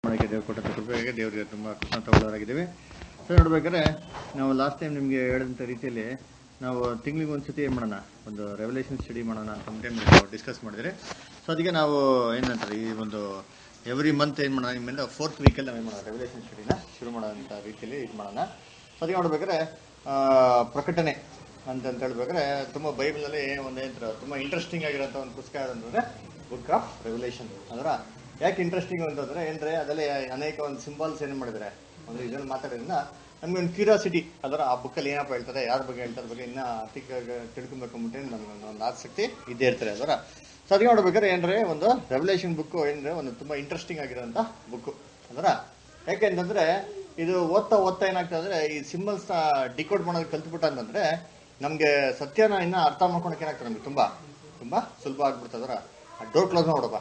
ಮಾಡೋಕ್ಕೆ ದೇವ್ರು ಕೊಟ್ಟಂಥ ಕೃಪೆಗೆ ದೇವರಿಗೆ ತುಂಬ ಕೃತಜ್ಞತಗೊಳ್ಳೋರಾಗಿದ್ದೀವಿ ಸೊ ನೋಡ್ಬೇಕಾದ್ರೆ ನಾವು ಲಾಸ್ಟ್ ಟೈಮ್ ನಿಮಗೆ ಹೇಳಿದಂಥ ರೀತಿಯಲ್ಲಿ ನಾವು ತಿಂಗಳಿಗೆ ಒಂದು ಸತಿ ಏನು ಮಾಡೋಣ ಒಂದು ರೆವಲ್ಯೂಷನ್ ಸ್ಟಡಿ ಮಾಡೋಣ ಅಂತ ಟೈಮ್ ನಾವು ಡಿಸ್ಕಸ್ ಮಾಡಿದ್ರೆ ಸೊ ಅದಕ್ಕೆ ನಾವು ಏನಂತಾರೆ ಈ ಒಂದು ಎವ್ರಿ ಮಂತ್ ಏನು ಮಾಡೋಣ ನಿಮ್ಮಿಂದ ಫೋರ್ತ್ ವೀಕಲ್ಲಿ ನಾವು ಏನು ಮಾಡೋಣ ರೆವಲ್ಯೂಷನ್ ಸ್ಟಡಿನ ಶುರು ಮಾಡೋಂಥ ರೀತಿಯಲ್ಲಿ ಇದು ಮಾಡೋಣ ಸೊ ಅದಕ್ಕೆ ನೋಡ್ಬೇಕಾದ್ರೆ ಆ, ಪ್ರಕಟಣೆ ಅಂತ ಹೇಳ್ಬೇಕಾದ್ರೆ ತುಂಬ ಬೈಬಲ್ನಲ್ಲಿ ಒಂದು ಏನಂತಾರೆ ತುಂಬ ಇಂಟ್ರೆಸ್ಟಿಂಗ್ ಆಗಿರೋಂಥ ಒಂದು ಪುಸ್ತಕ ಅಂತಂದರೆ ಬುಕ್ ಆಫ್ ರೆವಲ್ಯೂಷನ್ ಅದರ ಯಾಕೆ ಇಂಟ್ರೆಸ್ಟಿಂಗ್ ಅಂತಂದ್ರೆ ಏನ್ರೆ ಅದರಲ್ಲಿ ಅನೇಕ ಒಂದು ಸಿಂಬಲ್ಸ್ ಏನು ಮಾಡಿದ್ದಾರೆ ಒಂದು ಇದನ್ನು ಮಾತಾಡೋದ್ರಿಂದ ನಮ್ಗೆ ಒಂದು ಕ್ಯೂರಿಯಾಸಿಟಿ ಅದರ ಆ ಬುಕ್ಕಲ್ಲಿ ಏನಪ್ಪ ಹೇಳ್ತಾರೆ ಯಾರ ಬಗ್ಗೆ ಹೇಳ್ತಾರೆ ಬಗ್ಗೆ ಇನ್ನೂ ಅತಿಕ ತಿಳ್ಕೊಬೇಕು ಅಂದ್ಬಿಟ್ಟು ನಮ್ಗೆ ಒಂದು ಆಸಕ್ತಿ ಇದ್ದೇ ಇರ್ತಾರೆ ಅದರ ಸೊ ಅದಕ್ಕೆ ನೋಡ್ಬೇಕಾದ್ರೆ ಏನ್ರೆ ಒಂದು ರೆವಲ್ಯೂಷನ್ ಬುಕ್ ಏನ್ರೆ ಒಂದು ತುಂಬಾ ಇಂಟ್ರೆಸ್ಟಿಂಗ್ ಆಗಿರೋಂಥ ಬುಕ್ ಅದರ ಯಾಕೆ ಅಂತಂದ್ರೆ ಇದು ಓದ್ತಾ ಓದ್ತಾ ಏನಾಗ್ತದೆ ಅಂದ್ರೆ ಈ ಸಿಂಬಲ್ಸ್ ಡಿಕೋಡ್ ಮಾಡೋದು ಕಲ್ತ್ಬಿಟ್ಟ ಅಂತಂದ್ರೆ ನಮ್ಗೆ ಸತ್ಯನ ಇನ್ನ ಅರ್ಥ ಮಾಡ್ಕೊಳಕ್ಕೆ ಏನಾಗ್ತದೆ ನಮ್ಗೆ ತುಂಬಾ ತುಂಬಾ ಸುಲಭ ಆಗ್ಬಿಡ್ತದರ ಡೋರ್ ಕ್ಲೋಸ್ ನೋಡಪ್ಪ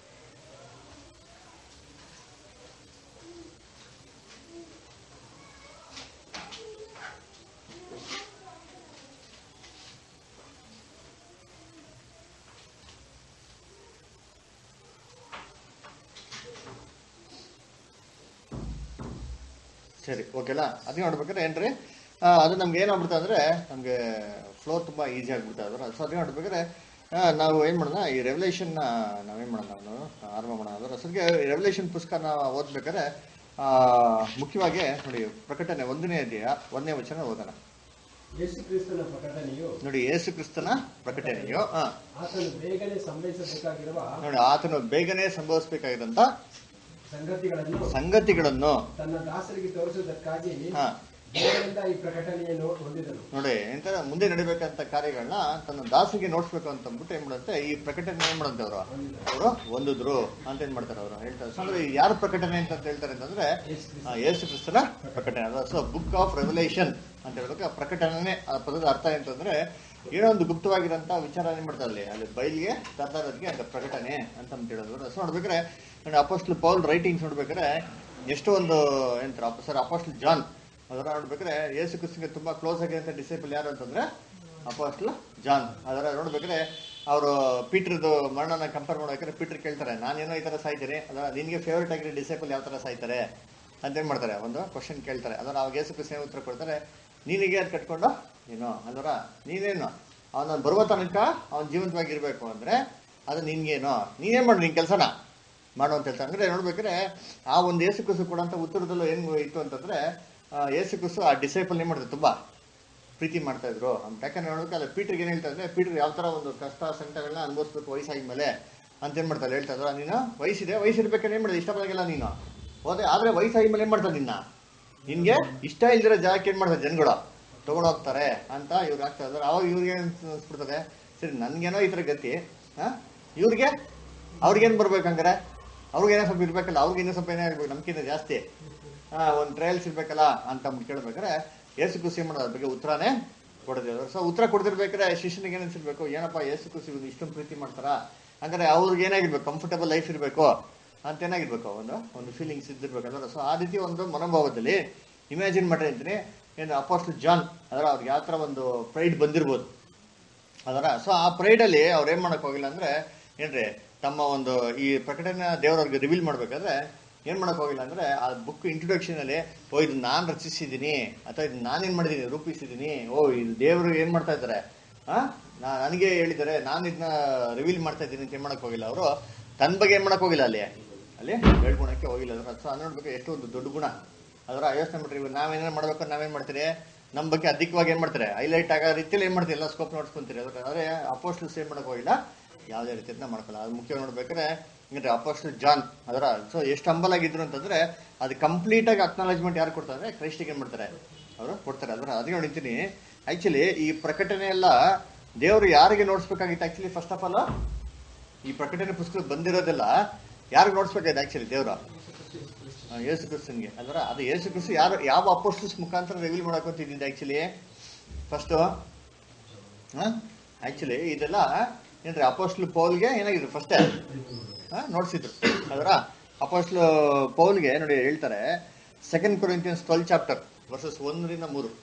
ಸರಿ ಓಕೆಲಾ ಅದಕ್ಕೆ ನೋಡ್ಬೇಕಾದ್ರೆ ಏನ್ರಿ ಆ, ಅದು ನಮ್ಗೆ ಏನಾಗ್ಬಿಡ್ತಾ ಅಂದ್ರೆ ನಮ್ಗೆ ಫ್ಲೋ ತುಂಬಾ ಈಸಿ ಆಗ್ಬಿಡ್ತಾ ಅದ್ರ ಸೊ ಅದಕ್ಕೆ ನೋಡ್ಬೇಕಾದ್ರೆ ಆ, ನಾವು ಏನ್ ಮಾಡೋಣ ಈ ರೆವಲ್ಯೂಷನ್ ನಾವೇನ್ ಮಾಡೋಣ ನಾವು ಆರಂಭ ಮಾಡೋಣ ಅದರ ಸದ್ಯ ರೆವಲ್ಯೂಷನ್ ಪುಸ್ತಕನ ಓದ್ಬೇಕಾದ್ರೆ ಆ, ಮುಖ್ಯವಾಗಿ ನೋಡಿ ಪ್ರಕಟಣೆ ಒಂದನೇ ಅಧ್ಯಾಯ ಒಂದನೇ ವಚನ ಓದೋಣ ಯೇಸು ಕ್ರಿಸ್ತನ ಪ್ರಕಟಣೆಯು ನೋಡಿ ಯೇಸು ಕ್ರಿಸ್ತನ ಪ್ರಕಟಣೆಯು ಆ, ಆತನು ಬೇಗನೆ ಸಂಭವಿಸಬೇಕಾಗಿರುವ ನೋಡಿ ಆತನು ಬೇಗನೆ ಸಂಭವಿಸಬೇಕಾಗಿರಂತ ಸಂಗತಿಗಳನ್ನು ಸಂಗತಿಗಳನ್ನು ತನ್ನ ದಾಸರಿಗೆ ತೋರಿಸುವುದಕ್ಕಾಗಿ ಹಾ ದೇವರಿಂದ ಈ ಪ್ರಕಟಣೆಯನ್ನು ಹೊಂದಿದನು ನೋಡಿ ಎಂತ ಮುಂದೆ ನಡಿಬೇಕಂತ ಕಾರ್ಯಗಳನ್ನ ತನ್ನ ದಾಸಿಗೆ ನೋಡ್ಸ್ಬೇಕು ಅಂತ ಅಂದ್ಬಿಟ್ಟು ಏನ್ ಮಾಡುತ್ತೆ ಈ ಪ್ರಕಟಣೆ ಏನ್ ಮಾಡುತ್ತೆ ಅವರು ಅವರು ಒಂದಿದ್ರು ಅಂತ ಏನ್ ಮಾಡ್ತಾರೆ ಅವರು ಹೇಳ್ತಾರೆ ಸೊ ಅಂದ್ರೆ ಯಾರ ಪ್ರಕಟಣೆ ಅಂತ ಹೇಳ್ತಾರೆ ಅಂತಂದ್ರೆ ಯೇಸು ಕ್ರಿಸ್ತ ಆ, ಯೇಸು ಕ್ರಿಸ್ತನ ಪ್ರಕಟಣೆ ಅದ ಸೊ ಬುಕ್ ಆಫ್ ರೆವಲ್ಯೂಷನ್ ಅಂತ ಹೇಳ್ಬೇಕು ಆ ಪ್ರಕಟಣೆ ಆ ಪದದ ಅರ್ಥ ಅಂತಂದ್ರೆ ಏನೋ ಒಂದು ಗುಪ್ತವಾಗಿರೋಂಥ ವಿಚಾರ ಏನ್ ಮಾಡ್ತಾರೆ ಅಲ್ಲಿ ಅಲ್ಲಿ ಬಯಲಿಗೆ ತರ್ತಾ ಇರೋದಕ್ಕೆ ಅಂತ ಪ್ರಕಟಣೆ ಅಂತ ಅಂತ ಹೇಳೋದು ಸೊ ನೋಡ್ಬೇಕಾದ್ರೆ ನೋಡಿ ಅಪೋಸ್ಟಲ್ ಪೌಲ್ ರೈಟಿಂಗ್ಸ್ ನೋಡ್ಬೇಕಾದ್ರೆ ಎಷ್ಟು ಒಂದು ಏನಂತಾರೆ ಸರ್ ಅಪೋಸ್ಟಲ್ ಜಾನ್ ಅದರ ನೋಡ್ಬೇಕಾದ್ರೆ ಯೇಸು ಕ್ರಿಸ್ತನಿಗೆ ತುಂಬಾ ಕ್ಲೋಸ್ ಆಗಿರೋಂಥ ಡಿಸೈಪಲ್ ಯಾರು ಅಂತಂದ್ರೆ ಅಪೋಸ್ಟಲ್ ಜಾನ್ ಅದರ ನೋಡ್ಬೇಕಾದ್ರೆ ಅವರು ಪೀಟರ್ದು ಮರಣನ ಕಂಪೇರ್ ಮಾಡ್ಬೇಕಾದ್ರೆ ಪೀಟರ್ ಕೇಳ್ತಾರೆ ನಾನೇನೋ ಈ ತರ ಸಾಯ್ತೀನಿ ಅದರ ನಿನ್ಗೆ ಫೇವ್ರೇಟ್ ಆಗಿರೋ ಡಿಸೈಪಲ್ ಯಾವ ತರ ಸಾಯ್ತಾರೆ ಅಂತ ಏನ್ ಮಾಡ್ತಾರೆ ಒಂದು ಕ್ವಶನ್ ಕೇಳ್ತಾರೆ ಅದರ ಅವಾಗ ಯೇಸು ಕ್ರಿಸ್ತನ ಉತ್ತರ ಕೊಡ್ತಾರೆ ನೀನಿಗೆ ಅದು ಕಟ್ಕೊಂಡು ಏನೋ ಅಂದ್ರ ನೀನೇನು ಅವನ ಬರುವ ತನಕ ಅವನ ಜೀವಂತವಾಗಿರ್ಬೇಕು ಅಂದ್ರೆ ಅದು ನಿನ್ಗೇನು ನೀನೇನ್ ಮಾಡು ನಿನ್ ಕೆಲಸನ ಮಾಡು ಅಂತ ಹೇಳ್ತಾರೆ ಅಂದ್ರೆ ನೋಡ್ಬೇಕಾದ್ರೆ ಆ ಒಂದು ಯೇಸು ಕ್ರಿಸ್ತು ಕೊಡಂತ ಉತ್ತರದಲ್ಲೂ ಏನ್ ಇತ್ತು ಅಂತಂದ್ರೆ ಆ, ಯೇಸು ಕ್ರಿಸ್ತು ಆ ಡಿಸೈಪಲ್ ಏನ್ ಮಾಡಿದ್ರು ತುಂಬಾ ಪ್ರೀತಿ ಮಾಡ್ತಾ ಇದ್ರು ಅಂತ ಯಾಕಂದ್ರೆ ನೋಡ್ಬೇಕಲ್ಲ ಪೀಟರ್ಗೆ ಏನ್ ಹೇಳ್ತಾ ಇದ್ರೆ ಪೀಟರ್ ಯಾವ ತರ ಒಂದು ಕಷ್ಟ ಸಂಕಟಗಳನ್ನ ಅನುಭವಿಸ್ಬೇಕು ವಯಸ್ಸಾಗಿ ಮೇಲೆ ಅಂತ ಏನ್ ಮಾಡ್ತಾರೆ ಹೇಳ್ತಾ ಇದ್ರು ನೀನು ವಯಸ್ಸಿದೆ ವಯಸ್ಸಿರ್ಬೇಕಾದ್ರೆ ಏನ್ ಮಾಡಿದೆ ಇಷ್ಟಪಡಂಗಿಲ್ಲ ನೀನು ಹೋದೆ ಆದ್ರೆ ವಯಸ್ಸಾಗಿ ಮೇಲೆ ಏನ್ ಮಾಡ್ತಾರೆ ನಿನ್ನ ನಿನ್ಗೆ ಇಷ್ಟ ಇಲ್ದಿರೋ ಜಾಗಕ್ಕೆ ಏನ್ ಮಾಡ್ತಾರೆ ಜನಗಳು ತಗೊಂಡ್ ಹೋಗ್ತಾರೆ ಅಂತ ಇವ್ರು ಆಗ್ತಾ ಇದ್ದಾರೆ ಅವಾಗ ಇವ್ರಿಗೆ ಏನ್ ಅನ್ಸ್ಬಿಡ್ತದೆ ಸರಿ ನನ್ಗೇನೋ ಈ ತರ ಗತಿ ಹಾ ಇವ್ರಿಗೆ ಅವ್ರಿಗೇನ್ ಬರ್ಬೇಕು ಹಂಗಾರೆ ಅವ್ರಿಗೇನೋ ಸ್ವಲ್ಪ ಇರ್ಬೇಕಲ್ಲ ಅವ್ರಿಗೆ ಇನ್ನೂ ಸ್ವಲ್ಪ ಏನೇ ಇರ್ಬೇಕು ನಮ್ಗಿಂತ ಜಾಸ್ತಿ ಆ, ಒಂದ್ ಟ್ರಯಲ್ಸ್ ಇರ್ಬೇಕಲ್ಲ ಅಂತ ಅಂದ್ಬಿಟ್ಟು ಕೇಳ್ಬೇಕಾದ್ರೆ ಏಸು ಖುಷಿ ಮಾಡೋದ್ರ ಬಗ್ಗೆ ಉತ್ತರನೇ ಕೊಡದಿದ್ರು ಸೊ ಉತ್ತರ ಕೊಡ್ತಿರ್ಬೇಕಾದ್ರೆ ಶಿಷ್ಯನಿಗೆ ಏನ್ ಅನ್ಸಿರ್ಬೇಕು ಏನಪ್ಪ ಏಸು ಖುಷಿ ಇವ್ನು ಇಷ್ಟೊಂದು ಪ್ರೀತಿ ಮಾಡ್ತಾರ ಹಂಗಾರೆ ಅವ್ರಿಗೆ ಏನಾಗಿರ್ಬೇಕು ಕಂಫರ್ಟಬಲ್ ಲೈಫ್ ಇರಬೇಕು ಅಂತ ಏನಾಗಿರ್ಬೇಕು ಒಂದು ಒಂದು ಫೀಲಿಂಗ್ಸ್ ಇದ್ದಿರ್ಬೇಕಂದ್ರೆ ಸೊ ಆ ರೀತಿ ಒಂದು ಮನೋಭಾವದಲ್ಲಿ ಇಮ್ಯಾಜಿನ್ ಮಾಡ್ರಿ ಅಂತೀನಿ ಏನು ಅಪೋಸ್ಟಲ್ ಜಾನ್ ಅದರ ಅವ್ರಿಗೆ ಯಾವ ತರ ಒಂದು ಪ್ರೈಡ್ ಬಂದಿರ್ಬೋದು ಅದರ ಸೊ ಆ ಪ್ರೈಡ್ ಅಲ್ಲಿ ಅವ್ರು ಏನ್ ಮಾಡಕ್ ಹೋಗಿಲ್ಲ ಅಂದ್ರೆ ಏನ್ರಿ ತಮ್ಮ ಒಂದು ಈ ಪ್ರಕಟಣೆ ದೇವರವ್ರಿಗೆ ರಿವೀಲ್ ಮಾಡ್ಬೇಕಾದ್ರೆ ಏನ್ ಮಾಡಕ್ ಹೋಗಿಲ್ಲ ಅಂದ್ರೆ ಆ ಬುಕ್ ಇಂಟ್ರೊಡಕ್ಷನ್ ಅಲ್ಲಿ ಓ ಇದು ನಾನ್ ರಚಿಸಿದೀನಿ ಅಥವಾ ಇದು ನಾನೇನ್ ಮಾಡಿದೀನಿ ರೂಪಿಸಿದೀನಿ ಓ ಇದು ದೇವರು ಏನ್ ಮಾಡ್ತಾ ಇದ್ದಾರೆ ಆ ನಾ ನನಗೆ ಹೇಳಿದ್ದಾರೆ ನಾನು ಇದನ್ನ ರಿವೀಲ್ ಮಾಡ್ತಾ ಇದ್ದೀನಿ ಅಂತ ಏನ್ ಮಾಡಕ್ ಹೋಗಿಲ್ಲ ಅವರು ತನ್ನ ಬಗ್ಗೆ ಏನ್ ಮಾಡಕ್ ಹೋಗಿಲ್ಲ ಅಲ್ಲಿ ಅಲ್ಲಿ ಹೇಳ್ಕೊಳಕ್ಕೆ ಹೋಗಿಲ್ಲ ಅದರ ಸೊ ಅದು ನೋಡ್ಬೇಕು ಎಷ್ಟು ಒಂದು ದೊಡ್ಡ ಗುಣ ಅದರ ಯೋಚನೆ ಮಾಡ್ರಿ ಇವಾಗ ನಾವೇನಾರು ಮಾಡ್ಬೇಕು ನಾವೇನ್ ಮಾಡ್ತೀರಿ ನಮ್ಮ ಬಗ್ಗೆ ಅಧಿಕವಾಗಿ ಏನ್ ಮಾಡ್ತಾರೆ ಹೈಲೈಟ್ ಆಗೋ ರೀತಿಯಲ್ಲಿ ಏನ್ ಮಾಡ್ತೀರಿ ಎಲ್ಲ ಸ್ಕೋಪ್ ನೋಡ್ಸ್ಕೊಂತೀರಿ ಅದಕ್ಕೆ ಆದ್ರೆ ಅಪೋಸ್ಟಲ್ಸ್ ಏನ್ ಮಾಡಕ್ ಹೋಗಿಲ್ಲ ಯಾವುದೇ ರೀತಿಯಿಂದ ಮಾಡ್ಕೊಳ್ಳ ಅದು ಮುಖ್ಯ ನೋಡ್ಬೇಕಾದ್ರೆ ಹಿಂಗ್ರೆ ಅಪೋಸ್ಟಲ್ ಜಾನ್ ಅದರ ಸೊ ಎಷ್ಟು ಹಂಬಲ್ ಆಗಿದ್ರು ಅಂತಂದ್ರೆ ಅದು ಕಂಪ್ಲೀಟ್ ಆಗಿ ಅಕ್ನಾಲಜ್ಮೆಂಟ್ ಯಾರು ಕೊಡ್ತಾರೆ ಅಂದ್ರೆ ಕ್ರೈಸ್ಟಿಗೆ ಏನ್ ಮಾಡ್ತಾರೆ ಅವರು ಕೊಡ್ತಾರೆ ಅದರ ಅದಕ್ಕೆ ನೋಡಿದ್ದೀನಿ ಆಕ್ಚುಲಿ ಈ ಪ್ರಕಟಣೆ ಎಲ್ಲ ದೇವರು ಯಾರಿಗೆ ನೋಡ್ಸ್ಬೇಕಾಗಿತ್ತು ಆಕ್ಚುಲಿ ಫಸ್ಟ್ ಆಫ್ ಆಲ್ ಈ ಪ್ರಕಟಣೆ ಪುಸ್ತಕ ಬಂದಿರೋದೆಲ್ಲ ಯಾರಿಗೆ ನೋಡ್ಸ್ಬೇಕಾಗಿದೆ ಆಕ್ಚುಲಿ ದೇವರು ಆ, ಯೇಸು ಕ್ರಿಸ್ತನ್ಗೆ ಅಲ್ವರ ಅದು ಯೇಸು ಕ್ರಿಸ್ತು ಯಾರು ಯಾವ ಅಪೋಸ್ಟಲ್ಸ್ ಮುಖಾಂತರ ರಿವೀಲ್ ಮಾಡಕೊಂತಿದ್ದಿದ್ದು ಆಕ್ಚುಲಿ ಫಸ್ಟ್ ಆಕ್ಚುಲಿ ಇದೆಲ್ಲ ಏನ್ರಿ ಅಪೋಸ್ಟಲ್ ಪೌಲ್ಗೆ ಏನಾಗಿದ್ರು ಫಸ್ಟೇ ನೋಡ್ಸಿದ್ರು ಅದರ ಅಪೋಸ್ಟಲ್ ಪೌಲ್ಗೆ ನೋಡಿ ಹೇಳ್ತಾರೆ second Corinthians twelve chapter verses ಒಂದರಿಂದ ಮೂರು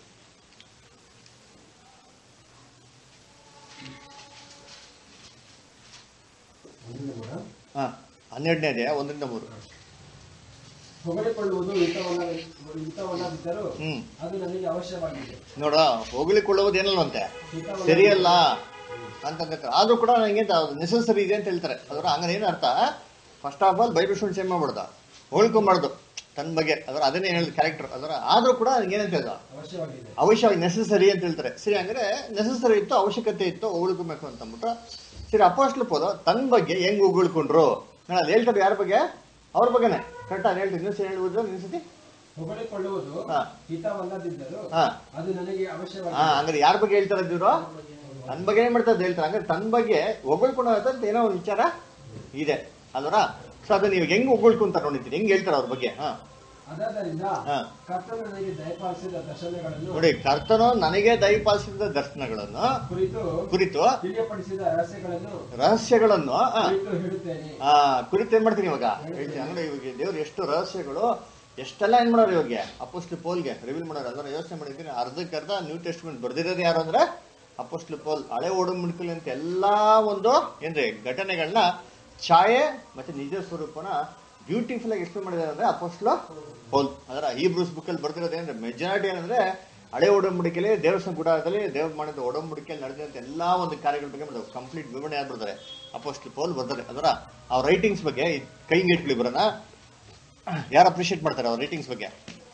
ಒಂದರಿಂದ ಮೂರ? ಹಾ ಹನ್ನೆರಡನೇ ಅಧ್ಯಾಯ ಒಂದರಿಂದ ಮೂರು ಹೊಗಳಿಕೊಳ್ಳುವುದು ಹಿತವಲ್ಲ ಹಿತವಲ್ಲದಿದ್ದರೂ ಹ್ಮ್ ಅದು ನನಗೆ ಅವಶ್ಯವಾಗಿದೆ ನೋಡ ಹೋಗ್ಲಿಕೊಳ್ಳುವುದು ಏನಲ್ವಂತೆ ಹಿತವಲ್ಲ ಸರಿಯಲ್ಲ ಅಂತಂದ್ರೆ ಆದ್ರೂ ಕೂಡ ನನಗೆ ನೆಸೆಸರಿ ಇದೆ ಅಂತ ಹೇಳ್ತಾರೆ ಅದರ ಹಂಗಾರೆ ಏನು ಅರ್ಥ first of all Bible students ಏನ್ ಮಾಡ್ಬಾರ್ದು ಹೋಳ್ಕೊಂಬಾರ್ದು ತನ್ನ ಬಗ್ಗೆ ಅದರ ಅದನ್ನೇ ಹೇಳಿದ ಕ್ಯಾರೆಕ್ಟರ್ ಅದರ ಆದ್ರೂ ಕೂಡ ನನಗೆ ಏನಂತ ಹೇಳ್ದ ಅವಶ್ಯವಾಗಿದೆ ಅವಶ್ಯವಾಗಿ ನೆಸೆಸರಿ ಅಂತ ಹೇಳ್ತಾರೆ ಸರಿ ಹಂಗಾರೆ ನೆಸೆಸರಿ ಇತ್ತು ಅವಶ್ಯಕತೆ ಇತ್ತು ಉಳ್ಕೊಬೇಕು ಅಂತ ಅಂದ್ಬಿಟ್ಟು ಸರಿ ಅಪೋಸ್ಟ್ಲ್ ಪೋದ ತನ್ನ ಬಗ್ಗೆ ಹೆಂಗ್ ಉಗುಳ್ಕೊಂಡ್ರು ನಾನು ಅಲ್ಲಿ ಹೇಳ್ತಾರೆ ಯಾರ ಬಗ್ಗೆ ಅವ್ರ ಬಗ್ಗೆನೆ ಕರೆಕ್ಟಾಗಿ ಹೇಳ್ತೀನಿ ನ್ಯೂಸ್ ಹೇಳ್ಬೋದು ನಿನ್ಸತಿ ಹೊಗಳಿಕೊಳ್ಳುವುದು ಹಾ. ಹಿತವಲ್ಲದಿದ್ದರೂ ಹಾ ಅದು ನನಗೆ ಹಾ ಅವಶ್ಯವಾಗಿದೆ ಹಂಗಾರೆ ಯಾರ ಬಗ್ಗೆ ಹೇಳ್ತಾರೆ ಇವ್ರು ತನ್ನ ಬಗ್ಗೆ ಏನ್ ಮಾಡ್ತಾರೆ ಹೇಳ್ತಾರೆ ಹಂಗಾರೆ ತನ್ನ ಬಗ್ಗೆ ಹೊಗಳ್ಕೊಂಡು ಅಂತ ಏನೋ ಒಂದು ವಿಚಾರ ಇದೆ ಅಲ್ವರ ಸೊ ಅದನ್ನ ನೀವು ಹೆಂಗ್ ಹೊಗಳ್ಕೊಂತ ನೋಡಿದ್ದೀನಿ ಹೆಂಗ್ ಹೇಳ್ತಾರೆ ಅವ್ರ ಬಗ್ಗೆ ಹಾ ಅದಾದ್ದರಿಂದ ಹಾ. ಕರ್ತನು ನನಗೆ ದಯಪಾಲಿಸಿದ ದರ್ಶನಗಳನ್ನು ನೋಡಿ ಕರ್ತನು ನನಗೆ ದಯಪಾಲಿಸಿದ ದರ್ಶನಗಳನ್ನು ಕುರಿತು ಕುರಿತು ತಿಳಿಯಪಡಿಸಿದ ರಹಸ್ಯಗಳನ್ನು ರಹಸ್ಯಗಳನ್ನು ಆ, ಕುರಿತು ಹೇಳುತ್ತೇನೆ ಆ ಕುರಿತು ಏನ್ ಮಾಡ್ತೀನಿ ಇವಾಗ ಹೇಳ್ತೀನಿ ಅಂದ್ರೆ ಇವಾಗ ದೇವ್ರು ಎಷ್ಟು ರಹಸ್ಯಗಳು ಎಷ್ಟೆಲ್ಲ ಏನ್ ಮಾಡೋರು ಇವಾಗ ಅಪೋಸ್ಟ್ಲ್ ಪೋಲ್ಗೆ ರಿವೀಲ್ ಮಾಡೋರು ಅದನ್ನ ಯೋಚನೆ ಮಾಡಿದ್ದೀನಿ ಅರ್ಧಕ್ಕೆ ಅರ್ಧ ನ್ಯೂ ಟೆಸ್ಟ್ಮೆಂಟ್ ಬರ್ದಿರೋದು ಯಾರು ಅಂದ್ರೆ ಅಪೋಸ್ಟ್ಲ್ ಪೋಲ್ ಹಳೆ ಓಡಂಬಿಡ್ಕಲಿ ಅಂತ ಎಲ್ಲಾ ಒಂದು ಏನ್ರಿ ಘಟನೆಗಳನ್ನ ಛಾಯೆ ಮತ್ತೆ ನಿಜ ಸ್ವರೂಪನ ಬ್ಯೂಟಿಫುಲ್ ಆಗಿ ಎಕ್ಸ್ಪ್ಲೇನ್ ಮಾಡಿದ್ದಾರೆ ಅಂದ್ರೆ ಅಪೋಸ್ಟ್ಲ ಪೋಲ್ ಅದರ ಈ ಬ್ರೂಸ್ ಬುಕ್ ಅಲ್ಲಿ ಬರ್ತಿರೋದು ಏನಂದ್ರೆ ಮೆಜಾರಿಟಿ ಏನಂದ್ರೆ ಹಳೆ ಒಡಂಬಡಿಕೆಯಲ್ಲಿ ದೇವಸ್ಥಾನ ಗುಡಾರದಲ್ಲಿ ದೇವ್ರ ಮಾಡಿದ ಒಡಂಬಡಿಕೆಯಲ್ಲಿ ನಡೆದಂತ ಎಲ್ಲಾ ಒಂದು ಕಾರ್ಯಗಳ ಬಗ್ಗೆ ಮಾಡಿದ್ರು ಕಂಪ್ಲೀಟ್ ವಿವರಣೆ ಯಾರು ಬರ್ತಾರೆ ಅಪೋಸ್ಟ್ಲ್ ಪೋಲ್ ಬರ್ತಾರೆ ಅದರ ಅವ್ರ ರೈಟಿಂಗ್ಸ್ ಬಗ್ಗೆ ಕೈ ಇಟ್ಲಿ ಬರೋಣ ಯಾರು ಅಪ್ರಿಷಿಯೇಟ್ ಮಾಡ್ತಾರೆ ಅವ್ರ ರೈಟಿಂಗ್ಸ್ ಬಗ್ಗೆ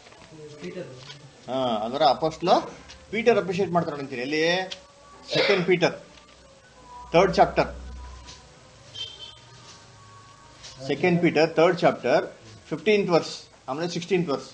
ಹಾ ಅದರ ಅಪೋಸ್ಟ್ಲ ಪೀಟರ್ ಅಪ್ರಿಷಿಯೇಟ್ ಮಾಡ್ತಾರೆ ಅಂತೀನಿ ಎಲ್ಲಿ second Peter third chapter second Peter third chapter fifteenth verse ಆಮೇಲೆ ಸಿಕ್ಸ್ಟೀನ್ತ್ ವರ್ಸ್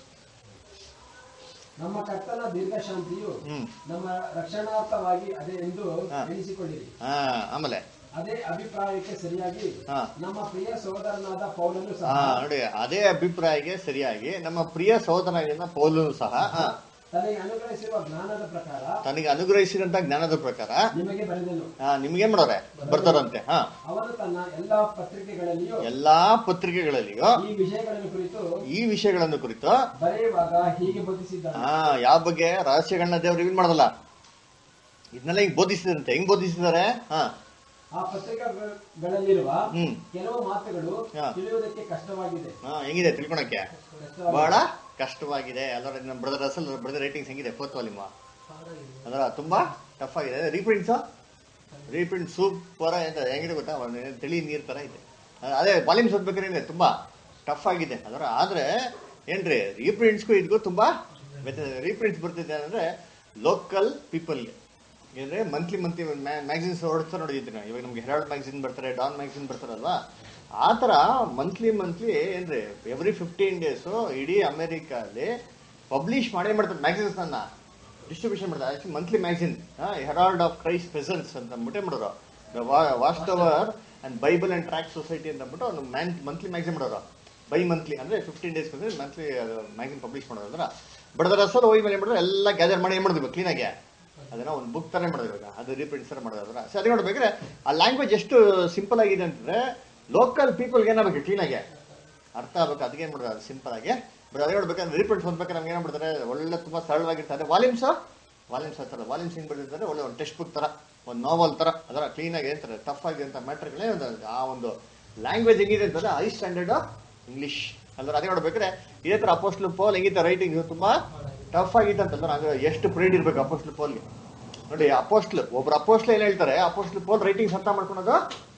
ನಮ್ಮ ಕರ್ತನ ದೀರ್ಘಶಾಂತಿಯು ಹ್ಮ್ ನಮ್ಮ ರಕ್ಷಣಾರ್ಥವಾಗಿ ಅದೇ ಎಂದು ಹಾ. ಎಣಿಸಿಕೊಳ್ಳಿರಿ ಹಾ ಆಮೇಲೆ ಅದೇ ಅಭಿಪ್ರಾಯಕ್ಕೆ ಸರಿಯಾಗಿ ಹಾ. ನಮ್ಮ ಪ್ರಿಯ ಸೋದರನಾದ ಪೌಲನು ಸಹ ಹಾ ನೋಡಿ ಅದೇ ಅಭಿಪ್ರಾಯಕ್ಕೆ ಸರಿಯಾಗಿ ನಮ್ಮ ಪ್ರಿಯ ಸಹೋದರನಾಗಿದ್ದ ಪೌಲನು ಸಹ ಹಾ, ತನಗೆ ಅನುಗ್ರಹಿಸಿರುವ ಜ್ಞಾನದ ಪ್ರಕಾರ ತನಗೆ ಅನುಗ್ರಹಿಸಿದಂತ ಜ್ಞಾನದ ಪ್ರಕಾರ ನಿಮಗೆ ಬರೆದನು ಹಾ, ನಿಮ್ಗೇನ್ ಮಾಡೋರೆ ಬರ್ತಾರಂತೆ ಹಾ ಅವನು ತನ್ನ ಎಲ್ಲಾ ಪತ್ರಿಕೆಗಳಲ್ಲಿಯೂ ಎಲ್ಲಾ ಪತ್ರಿಕೆಗಳಲ್ಲಿಯೂ ಈ ವಿಷಯಗಳನ್ನು ಕುರಿತು ಈ ವಿಷಯಗಳನ್ನು ಕುರಿತು ಬರೆಯುವಾಗ ಹೀಗೆ ಬೋಧಿಸಿದ್ದಾನೆ ಹಾ ಯಾವ ಬಗ್ಗೆ ರಹಸ್ಯಗಳನ್ನ ದೇವ್ರು ರಿವೀಲ್ ಮಾಡೋದಲ್ಲ ಇದನ್ನೆಲ್ಲ ಹಿಂಗ್ ಬೋಧಿಸಿದಂತೆ ಹೆಂಗ್ ಬೋಧಿಸಿದಾರೆ ಹಾ ಆ ಪತ್ರಿಕೆಗಳಲ್ಲಿರುವ ಹ್ಮ್ ಕೆಲವು ಮಾತುಗಳು ಹಾ. ತಿಳಿಯುವುದಕ್ಕೆ ಕಷ್ಟವಾಗಿದೆ ಹಾ ಹೆಂಗಿದೆ ತಿಳ್ಕೊಳಕ್ಕೆ ಕಷ್ಟವಾಗಿದೆ. ಬಹಳ ಕಷ್ಟವಾಗಿದೆ ಅದರ ನಮ್ಮ ಬ್ರದರ್ ಅಸಲ್ ಬ್ರದರ್ ರೈಟಿಂಗ್ಸ್ ಹೆಂಗಿದೆ ಫೋರ್ತ್ ವಾಲ್ಯೂಮ್ ಅದರ ತುಂಬಾ ಟಫ್ ಆಗಿದೆ ರೀಪ್ರಿಂಟ್ಸ್ ರೀಪ್ರಿಂಟ್ ಸೂಪರ್ ಅಂತ ಹೆಂಗಿದೆ ಗೊತ್ತಾ ಒಂದು ತಿಳಿ ನೀರ್ ತರ ಇದೆ ಅದ್- ಅದೇ ವಾಲ್ಯೂಮ್ಸ್ ಓದ್ಬೇಕಾದ್ರೆ ಇದೆ ತುಂಬಾ ಟಫ್ ಆಗಿದೆ ಅದರ ಆದ್ರೆ ಏನ್ರಿ ರೀಪ್ರಿಂಟ್ಸ್ಗೂ ಇದಕ್ಕೂ ತುಂಬಾ ರೀಪ್ರಿಂಟ್ಸ್ ಬರ್ತಿದೆ ಅಂದ್ರೆ ಲೋಕಲ್ ಪೀಪಲ್ಗೆ ಅಂದ್ರೆ ಮಂತ್ಲಿ ಮಂತ್ಲಿ ಮ್ಯಾಗಝಿನ್ಸ್ ಹೊಡ್ತಾ ನೋಡಿದ್ದೀನಿ ನಾವು. ಇವಾಗ ನಮ್ಗೆ ಹೆರಾಲ್ಡ್ ಮ್ಯಾಗಝಿನ್ ಬರ್ತಾರೆ ಡಾನ್ ಮ್ಯಾಗಝಿನ್ ಬರ್ತಾರಲ್ವಾ ಆ ಥರ ಮಂತ್ಲಿ ಮಂತ್ಲಿ ಏನ್ರಿ ಎವ್ರಿ ಫಿಫ್ಟೀನ್ ಡೇಸು ಇಡೀ ಅಮೆರಿಕಾದಲ್ಲಿ ಪಬ್ಲಿಷ್ ಮಾಡೇ ಮಾಡ್ತಾರೆ ಮ್ಯಾಗಝಿನ್ಸ್ ಅನ್ನ ಡಿಸ್ಟ್ರಿಬ್ಯೂಷನ್ ಮಾಡ್ತಾರೆ actually monthly magazine Herald of Christ presence ಅಂತ ಅಂದ್ಬಿಟ್ಟೆ ಮಾಡೋರು watch tower and Bible and tract society ಅಂತ ಅಂದ್ಬಿಟ್ಟು ಒಂದು ಮಂತ್ಲಿ ಮ್ಯಾಗಝಿನ್ ಮಾಡೋರು ಬೈ ಮಂತ್ಲಿ ಅಂದ್ರೆ ಫಿಫ್ಟೀನ್ ಡೇಸ್ ಬಂದ್ರೆ ಮಂತ್ಲಿ ಮ್ಯಾಗಝಿನ್ ಪಬ್ಲಿಷ್ ಮಾಡೋದು ಅಂದ್ರೆ ಬಡದರ ಸರ್ ಹೋಗಿ ಮೇಲೆ ಏನ್ ಮಾಡಿದ್ರೆ ಎಲ್ಲ ಗ್ಯಾದರ್ ಮಾಡಿ ಏನ್ ಮಾಡಿದ್ವಿ ಕ್ಲೀನಾಗಿ ಅದನ್ನ ಒಂದು ಬುಕ್ ತರ ಮಾಡಿದ್ರು ಇವಾಗ ಅದು ರೀಪ್ರಿಂಟ್ಸ್ ತರ ಮಾಡೋದ್ರ ಸರಿ ನೋಡ್ಬೇಕಾದ್ರೆ ಆ ಲ್ಯಾಂಗ್ವೇಜ್ ಎಷ್ಟು ಸಿಂಪಲ್ ಆಗಿದೆ ಅಂತಂದ್ರೆ ಲೋಕಲ್ ಪೀಪಲ್ಗೆ ಏನಾಗಬೇಕು ಕ್ಲೀನಾಗಿ ಅರ್ಥ ಆಗ್ಬೇಕು ಅದಕ್ಕೆ ಏನ್ ಮಾಡೋದು ಸಿಂಪಲ್ ಆಗಿ ಬಟ್ ಅದೇ ನೋಡ್ಬೇಕಂದ್ರೆ ರೀಪ್ರಿಂಟ್ಸ್ ಹೊಂದ್ಬೇಕಾದ್ರೆ ನಮ್ಗೆ ಏನ್ ಮಾಡ್ತಾರೆ ಒಳ್ಳೆ ತುಂಬಾ ಸರಳವಾಗಿರ್ತಾರೆ ವಾಲ್ಯೂಮ್ಸ್ ವಾಲ್ಯೂಮ್ಸ್ ಹತ್ತರ ವಾಲ್ಯೂಮ್ಸ್ ಹೆಂಗ್ ಬರ್ದಿರ್ತಾರೆ ಒಳ್ಳೆ ಒಂದು ಟೆಕ್ಸ್ಟ್ ಬುಕ್ ತರ ಒಂದು ನಾವಲ್ ತರ ಅದರ ಕ್ಲೀನ್ ಆಗಿ ಏನಂತಾರೆ ಟಫ್ ಆಗಿರುವಂತ ಮ್ಯಾಟ್ರ್ಗಳೇ ಒಂದು ಆ ಒಂದು ಲ್ಯಾಂಗ್ವೇಜ್ ಹೆಂಗಿದೆ ಅಂತಂದ್ರೆ ಹೈ ಸ್ಟ್ಯಾಂಡರ್ಡ್ ಇಂಗ್ಲಿಷ್ ಅಂದ್ರೆ ಅದೇ ನೋಡ್ಬೇಕಾದ್ರೆ ಇದೇ ತರ ಅಪೋಸ್ಟ್ಲ್ ಪೋಲ್ ಹೆಂಗಿತ್ತು ರೈಟಿಂಗ್ ತುಂಬಾ ಟಫ್ ಆಗಿತ್ತು ಅಂತಂದ್ರೆ ಅದು ಎಷ್ಟು ಪ್ರೀಡ್ ಇರ್ಬೇಕು ಅಪೋಸ್ಟ್ಲ್ ಪೋಲ್ಗೆ ನೋಡಿ ಅಪೋಸ್ಟ್ಲ್ ಒಬ್ರು ಅಪೋಸ್ಟ್ಲ್ ಏನ್ ಹೇಳ್ತಾರೆ ಅಪೋಸ್ಟ್ಲ್ ಪೋಲ್ ರೈಟಿಂಗ್ಸ್ ಅರ್ಥ ಮಾಡ್ಕೊಳೋದು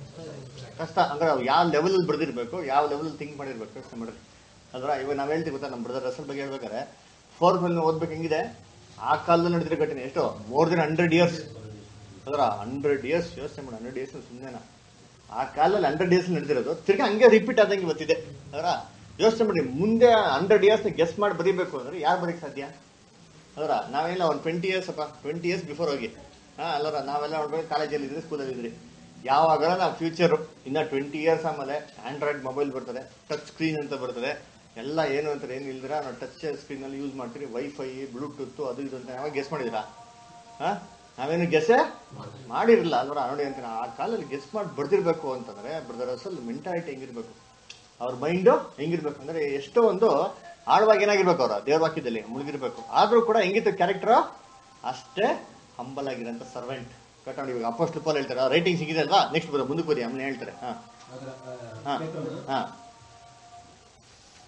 ಕಷ್ಟ ಅಂದ್ರೆ ಅವ್ರು ಯಾವ ಲೆವೆಲ್ ಬರ್ದಿರ್ಬೇಕು ಯಾವ ಲೆವೆಲ್ ಥಿಂಕ್ ಮಾಡಿರ್ಬೇಕು ಯೋಚನೆ ಮಾಡ್ರಿ ಅದ್ರ ಇವಾಗ ನಾವ್ ಹೇಳ್ತೀವಿ ಗೊತ್ತಾ ನಮ್ಮ ಬ್ರದರ್ ರಸಲ್ ಬಗ್ಗೆ ಹೇಳ್ಬೇಕಾರೆ ಫೋರ್ತ್ ಮೇಲೆ ಓದ್ಬೇಕು ಹೆಂಗಿದೆ ಆ ಕಾಲದಲ್ಲಿ ನಡೆದಿರೋ ಘಟನೆ ಎಷ್ಟು ಮೋರ್ ದೆನ್ ಹಂಡ್ರೆಡ್ ಇಯರ್ಸ್ ಅದರ ಹಂಡ್ರೆಡ್ ಇಯರ್ಸ್ ಯೋಚನೆ ಮಾಡಿ ಹಂಡ್ರೆಡ್ ಇಯರ್ಸ್ ಸುಮ್ಮನೆ ಆ ಕಾಲದಲ್ಲಿ ಹಂಡ್ರೆಡ್ ಇಯರ್ಸ್ ನಡೆದಿರೋದು ತಿರ್ಗಿ ಹಂಗೆ ರಿಪೀಟ್ ಆದಂಗೆ ಇವತ್ತಿದೆ ಅದರ ಯೋಚನೆ ಮಾಡಿ ಮುಂದೆ ಹಂಡ್ರೆಡ್ ಇಯರ್ಸ್ ಗೆಸ್ ಮಾಡಿ ಬರೀಬೇಕು ಅಂದ್ರೆ ಯಾರು ಬರೀಕ್ ಸಾಧ್ಯ ಅದರ ನಾವೆಲ್ಲ ಒಂದು ಟ್ವೆಂಟಿ ಇಯರ್ಸ್ ಅಪ್ಪ ಟ್ವೆಂಟಿ ಇಯರ್ಸ್ ಬಿಫೋರ್ ಹೋಗಿ ಹಾ ಅಲ್ಲರ ನಾವೆಲ್ಲ ನೋಡ್ಬೇಕು ಕಾಲೇಜಲ್ಲಿ ಇದ್ರಿ ಸ್ಕೂಲಲ್ಲಿ ಇದ್ರಿ ಯಾವಾಗ ನಾವು ಫ್ಯೂಚರ್ ಇನ್ನ ಟ್ವೆಂಟಿ ಇಯರ್ಸ್ ಆಮೇಲೆ ಆಂಡ್ರಾಯ್ಡ್ ಮೊಬೈಲ್ ಬರ್ತದೆ ಟಚ್ ಸ್ಕ್ರೀನ್ ಅಂತ ಬರ್ತದೆ ಎಲ್ಲ ಏನು ಅಂತ ಏನು ಇಲ್ದಿರ ನಾವು ಟಚ್ ಸ್ಕ್ರೀನ್ ಅಲ್ಲಿ ಯೂಸ್ ಮಾಡ್ತೀರಿ ವೈಫೈ ಬ್ಲೂಟೂತ್ ಅದು ಇದು ಅಂತ ಯಾವಾಗ ಗೆಸ್ ಮಾಡಿದಿರಾ ಹಾ ನಾವೇನು ಗೆಸ್ಸೆ ಮಾಡಿರಲಿಲ್ಲ ಅಲ್ವರ ನೋಡಿ ಅಂತೀನಿ ಆ ಕಾಲದಲ್ಲಿ ಗೆಸ್ ಮಾಡಿ ಬರ್ದಿರ್ಬೇಕು ಅಂತಂದ್ರೆ ಬ್ರದರ್ ಅಸಲ್ ಮೆಂಟಾಲಿಟಿ ಹೆಂಗಿರ್ಬೇಕು ಅವ್ರ ಮೈಂಡ್ ಹೆಂಗಿರ್ಬೇಕು ಅಂದ್ರೆ ಎಷ್ಟೋ ಒಂದು ಆಳವಾಗಿ ಏನಾಗಿರ್ಬೇಕು ಅವ್ರ ದೇವ್ರ ವಾಕ್ಯದಲ್ಲಿ ಮುಳುಗಿರ್ಬೇಕು ಆದ್ರೂ ಕೂಡ ಹೆಂಗಿತ್ತು ಕ್ಯಾರೆಕ್ಟರ್ ಅಷ್ಟೇ ಹಂಬಲ್ ಆಗಿರೋಂಥ ಸರ್ವೆಂಟ್ ಕಟ್ಕೊಂಡು ಇವಾಗ ಅಪೋಸ್ಟ್ ಪಾಲ್ ಹೇಳ್ತಾರೆ ರೈಟಿಂಗ್ ಸಿಗಿದೆ ಅಲ್ವಾ ನೆಕ್ಸ್ಟ್ ಬರೋ ಮುಂದಕ್ಕೆ ಬರೀ ಆಮೇಲೆ ಹೇಳ್ತಾರೆ ಹಾ ಅದರ ಹಾ ಪೇತ್ರನು ಹಾ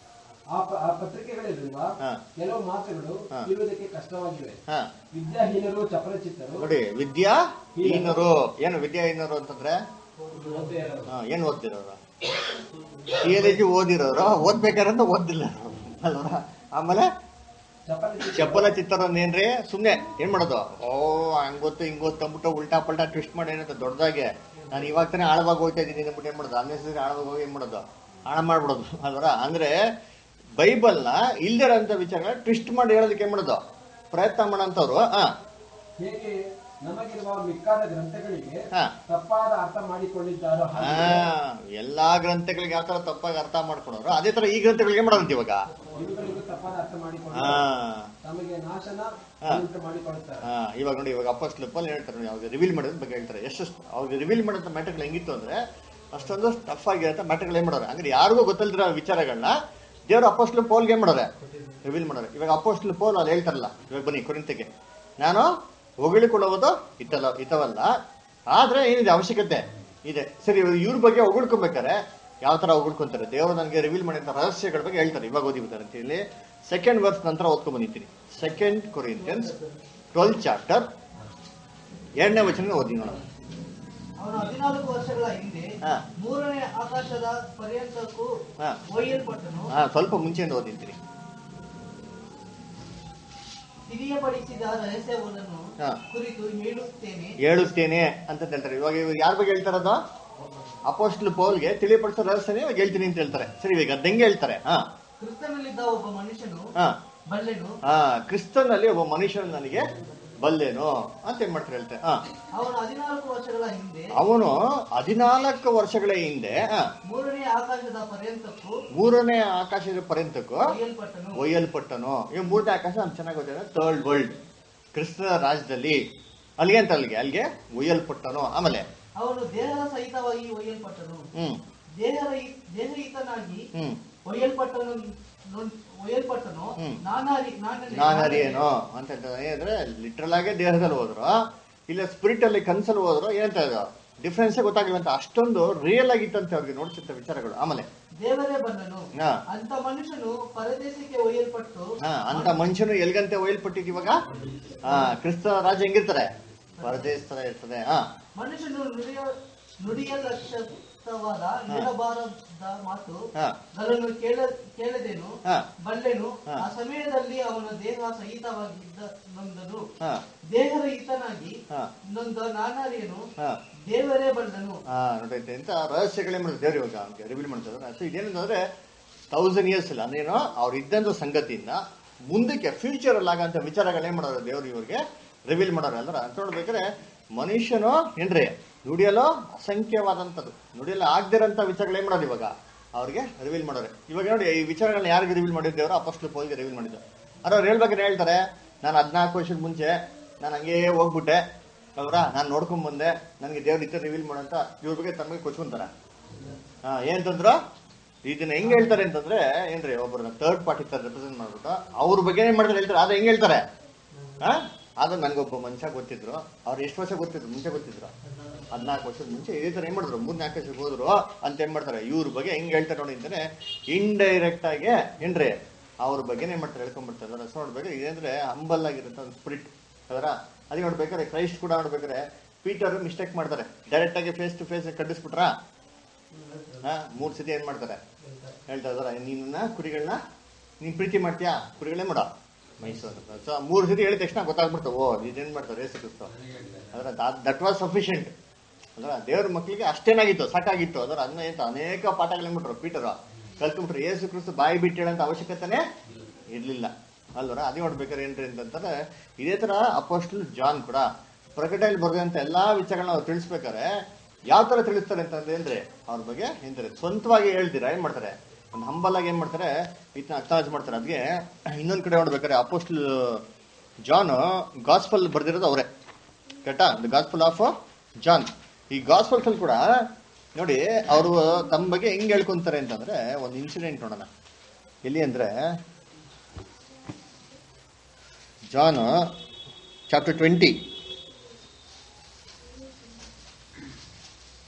ಆ ಪ- ಆ ಪತ್ರಿಕೆಗಳಲ್ಲಿರುವ ಹಾ. ಕೆಲವು ಮಾತುಗಳು ಹಾ. ಇರುವುದಕ್ಕೆ ಕಷ್ಟವಾಗಿವೆ ಹಾ ವಿದ್ಯಾಹೀನರು ಚಪಲಚಿತ್ತರು ನೋಡಿ ವಿದ್ಯಾ ಹೀನರು ಏನು ವಿದ್ಯಾಹೀನರು ಅಂತಂದ್ರೆ ಓದದೇ ಇರೋರು. ಹಾ, ಏನ್ ಓದ್ತಿರೋರು ಥಿಯಲಜಿ ಓದಿರೋರು ಓದ್ಬೇಕಾರಂತ ಓದಿಲ್ಲ ಅಲ್ವಾ ಆಮೇಲೆ ಚಪಲಚಿತ್ತರು ಚಪ್ಪಲ ಚಿತ್ರನ ಏನ್ರಿ ಸುಮ್ನೆ ಏನ್ ಮಾಡೋದು ಓ ಹಂಗ್ ಗೊತ್ತು ಹಿಂಗ್ ಗೊತ್ತು ಅಂದ್ಬಿಟ್ಟು ಉಲ್ಟಾ ಪಲ್ಟಾ ಟ್ವಿಸ್ಟ್ ಮಾಡಿ ಏನಂತ ದೊಡ್ಡದಾಗೆ ನಾನು ಇವಾಗ ತಾನೇ ಆಳವಾಗಿ ಹೋಗ್ತಾ ಇದ್ದೀನಿ ಅಂದ್ಬಿಟ್ಟು ಏನ್ ಮಾಡೋದು ಅನ್ನೆಸರಿ ಆಳವಾಗಿ ಹೋಗಿ ಏನ್ ಮಾಡೋದು ಹಾಳ ಮಾಡ್ಬಿಡೋದು ಅಲ್ವರ ಅಂದ್ರೆ ಬೈಬಲ್ನ ಇಲ್ದಿರೋಂಥ ವಿಚಾರಗಳನ್ನ ಟ್ವಿಸ್ಟ್ ಮಾಡಿ ಹೇಳೋದಕ್ಕೆ ಏನ್ ಮಾಡೋದು ಪ್ರಯತ್ನ ಮಾಡೋಂಥವ್ರು ಹಾ ಹೇಗೆ ನಮಗಿರುವ ಮಿಕ್ಕಾದ ಗ್ರಂಥಗಳಿಗೆ ಹಾ ತಪ್ಪಾದ ಅರ್ಥ ಮಾಡಿಕೊಂಡಿದ್ದಾರೋ ಹಾ ಹಾಗೆ ಎಲ್ಲಾ ಗ್ರಂಥಗಳಿಗೆ ಯಾವ ತರ ತಪ್ಪಾಗಿ ಅರ್ಥ ಮಾಡ್ಕೊಂಡ್ರು ಅದೇ ತರ ಈ ಗ್ರಂಥಗಳಿಗೆ ಏನ್ ಮಾಡೋದಂತ ಇವಾಗ ಇವುಗಳಿಗೂ ತಪ್ಪಾದ ಅರ್ಥ ಮಾಡಿಕೊಂಡು ಹಾ ತಮಗೆ ನಾಶನ ಹಾ. ಉಂಟು ಮಾಡಿಕೊಳ್ಳುತ್ತಾರೆ ಹಾ ಇವಾಗ ನೋಡಿ ಇವಾಗ ಅಪ್ಪಸ್ಲು ಪಲ್ ಹೇಳ್ತಾರೆ ನೋಡಿ ಅವ್ರಿಗೆ ರಿವೀಲ್ ಮಾಡೋದ್ರ ಬಗ್ಗೆ ಹೇಳ್ತಾರೆ ಎಷ್ಟು ಅವ್ರಿಗೆ ರಿವೀಲ್ ಮಾಡೋಂಥ ಮ್ಯಾಟರ್ಗಳು ಹೆಂಗಿತ್ತು ಅಂದ್ರೆ ಅಷ್ಟೊಂದು ಟಫ್ ಆಗಿರುತ್ತೆ ಮ್ಯಾಟರ್ಗಳು ಏನ್ ಮಾಡೋರು ಅಂದ್ರೆ ಯಾರಿಗೂ ಗೊತ್ತಲ್ದಿರೋ ವಿಚಾರಗಳನ್ನ ದೇವ್ರ ಅಪ್ಪಸ್ಲು ಪೋಲ್ಗೆ ಏನ್ ಮಾಡೋರೆ ರಿವೀಲ್ ಮಾಡೋರೆ ಇವಾಗ ಅಪ್ಪಸ್ಲು ಪೋಲ್ ಅಲ್ಲಿ ಹೇಳ್ತಾರಲ್ಲ ಇವಾಗ ಬನ್ನಿ ಕುರಿತಿಗೆ ನಾನು ಹೊಗಳಿಕೊಳ್ಳುವುದು ಇತ್ತಲ್ಲ ಇತವಲ್ಲ ಆದ್ರೆ ಏನಿದೆ ಅವಶ್ಯಕತೆ ಇದೆ ಸರಿ ಇವಾಗ ಇವ್ರ ಬಗ್ಗೆ ಹೊಗಳ್ಕೊಬೇಕಾರೆ ಯಾವ ತರ ಹೊಗಳ್ಕೊಂತಾರೆ ದೇವರು ನನಗೆ ರಿವೀಲ್ ಮಾಡಿದ ರಹಸ್ಯಗಳ ಬಗ್ಗೆ ಹೇಳ್ತಾರೆ ಇವಾಗ ಓದಿ ಬಿಡ್ತಾರೆ ಅಂತ ಹೇಳಿ ಸೆಕೆಂಡ್ ವರ್ಸ್ ನಂತರ ಓದ್ಕೊಂಡ್ ಬಂದಿದ್ದೀನಿ ಸೆಕೆಂಡ್ ಕೊರಿಯನ್ಸ್ ಟ್ವೆಲ್ ಚಾಪ್ಟರ್ ಎರಡನೇ ವಚನ ಓದಿ ನೋಡೋಣ ಅವನು ಹದಿನಾಲ್ಕು ವರ್ಷಗಳ ಹಿಂದೆ ಹಾ. ಮೂರನೇ ಆಕಾಶದ ಪರ್ಯಂತಕ್ಕೂ ಹಾ. ಒಯ್ಯಲ್ಪಟ್ಟನು ಹಾ ಸ್ವಲ್ಪ ಮುಂಚೆಯಿಂದ ಓದಿದ್ದೀನಿ ತಿಳಿಯಪಡಿಸಿದ ರಹಸ್ಯವನ್ನು ಹಾ. ಕುರಿತು ಹೇಳುತ್ತೇನೆ ಹೇಳುತ್ತೇನೆ ಅಂತ ಹೇಳ್ತಾರೆ ಇವಾಗ ಇವಾಗ ಯಾರ ಬಗ್ಗೆ ಹೇಳ್ತಾರದು ಅಪೋಸ್ಟ್ಲ್ ಪೌಲ್ಗೆ ತಿಳಿಪಡಿಸೋ ರಹಸ್ಯನೇ ಇವಾಗ ಹೇಳ್ತೀನಿ ಅಂತ ಹೇಳ್ತಾರೆ ಸರಿ ಇವಾಗ ಅದ್ ಹೆಂಗೆ ಹೇಳ್ತಾರೆ ಹಾ ಕ್ರಿಸ್ತನಲ್ಲಿದ್ದ ಒಬ್ಬ ಮನುಷ್ಯನು ಹಾ ಬಲ್ಲೆನು ಹಾ ಕ್ರಿಸ್ತನಲ್ಲಿ ಒಬ್ಬ ಮನುಷ್ಯನು ನನಗೆ ಬಲ್ಲೇನು ಅಂತ ಏನ್ ಮಾಡ್ತಾರೆ ಹೇಳ್ತಾರೆ ಹಾ ಅವನು ಹದಿನಾಲ್ಕು ವರ್ಷಗಳ ಹಿಂದೆ ಅವನು ಹದಿನಾಲ್ಕು ವರ್ಷಗಳ ಹಿಂದೆ ಹಾ, ಮೂರನೇ ಆಕಾಶದ ಪರ್ಯಂತಕ್ಕೂ ಮೂರನೇ ಆಕಾಶದ ಪರ್ಯಂತಕ್ಕೂ ಒಯ್ಯಲ್ಪಟ್ಟನು ಒಯ್ಯಲ್ಪಟ್ಟನು ಈ ಮೂರನೇ ಆಕಾಶ ನಮ್ಗೆ ಚೆನ್ನಾಗಿ ಗೊತ್ತಿದೆ ಥರ್ಡ್ ವರ್ಲ್ಡ್ ಕ್ರಿಸ್ತ ರಾಜ್ಯದಲ್ಲಿ ಅಲ್ಲಿಗೆ ಅಂತ ಅಲ್ಲಿಗೆ ಅಲ್ಲಿಗೆ ಒಯ್ಯಲ್ಪಟ್ಟನು ಆಮೇಲೆ ಅವನು ದೇಹದ ಸಹಿತವಾಗಿ ಒಯ್ಯಲ್ಪಟ್ಟನು ಹ್ಮ್ ದೇಹದ ದೇಹಹಿತನಾಗಿ ಹ್ಮ್ ಒಯ್ಯಲ್ಪಟ್ಟನು ನೊಂ- ಒಯ್ಯಲ್ಪಟ್ಟನು ಹ್ಮ್. ನಾನಾರಿ ನಾನರಿ- ನಾನು ಅರಿಯೇನು ಅಂತ ಹೇಳ್ತಾರೆ ಏನಂದ್ರೆ ಲಿಟ್ರಲ್ ಆಗಿ ದೇಹದಲ್ಲಿ ಹೋದ್ರು ಇಲ್ಲ ಸ್ಪಿರಿಟ್ ಅಲ್ಲಿ ಕನ್ಸಲ್ಲಿ ಹೋದ್ರು ಏನಂತ ಇದು ಡಿಫ್ರೆನ್ಸ್ ಗೊತ್ತಾಗಿಲ್ಲ ಅಂತ ಅಷ್ಟೊಂದು ರಿಯಲ್ ಆಗಿತ್ತಂತೆ ಅವ್ರಿಗೆ ನೋಡ್ತಿದ್ದ ವಿಚಾರಗಳು ಆಮೇಲೆ ದೇವರೇ ಬಂದನು ಹಾ ಅಂತ ಮನುಷ್ಯನು ಪರದೇಶಕ್ಕೆ ಒಯ್ಯಲ್ಪಟ್ಟು ಹಾ ಅಂತ ಮನುಷ್ಯನು ಎಲ್ಗಂತೆ ಒಯ್ಯಲ್ಪಟ್ಟಿದ್ ಇವಾಗ ಹಾ ಕ್ರಿಸ್ತ ರಾಜ ಹೆಂಗಿರ್ತಾರೆ ಪರದೇಶ ತರ ಇರ್ತದೆ ಹಾ ಮನುಷ್ಯನು ನುಡಿಯ ನುಡಿಯಲಕ್ಷಿತವಾದ ನಿರಬಾರದ ಮಾತು ಹಾ ಗಳನ್ನು ಕೇಳ ಕೇಳದೇನು ಹಾ ಬಲ್ಲೆನು ಹಾ. ಆ ಸಮಯದಲ್ಲಿ ಅವನ ದೇಹ ಸಹಿತವಾಗಿದ್ದ ನೊಂದನು ಹಾ ದೇಹರಹಿತನಾಗಿ ಹಾ ನೊಂದ ನಾನಾರಿಯನು ಹಾ ದೇವರೇ ಬಂದನು ಹಾ ನೋಡೈತೆ ಅಂತ ರಹಸ್ಯಗಳೇ ಮಾಡಿದ್ರು ದೇವ್ರು ಇವಾಗ ಅವ್ನಿಗೆ ರಿವೀಲ್ ಮಾಡ್ತಾರೆ ಸೊ ಇದೇನಂದ್ರೆ ತೌಸಂಡ್ ಇಯರ್ಸ್ ಇಲ್ಲ ಅಂದ್ರೇನು ಅವ್ರು ಇದ್ದಂಥ ಸಂಗತಿಯಿಂದ ಮುಂದಕ್ಕೆ ಫ್ಯೂಚರ್ ಅಲ್ಲಿ ಆಗಂತ ವಿಚಾರಗಳೇ ಮಾಡೋರು ದೇವ್ರು ಇವ್ರಿಗೆ ರಿವೀಲ್ ಮಾಡೋರು ಅಂದ್ರೆ ಅಂತ ನೋಡ್ಬೇಕಾದ್ರೆ ಮನುಷ್ಯನು ಏನ್ರಿ ನುಡಿಯಲು ಅಸಂಖ್ಯವಾದಂಥದ್ದು ನುಡಿಯಲು ಆಗದಿರೋಂಥ ವಿಚಾರಗಳು ಏನ್ ಮಾಡೋದು ಇವಾಗ ಅವ್ರಿಗೆ ರಿವೀಲ್ ಮಾಡೋರೆ ಇವಾಗ ನೋಡಿ ಈ ವಿಚಾರಗಳನ್ನ ಯಾರಿಗೆ ರಿವೀಲ್ ಮಾಡಿದ್ದು ದೇವರು ಅಪಸ್ಲು ಪೋಲ್ಗೆ ರಿವೀಲ್ ಮಾಡಿದ್ದು ಆದ್ರೆ ಅವ್ರು ಹೇಳ್ಬೇಕಾದ್ರೆ ಹೇಳ್ತಾರೆ ನಾನು ಹದಿನಾಲ್ಕು ವರ್ಷದ ಮುಂಚೆ ನಾನು ಹಂಗೇ ಹೋಗ್ಬಿಟ್ಟೆ ಅವರ ನಾನು ನೋಡ್ಕೊಂಡ್ ಬಂದೆ ನನಗೆ ದೇವ್ರ ಇತ್ತ ರಿವೀಲ್ ಮಾಡಂತ ಇವ್ರ ಬಗ್ಗೆ ತಮಗೆ ಕೊಚ್ಕೊಂತಾರ ಹಾ ಏನಂತಂದ್ರು ಇದನ್ನ ಹೆಂಗ್ ಹೇಳ್ತಾರೆ ಅಂತಂದ್ರೆ ಏನ್ರಿ ಒಬ್ಬರನ್ನ ಥರ್ಡ್ ಪಾರ್ಟಿ ತರ ರೆಪ್ರೆಸೆಂಟ್ ಮಾಡ್ಬಿಟ್ಟು ಅವ್ರ ಬಗ್ಗೆ ಏನ್ ಮಾಡ್ತಾರೆ ಹೇಳ್ತಾರೆ ಅದ ಹೆಂಗ್ ಹೇಳ್ತಾರೆ ಹಾ ಅದು ನನಗೊಬ್ಬ ಮನುಷ್ಯ ಗೊತ್ತಿದ್ರು ಅವ್ರು ಎಷ್ಟು ವರ್ಷ ಗೊತ್ತಿದ್ರು ಮುಂಚೆ ಗೊತ್ತಿದ್ರು ಹದಿನಾಲ್ಕು ವರ್ಷದ ಮುಂಚೆ ಇದೇ ತರ ಏನ್ ಮಾಡಿದ್ರು ಮೂರ್ ನಾಲ್ಕು ವರ್ಷಕ್ಕೆ ಹೋದ್ರು ಅಂತ ಏನ್ ಮಾಡ್ತಾರೆ ಇವ್ರ ಬಗ್ಗೆ ಹೆಂಗ್ ಹೇಳ್ತಾರೆ ನೋಡಿ ಅಂತಾನೆ ಇಂಡೈರೆಕ್ಟ್ ಆಗಿ ಏನ್ರಿ ಅವ್ರ ಬಗ್ಗೆ ಏನ್ ಮಾಡ್ತಾರೆ ಹೇಳ್ಕೊಂಡ್ಬಿಡ್ತಾರೆ ರಸ ನೋಡ್ಬೇಕು ಇದಂದ್ರೆ ಹಂಬಲ್ ಆಗಿರುತ್ತೆ ಒಂದು ಸ್ಪಿರಿಟ್ ಅದರ ಅದಕ್ಕೆ ನೋಡ್ಬೇಕಾದ್ರೆ ಕ್ರೈಸ್ಟ್ ಕೂಡ ನೋಡ್ಬೇಕಾದ್ರೆ ಪೀಟರ್ ಮಿಸ್ಟೇಕ್ ಮಾಡ್ತಾರೆ ಡೈರೆಕ್ಟ್ ಆಗಿ ಫೇಸ್ ಟು ಫೇಸ್ ಕಟ್ಟಿಸ್ಬಿಟ್ರಾ ಹಾ ಮೂರ್ ಸತಿ ಏನ್ ಮಾಡ್ತಾರೆ ಹೇಳ್ತಾ ಇದಾರೆ ನೀನನ್ನ ಕುರಿಗಳನ್ನ ನೀನ್ ಪ್ರೀತಿ ಮಾಡ್ತೀಯಾ ಕುರಿಗಳೇ ಮಾಡೋ ಮೈಸೂರು ಸೊ ಮೂರು ಸತಿ ಹೇಳಿದ ತಕ್ಷಣ ಗೊತ್ತಾಗ್ಬಿಡ್ತು ಓ ಇದೇನ್ ಮಾಡ್ತಾರೆ ರೇಸ್ ಕ್ರಿಸ್ತು ಅದರ ದಟ್ ವಾಸ್ ಸಫಿಷಿಯಂಟ್ ಅದರ ದೇವ್ರ ಮಕ್ಕಳಿಗೆ ಅಷ್ಟೇನಾಗಿತ್ತು ಸಾಕಾಗಿತ್ತು ಅದರ ಅದನ್ನ ಏನು ಅನೇಕ ಪಾಠಗಳು ಏನ್ಬಿಟ್ರು ಪೀಟರ್ ಕಲ್ತ್ಬಿಟ್ರು ಏಸು ಕ್ರಿಸ್ತು ಬಾಯಿ ಬಿಟ್ಟು ಹೇಳಂತ ಅವಶ್ಯಕತೆನೇ ಇರ್ಲಿಲ್ಲ ಅಲ್ವರ ಅದೇ ನೋಡ್ಬೇಕಾದ್ರೆ ಏನ್ರಿ ಅಂತಂದ್ರೆ ಇದೇ ತರ ಅಪೋಸ್ಟಲ್ ಜಾನ್ ಕೂಡ ಪ್ರಕಟಣೆಯಲ್ಲಿ ಬರೆದಂತ ಎಲ್ಲಾ ವಿಚಾರಗಳನ್ನ ಅವ್ರು ತಿಳಿಸ್ಬೇಕಾರೆ ಯಾವ ತರ ತಿಳಿಸ್ತಾರೆ ಅಂತಂದ್ರೆ ಏನ್ರಿ ಅವ್ರ ಬಗ್ಗೆ ಏನ್ತಾರೆ ಸ್ವಂತವಾಗಿ ಹೇಳ್ತೀರಾ ಏನ್ ಮಾಡ್ತಾರೆ ಒಂದು ಹಂಬಲ್ ಆಗಿ ಏನ್ ಮಾಡ್ತಾರೆ ಇದನ್ನ ಅಕ್ನಾಲೇಜ್ ಮಾಡ್ತಾರೆ ಅದಕ್ಕೆ ಇನ್ನೊಂದ್ ಕಡೆ ನೋಡ್ಬೇಕಾದ್ರೆ ಅಪೋಸ್ಟಲ್ ಜಾನ್ ಗಾಸ್ಪಲ್ ಬರ್ದಿರೋದು ಅವರೇ ಕರೆಕ್ಟಾ ದ ಗಾಸ್ಪಲ್ ಆಫ್ ಜಾನ್ ಈ ಗಾಸ್ಪಲ್ಸ್ ಅಲ್ಲಿ ಕೂಡ ನೋಡಿ ಅವರು ತಮ್ಮ ಬಗ್ಗೆ ಹೆಂಗ್ ಹೇಳ್ಕೊಂತಾರೆ ಅಂತಂದ್ರೆ ಒಂದು ಇನ್ಸಿಡೆಂಟ್ ನೋಡೋಣ ಎಲ್ಲಿ ಅಂದ್ರೆ John chapter twenty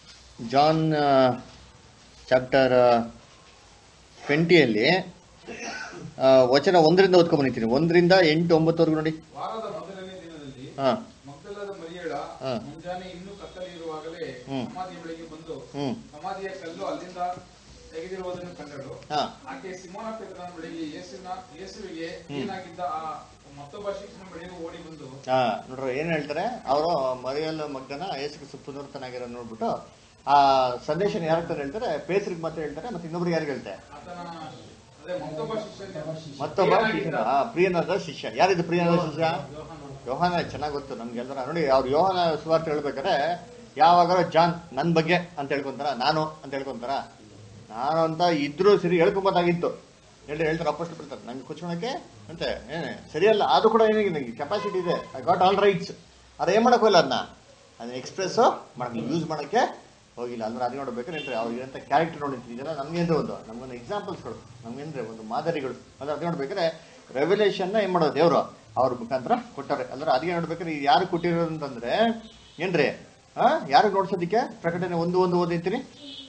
John chapter ಟ್ವೆಂಟಿಯಲ್ಲಿ ಆ, ವಚನ ಒಂದರಿಂದ ಓದ್ಕೊಂಡ್ ಬಂದಿದ್ದೀನಿ ಒಂದರಿಂದ ಎಂಟು ಒಂಬತ್ತವರೆಗೂ ನೋಡಿ ವಾರದ ಮೊದಲನೇ ದಿನದಲ್ಲಿ ಹಾ ಮಗ್ದಲದ ಮರಿಯಳ ಹಾ. ಮುಂಜಾನೆ ಇನ್ನೂ ಕತ್ತಲೆ ಇರುವಾಗಲೇ ಹ್ಮ್. ಸಮಾಧಿಯ ಬಳಿಗೆ ಬಂದು ಹ್ಮ್ ಸಮಾಧಿಯ ಕಲ್ಲು ಅಲ್ಲಿಂದ ತೆಗೆದಿರುವುದನ್ನು ಕಂಡಳು ಹಾ ಆಕೆ ಸಿಮೋನ ಪೇತ್ರನ ಬಳಿಗೆ ಯೇಸುವಿನ ಯೇಸುವಿಗೆ ಏನಾಗಿದ್ದ ಆ ಮತ್ತೊಬ್ಬ ಶಿಕ್ಷಣ ಬಳಿಗೆ ಓಡಿ ಬಂದು ಹಾ ನೋಡ್ರಿ ಏನ್ ಹೇಳ್ತಾರೆ ಅವರು ಮರಿಯಲ್ ಮಗ್ಗನ ಯೇಸು ಪುನರ್ತನಾಗಿರೋ ನೋಡ್ಬಿಟ್ಟು ಆ ಸಂದೇಶನ ಯಾರ ಹತ್ರ ಹೇಳ್ತಾರೆ ಪೇಸ್ರಿಗೆ ಮತ್ತೆ ಹೇಳ್ತಾರೆ ಮತ್ತೆ ಇನ್ನೊಬ್ರಿಗೆ ಯಾರಿಗೆ ಹೇಳ್ತಾರೆ ಆತನ ಅದೇ ಮತ್ತೊಬ್ಬ ಶಿಷ್ಯನ ಮತ್ತೊಬ್ಬ ಏನಾಗಿದ್ದ? ಶಿಷ್ಯನ ಆ, ಪ್ರಿಯನಾದ ಶಿಷ್ಯ ಯಾರಿದು ಪ್ರಿಯನಾದ ಶಿಷ್ಯ ಯೋಹಾನ ಚೆನ್ನಾಗಿ ಗೊತ್ತು ನಮ್ಗೆಲ್ಲರ ನೋಡಿ ಅವ್ರು ಯೋಹಾನ ಸುವಾರ್ತೆ ಹೇಳ್ಬೇಕಾದ್ರೆ ಯಾವಾಗಾರ ಜಾನ್ ನನ್ ಬಗ್ಗೆ ಅಂತ ಹೇಳ್ಕೊಂತಾರ ನಾನು ಅಂತ ಹೇಳ್ಕೊಂತಾರ ನಾನು ಅಂತ ಇದ್ರು ಸರಿ ಹೇಳ್ಕೊಂಬೋದಾಗಿತ್ತು ಹೇಳಿ ಹೇಳ್ತಾರೆ ಅಪ್ಪಷ್ಟು ಬಿಡ್ತಾರೆ ನಂಗೆ ಕುಚ್ಕೊಳಕ್ಕೆ ಅಂತೆ ಏನೇ ಸರಿಯಲ್ಲ ಅದು ಕೂಡ ಏನಿಗೆ ನನಗೆ ಕೆಪಾಸಿಟಿ ಇದೆ ಐ ಗಾಟ್ ಆಲ್ ರೈಟ್ಸ್ ಅದು ಏನ್ ಮಾಡಕ್ ಹೋಗಿಲ್ಲ ಅದನ್ನ ಅದನ್ನ ಎಕ್ಸ್ಪ್ರೆಸ್ ಮಾಡಕ್ಕೆ ಯೂಸ್ ಮಾಡಕ್ಕೆ ಹೋಗಿಲ್ಲ ಅಂದ್ರೆ ಅದು ನೋಡ್ಬೇಕಾದ್ರೆ ಏನ್ರಿ ಅವ್ರಿಗೆ ಅಂತ ಕ್ಯಾರೆಕ್ಟರ್ ನೋಡಿರ್ತೀವಿ ಇದೆಲ್ಲ ನಮ್ಗೆ ಅಂದ್ರೆ ಒಂದು ನಮ್ಗೊಂದು ಎಕ್ಸಾಂಪಲ್ಸ್ಗಳು ನಮ್ಗೇನ್ರಿ ಒಂದು ಮಾದರಿಗಳು ಅಂದ್ರೆ ಅದು ನೋಡ್ಬೇಕಾದ್ರೆ ರೆವಲ್ಯೂಷನ್ ಏನ್ ಮಾಡೋದು ದೇವ್ರು ಅವ್ರ ಮುಖಾಂತರ ಕೊಟ್ಟಾರೆ ಅಂದ್ರೆ ಅದಕ್ಕೆ ನೋಡ್ಬೇಕಾದ್ರೆ ಇದು ಯಾರು ಕೊಟ್ಟಿರೋದು ಅಂತಂದ್ರೆ ಏನ್ರಿ ಹಾ ಯಾರಿಗೆ ನೋಡ್ಸೋದಿಕ್ಕೆ ಪ್ರಕಟಣೆ ಒಂದು ಒಂದು ಓದಿರ್ತೀರಿ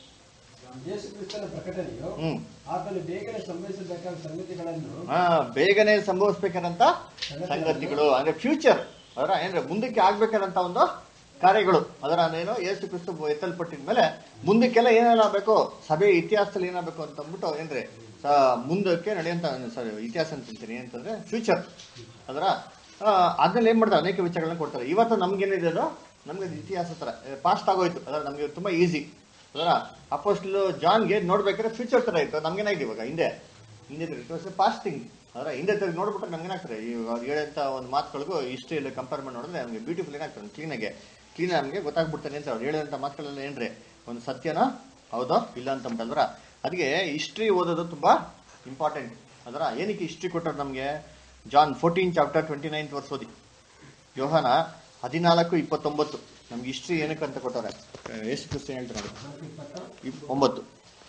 ಯೇಸು ಕ್ರಿಸ್ತನ ಪ್ರಕಟಣೆಯು ಹ್ಮ್ ಆತನು ಬೇಗನೆ ಸಂಭವಿಸಬೇಕಾದ ಸಂಗತಿಗಳನ್ನು ಹಾ ಬೇಗನೆ ಸಂಭವಿಸ್ಬೇಕಾದಂತ ಸಂಗತಿಗಳು ಅಂದ್ರೆ ಫ್ಯೂಚರ್ ಅದರ ಏನ್ರೆ ಮುಂದಕ್ಕೆ ಆಗ್ಬೇಕಾದಂತ ಒಂದು ಕಾರ್ಯಗಳು ಅದರ ಏನು ಏಸು ಕ್ರಿಸ್ತು ಎತ್ತಲ್ಪಟ್ಟಿದ ಮೇಲೆ ಮುಂದಕ್ಕೆಲ್ಲ ಏನೆಲ್ಲ ಬೇಕು ಸಭೆ ಇತಿಹಾಸದಲ್ಲಿ ಏನಾಗಬೇಕು ಅಂತ ಅಂದ್ಬಿಟ್ಟು ಏನ್ರಿ ಸ- ಮುಂದಕ್ಕೆ ನಡೆಯಂತ ಸಾರಿ ಇತಿಹಾಸ ಅಂತೀನಿ ಏನಂತಂದ್ರೆ ಫ್ಯೂಚರ್ ಅದರ ಅದ್ರಲ್ಲಿ ಏನ್ ಮಾಡ್ತಾರೆ ಅನೇಕ ವಿಚಾರಗಳನ್ನ ಕೊಡ್ತಾರೆ ಇವತ್ತು ನಮ್ಗೇನಿದೆ ಅದು ನಮ್ಗೆ ಅದು ಇತಿಹಾಸ ತರ ಪಾಸ್ಟ್ ಆಗೋಯ್ತು ಅದರ ನಮ್ಗೆ ತುಂಬಾ ಈಸಿ ಅದರ ಅಪೋಸ್ಟ್ಲು ಜಾನ್ಗೆ ನೋಡ್ಬೇಕಾದ್ರೆ ಫ್ಯೂಚರ್ ತರ ಇತ್ತು ನಮ್ಗೇನಾಗಿದೆ ಇವಾಗ ಹಿಂದೆ ಹಿಂದೆ ಇಟ್ ವಾಸ್ ಪಾಸ್ಟಿಂಗ್ ಅದರ ಹಿಂದೆ ತೆಗೆದು ನೋಡ್ಬಿಟ್ರೆ ನಮ್ಗೆ ಏನಾಗ್ತದೆ ಈ ಅವ್ರು ಹೇಳಂತ ಒಂದು ಮಾತುಗಳಿಗೂ ಹಿಸ್ಟ್ರಿಯಲ್ಲಿ ಕಂಪೇರ್ ಮಾಡಿ ನೋಡಿದ್ರೆ ನಮಗೆ ಬ್ಯೂಟಿಫುಲ್ ಏನಾಗ್ತದೆ ಕ್ಲೀನಾಗೆ ಕ್ಲೀನ್ ನಮಗೆ ಗೊತ್ತಾಗ್ಬಿಡ್ತಾನೆ ಅಂತ ಅವ್ರು ಹೇಳಂತ ಮಾತುಗಳೆಲ್ಲ ಏನ್ರಿ ಒಂದು ಸತ್ಯನ ಹೌದೋ ಇಲ್ಲ ಅಂತ ಅಂತಂದ್ರ ಅದಕ್ಕೆ ಹಿಸ್ಟ್ರಿ ಓದೋದು ತುಂಬಾ ಇಂಪಾರ್ಟೆಂಟ್ ಅದರ ಏನಕ್ಕೆ ಹಿಸ್ಟ್ರಿ ಕೊಟ್ಟರು ನಮಗೆ John fourteen chapter twenty ninth ವರ್ಷ ಓದಿ ಯೋಹಾನ ಹದಿನಾಲ್ಕು ಇಪ್ಪತ್ತೊಂಬತ್ತು ನಮ್ಗೆ ಹಿಸ್ಟ್ರಿ ಏನಕ್ಕೆ ಅಂತ ಕೊಟ್ಟವ್ರೆ ಎಷ್ಟು ಕ್ರಿಸ್ತ ಹೇಳ್ತಾರೆ ನೋಡಿ. ನಾಲ್ಕು ಇಪ್ಪತ್ತು. ಇಪ್- ಒಂಬತ್ತು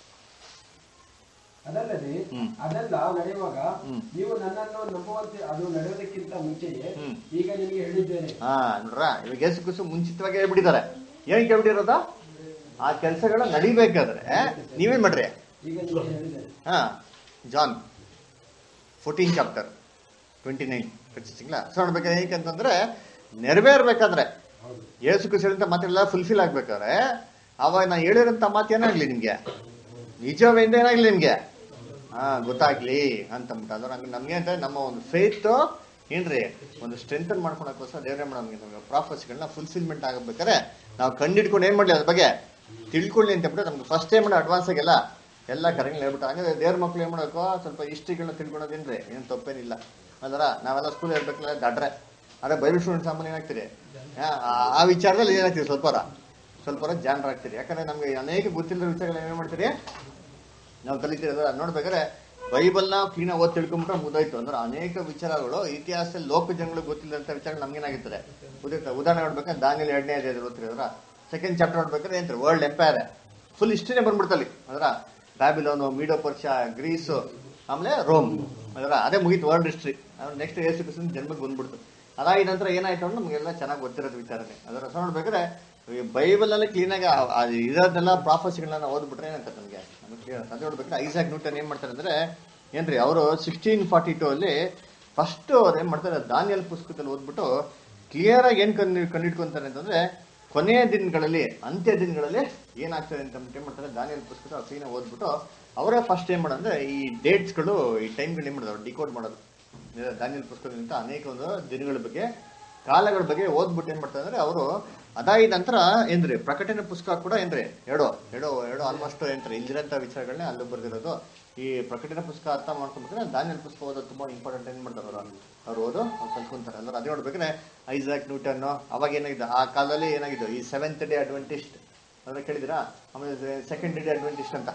ಅದಲ್ಲದೆ ಹ್ಮ್. ಅದೆಲ್ಲ ನಡೆಯುವಾಗ ಹ್ಮ್. ನೀವು ನನ್ನನ್ನು ನಂಬುವಂತೆ ಅದು ನಡೆಯೋದಕ್ಕಿಂತ ಮುಂಚೆಯೇ ಹ್ಮ್. ಈಗ ನಿಮಗೆ ಹೇಳಿದ್ದೇನೆ ಹಾ ನೋಡ್ರ ಇವಾಗ ಯೇಸು ಕ್ರಿಸ್ತು ಮುಂಚಿತವಾಗಿ ಹೇಳ್ಬಿಟ್ಟಿದ್ದಾರೆ ಏನಕ್ಕೆ ಹೇಳ್ಬಿಟ್ಟಿರೋದ ಆ ಕೆಲಸಗಳ ನಡಿಬೇಕಾದ್ರೆ ನೀವೇನ್ ಮಾಡ್ರಿ ಈಗ ನಿಮಗೆ ಹೇಳಿದ್ದೇನೆ ಹಾ John fourteen chapter twenty nine ಖಚಿತಿಂಗ್ಲ ಸೊ ನೋಡ್ಬೇಕಾದ್ರೆ ಏನಕ್ಕೆ ಅಂತಂದ್ರೆ ನೆರವೇರ್ಬೇಕಾದ್ರೆ ಹೌದು ಯೇಸು ಕ್ರಿಸ್ತು ಹೇಳಿದಂತ ಮಾತೆಲ್ಲ ಫುಲ್ಫಿಲ್ ಆಗ್ಬೇಕಾದ್ರೆ ಅವಾಗ ನಾ ಹೇಳಿರೋಂಥ ಮಾತು ಏನಾಗ್ಲಿ ನಿಮ್ಗೆ ನಿಜವೇಂದ ಏನಾಗ್ಲಿ ನಿಮ್ಗೆ ಹಾ ಗೊತ್ತಾಗ್ಲಿ ಅಂತಂದ್ಬಿಟ್ಟು ಅದ್ರ ಹಂಗೆ ನಮ್ಗೆ ಅಂತ ನಮ್ಮ ಒಂದು ಫೇತ್ ಏನ್ರಿ ಒಂದು ಸ್ಟ್ರೆಂಥನ್ ಮಾಡ್ಕೊಳಕ್ಕೋಸ್ಕರ ದೇವ್ರೆ ನಮ್ಗೆ ನಮ್ಗೆ ಪ್ರಾಫಸ್ಗಳನ್ನ ಫುಲ್ಫಿಲ್ಮೆಂಟ್ ಆಗಬೇಕಾದ್ರೆ ನಾವು ಕಂಡಿಡ್ಕೊಂಡು ಏನ್ ಮಾಡ್ಲಿ ಅದ್ರ ಬಗ್ಗೆ ತಿಳ್ಕೊಳ್ಳಿ ಅಂತ ಬಿಟ್ಟು ನಮ್ಗೆ ಫಸ್ಟ್ ಟೈಮ್ ಅಡ್ವಾನ್ಸ್ ಆಗಿಲ್ಲ ಎಲ್ಲ ಕರೆಂಗ್ ಹೇಳ್ಬಿಟ್ಟು ಹಂಗೆ ದೇವ್ರ ಮಕ್ಳು ಏನ್ ಮಾಡಬೇಕು ಸ್ವಲ್ಪ ಹಿಸ್ಟ್ರಿಗಳನ್ನ ತಿಳ್ಕೊಳೋದೇನ್ರಿ ಏನು ತಪ್ಪೇನಿಲ್ಲ ಅಂದ್ರ ನಾವೆಲ್ಲ ಸ್ಕೂಲ್ ಇರ್ಬೇಕಲ್ಲ ದಡ್ರೆ ಅದೇ ಬೈಬಲ್ ಸ್ಟೂಡೆಂಟ್ ಸಾಮಾನ್ಯ ಏನಾಗ್ತೀರಿ ಆ- ಆ- ಆ ವಿಚಾರದಲ್ಲಿ ಏನಾಗ್ತೀರಿ ಸ್ವಲ್ಪ ಸ್ವಲ್ಪ ಜಾಣರಾಗ್ತೀರಿ ಯಾಕಂದ್ರೆ ನಮ್ಗೆ ಅನೇಕ ಗೊತ್ತಿಲ್ಲದ ವಿಚಾರಗಳು ಏನ್ ಮಾಡ್ತೀರಿ ನಾವು ಕಲಿತೀರಿ ಅದರ ನೋಡ್ಬೇಕಾದ್ರೆ ಬೈಬಲ್ನ ಕ್ಲೀನ್ ಓದ್ ತಿಳ್ಕೊಂಬಿಟ್ರೆ ಮುದಾಯ್ತು ಅಂದ್ರೆ ಅನೇಕ ವಿಚಾರಗಳು ಇತಿಹಾಸದಲ್ಲಿ ಲೋಕ ಜನಗಳಿಗೆ ಗೊತ್ತಿಲ್ಲದಂತ ವಿಚಾರಗಳು ನಮ್ಗೇನಾಗಿರ್ತದೆ ಗೊತ್ತಿರ್ತದೆ ಉದಾಹರಣೆ ನೋಡ್ಬೇಕಾದ್ರೆ ದಾನಿಯಲ್ಲಿ ಎರಡನೇ ಅಧ್ಯಾಯದಲ್ಲಿ ಓದ್ತೀರಿ ಅದರ ಸೆಕೆಂಡ್ ಚಾಪ್ಟರ್ ನೋಡ್ಬೇಕಾದ್ರೆ ಏನ್ರಿ ವರ್ಲ್ಡ್ ಎಂಪೈರ್ ಫುಲ್ ಹಿಸ್ಟ್ರಿನೇ ಬಂದ್ಬಿಡ್ತಲ್ಲಿ ಅದರ ಬ್ಯಾಬಿಲೋನು ಮೀಡೋ ಪರ್ಷಿಯಾ ಗ್ರೀಸು ಆಮೇಲೆ ರೋಮ್ ಅದರ ಅದೇ ಮುಗೀತು ವರ್ಲ್ಡ್ ಹಿಸ್ಟ್ರಿ ನೆಕ್ಸ್ಟ್ ಏಸು ಕ್ರಿಸ್ತನ ಜನ್ಮಕ್ಕೆ ಬಂದ್ಬಿಡ್ತು ಅದಾದ ನಂತರ ಏನಾಯ್ತು ಅಂದ್ರೆ ನಮಗೆಲ್ಲ ಚೆನ್ನಾಗಿ ಗೊತ್ತಿರೋದು ವಿಚಾರನೆ ಅದರ ಸೊ ನೋಡ್ಬೇಕಾದ್ರೆ ಈ ಬೈಬಲ್ ಅಲ್ಲಿ ಕ್ಲೀನ್ ಆಗಿ ಆ- ಆ ಇರೋದೆಲ್ಲ ಪ್ರಾಫಸಿಗಳನ್ನ ಓದ್ಬಿಟ್ರೆ ಏನಾಗ್ತದೆ ನಮಗೆ ನಮಗೆ clear ಆಗುತ್ತೆ. ಅದ್ ನೋಡ್ಬೇಕಾದ್ರೆ ಐಸಾಕ್ ನ್ಯೂಟನ್ ಏನ್ ಮಾಡ್ತಾರೆ ಅಂದ್ರೆ ಏನ್ರಿ ಅವರು ಸಿಕ್ಸ್ಟೀನ್ ಫಾರ್ಟಿ ಟೂ ಅಲ್ಲಿ ಫಸ್ಟ್ ಅವ್ರು ಏನ್ ಮಾಡ್ತಾರೆ ದಾನಿಯಲ್ ಪುಸ್ತಕದಲ್ಲಿ ಓದ್ಬಿಟ್ಟು ಕ್ಲಿಯರ್ ಆಗಿ ಏನ್ ಕಂಡು ಕಂಡಿಡ್ಕೊಂತಾರೆ ಅಂತಂದ್ರೆ ಕೊನೆಯ ದಿನಗಳಲ್ಲಿ ಅಂತ್ಯ ದಿನಗಳಲ್ಲಿ ಏನಾಗ್ತದೆ ಅಂತ ಅಂದ್ಬಿಟ್ಟು ಏನ್ ಮಾಡ್ತಾರೆ ದಾನಿಯಲ್ ಪುಸ್ತಕ ಕ್ಲೀನ್ ಓದ್ಬಿಟ್ಟು ಅವರೇ ಫಸ್ಟ್ ಏನ್ ಮಾಡೋದಂದ್ರೆ ಈ ಡೇಟ್ಸ್ಗಳು ಈ ಟೈಮ್ಗಳು ಏನ್ ಮಾಡೋದು ಡಿಕೋಡ್ ಮಾಡೋದು ದಾನಿಯಲ್ ಪುಸ್ತಕದಿಂದ ಅನೇಕ ಒಂದು ದಿನಗಳ ಬಗ್ಗೆ ಕಾಲಗಳ ಬಗ್ಗೆ ಓದ್ಬಿಟ್ಟು ಏನ್ ಮಾಡ್ತಾರೆ ಅಂದ್ರೆ ಅವರು ಅದಾದ ನಂತರ ಏನ್ರಿ ಪ್ರಕಟಣೆ ಪುಸ್ತಕ ಕೂಡ ಏನ್ರಿ ಎರಡು ಎರಡು ಎರಡು ಆಲ್ಮೋಸ್ಟ್ ಏನ್ರಿ ಇಲ್ಲಿರಂತ ವಿಚಾರಗಳನ್ನ ಅಲ್ಲಿ ಬರ್ದಿರೋದು ಈ ಪ್ರಕಟಣೆ ಪುಸ್ತಕ ಅರ್ಥ ಮಾಡ್ಕೊಂಡ್ಬಿಟ್ರೆ ದಾನಿಯಲ್ ಪುಸ್ತಕ ಓದೋದು ತುಂಬಾ ಇಂಪಾರ್ಟೆಂಟ್ ಏನ್ ಮಾಡ್ತಾರೆ ಅವರು ಅವ್ರು ಓದು ಅವ್ರು ಕಲ್ತ್ಕೊಂತಾರೆ ಅಂದ್ರೆ ಅದೇ ನೋಡ್ಬೇಕಾದ್ರೆ ಐಸಾಕ್ ನ್ಯೂಟನ್ ಅವಾಗ ಏನಾಗಿದೆ ಆ ಕಾಲದಲ್ಲಿ ಏನಾಗಿದೆ ಈ ಸೆವೆಂತ್ ಡೇ ಅಡ್ವೆಂಟಿಸ್ಟ್ ಅಂದ್ರೆ ಕೇಳಿದಿರಾ ಆಮೇಲೆ ಸೆಕೆಂಡ್ ಡೇ ಅಡ್ವೆಂಟಿಸ್ಟ್ ಅಂತ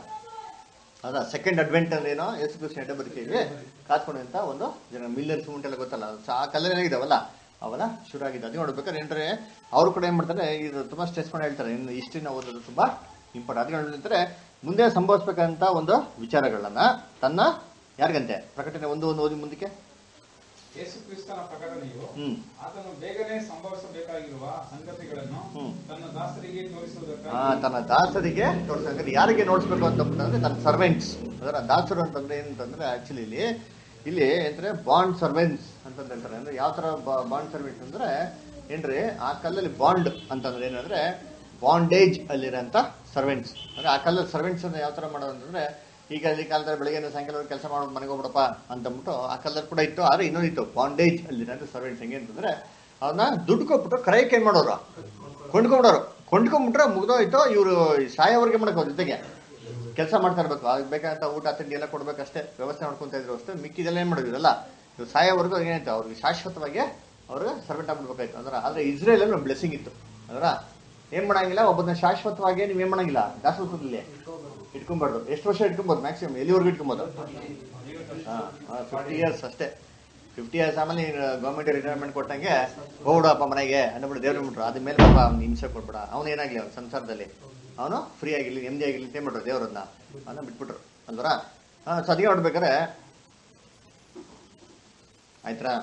ಅದ ಸೆಕೆಂಡ್ ಅಡ್ವೆಂಟ್ ಅಂದ್ರೆ ಏನೋ ಯೇಸು ಕ್ರಿಸ್ತ ಎಡೆ ಬದುಕಿಗೆ ಕಾತ್ಕೊಂಡಂತ ಒಂದು ಜನ ಮಿಲ್ಲರ್ಸ್ ಮೂಮೆಂಟ್ ಎಲ್ಲ ಗೊತ್ತಲ್ಲ ಸೊ ಆ ಕಲರ್ ಏನಾಗಿದಾವಲ್ಲ ಅವೆಲ್ಲ ಶುರು ಆಗಿದೆ ಅದು ನೋಡ್ಬೇಕಾದ್ರೆ ಏನ್ರೆ ಅವ್ರು ಕೂಡ ಏನ್ ಮಾಡ್ತಾರೆ ಇದು ತುಂಬಾ ಸ್ಟ್ರೆಸ್ ಮಾಡಿ ಹೇಳ್ತಾರೆ ಇನ್ನು ಹಿಸ್ಟ್ರಿನ ಓದೋದು ತುಂಬಾ ಇಂಪಾರ್ಟೆಂಟ್ ಅದು ಹೇಳ್ತಾರೆ ಮುಂದೆ ಸಂಭವಿಸ್ಬೇಕಂತ ಒಂದು ವಿಚಾರಗಳನ್ನ ತನ್ನ ಯಾರಿಗಂತೆ ಪ್ರಕಟಣೆ ಒಂದು ಒಂದು ಓದಿ ಮುಂದಕ್ಕೆ ಯೇಸು ಕ್ರಿಸ್ತನ ಪ್ರಕಟಣೆಯು ಹ್ಮ್ ಆತನು ಬೇಗನೆ ಸಂಭವಿಸಬೇಕಾಗಿರುವ ಸಂಗತಿಗಳನ್ನು ಹ್ಮ್. ತನ್ನ ದಾಸರಿಗೆ ತೋರಿಸುವುದಕ್ಕಾಗಿ ಆ, ತನ್ನ ದಾಸರಿಗೆ ತೋರಿಸಂದ್ರೆ ಯಾರಿಗೆ ನೋಡಿಸ್ಬೇಕು ಅಂತ ಅಂದ್ರೆ ತನ್ನ ಸರ್ವೆಂಟ್ಸ್ ಅದರ ದಾಸರು ಅಂತಂದ್ರೆ ಏನಂತಂದ್ರೆ ಆಕ್ಚುಲಿ ಇಲ್ಲಿ ಇಲ್ಲಿ ಅಂದ್ರೆ ಬಾಂಡ್ ಸರ್ವೆನ್ಸ್ ಅಂತ ಹೇಳ್ತಾರೆ ಅಂದ್ರೆ ಯಾವ ತರ ಬಾಂಡ್ ಸರ್ವೆನ್ಸ್ ಅಂದ್ರೆ ಏನ್ರಿ ಆ ಕಾಲದಲ್ಲಿ ಬಾಂಡ್ ಅಂತಂದ್ರೆ ಏನಂದ್ರೆ ಬಾಂಡೇಜ್ ಅಲ್ಲಿರೋಂಥ ಸರ್ವೆಂಟ್ಸ್ ಅಂದ್ರೆ ಆ ಕಾಲದಲ್ಲಿ ಸರ್ವೆಂಟ್ಸ್ ಅನ್ನ ಯಾವ ತರ ಮಾಡೋದು ಅಂತಂದ್ರೆ ಈಗ ಈ ಕಾಲದಲ್ಲಿ ಬೆಳಗ್ಗೆ ಸಾಯಂಕಾಲ ಕೆಲಸ ಮಾಡೋದು ಮನೆಗೆ ಹೋಗ್ಬಿಡಪ್ಪ ಅಂತಂದ್ಬಿಟ್ಟು ಆ ಕಾಲದಲ್ಲಿ ಕೂಡ ಇತ್ತು ಆದ್ರೆ ಇನ್ನೊಂದು ಇತ್ತು ಬಾಂಡೇಜ್ ಅಲ್ಲಿರೋಂಥ ಸರ್ವೆಂಟ್ಸ್ ಹೆಂಗೆ ಅಂತಂದ್ರೆ ಅವನ್ನ ದುಡ್ಡು ಕೊಟ್ಬಿಟ್ಟು ಕ್ರಯಕ್ಕೆ ಏನ್ ಮಾಡೋರು ಕೊಂಡ್ಕೊಂಬಿಡೋರು ಕೊಂಡ್ಕೊಂಡ್ಬಿಟ್ರೆ ಮುಗ್ದೋಯ್ತು ಇವರು ಸಾಯೋವರೆಗೆ ಮಾಡಬೇಕು ಜೊತೆಗೆ ಕೆಲಸ ಮಾಡ್ತಾ ಇರ್ಬೇಕು ಅದಕ್ಕೆ ಬೇಕಾದಂತ ಊಟ ತಿಂಡಿ ಎಲ್ಲ ಕೊಡ್ಬೇಕಷ್ಟೇ ವ್ಯವಸ್ಥೆ ಮಾಡ್ಕೊಂತ ಇದ್ರು ಅಷ್ಟೇ ಮಿಕ್ಕಿದೆಲ್ಲ ಏನ್ ಮಾಡಿದ್ರಲ್ಲ ಇವ್ರು ಸಾಯೋವರೆಗೂ ಏನಾಯ್ತು ಅವ್ರಿಗೆ ಶಾಶ್ವತವಾಗಿ ಅವ್ರಿಗೆ ಸರ್ವೆಂಟ್ ಆಗ್ಬಿಡ್ಬೇಕಾಯ್ತು ಅಂದ್ರೆ ಆದ್ರೆ ಇಸ್ರೇಲ್ ಅಲ್ಲಿ ಬ್ಲೆಸ್ಸಿಂಗ್ ಇತ್ತು ಅದರ ಏನ್ ಮಾಡಂಗಿಲ್ಲ ಒಬ್ಬನ ಶಾಶ್ವತವಾಗಿ ನೀವ್ ಏನ್ ಮಾಡಂಗಿಲ್ಲ ದಾಸತ್ವದಲ್ಲಿ ಇಟ್ಕೊಂಬಾರ್ದು ಎಷ್ಟು ವರ್ಷ ಇಟ್ಕೊಬೋದು ಮ್ಯಾಕ್ಸಿಮಮ್ ಎಲ್ಲಿವರೆಗೂ ಇಟ್ಕೊಬೋದು ಫಿಫ್ಟಿ ಇಯರ್ಸ್ ಅಷ್ಟೇ ಫಿಫ್ಟಿ ಇಯರ್ಸ್ ಆಮೇಲೆ ಗೌರ್ಮೆಂಟ್ ರಿಟೈರ್ಮೆಂಟ್ ಕೊಟ್ಟಂಗೆ ಹೋಗ್ಬಿಡಪ್ಪ ಮನೆಗೆ ಅಂದ್ಬಿಟ್ಟು ದೇವ್ರ ಬಿಟ್ರು ಅದ ಮೇಲೆ ಪಾಪ ಅವ್ನು ಹಿಂಸೆ ಕೊಟ್ಬಿಡ ಅವನು ಏನಾಗ್ಲಿ ಅವ್ನ ಸಂಸಾರದಲ್ಲಿ ಅವನು ಫ್ರೀ ಆಗಿರ್ಲಿ ನೆಮ್ಮದಿ ಆಗಿರ್ಲಿ ಅಂತ ಏನ್ ಮಾಡ್ರು ದೇವ್ರನ್ನ ಅವನ್ನ ಬಿಟ್ಬಿಟ್ರು ಅಲ್ವರ ಸೊ ಅದಕ್ಕೆ ನೋಡ್ಬೇಕಾರೆ ಆಯ್ತಾ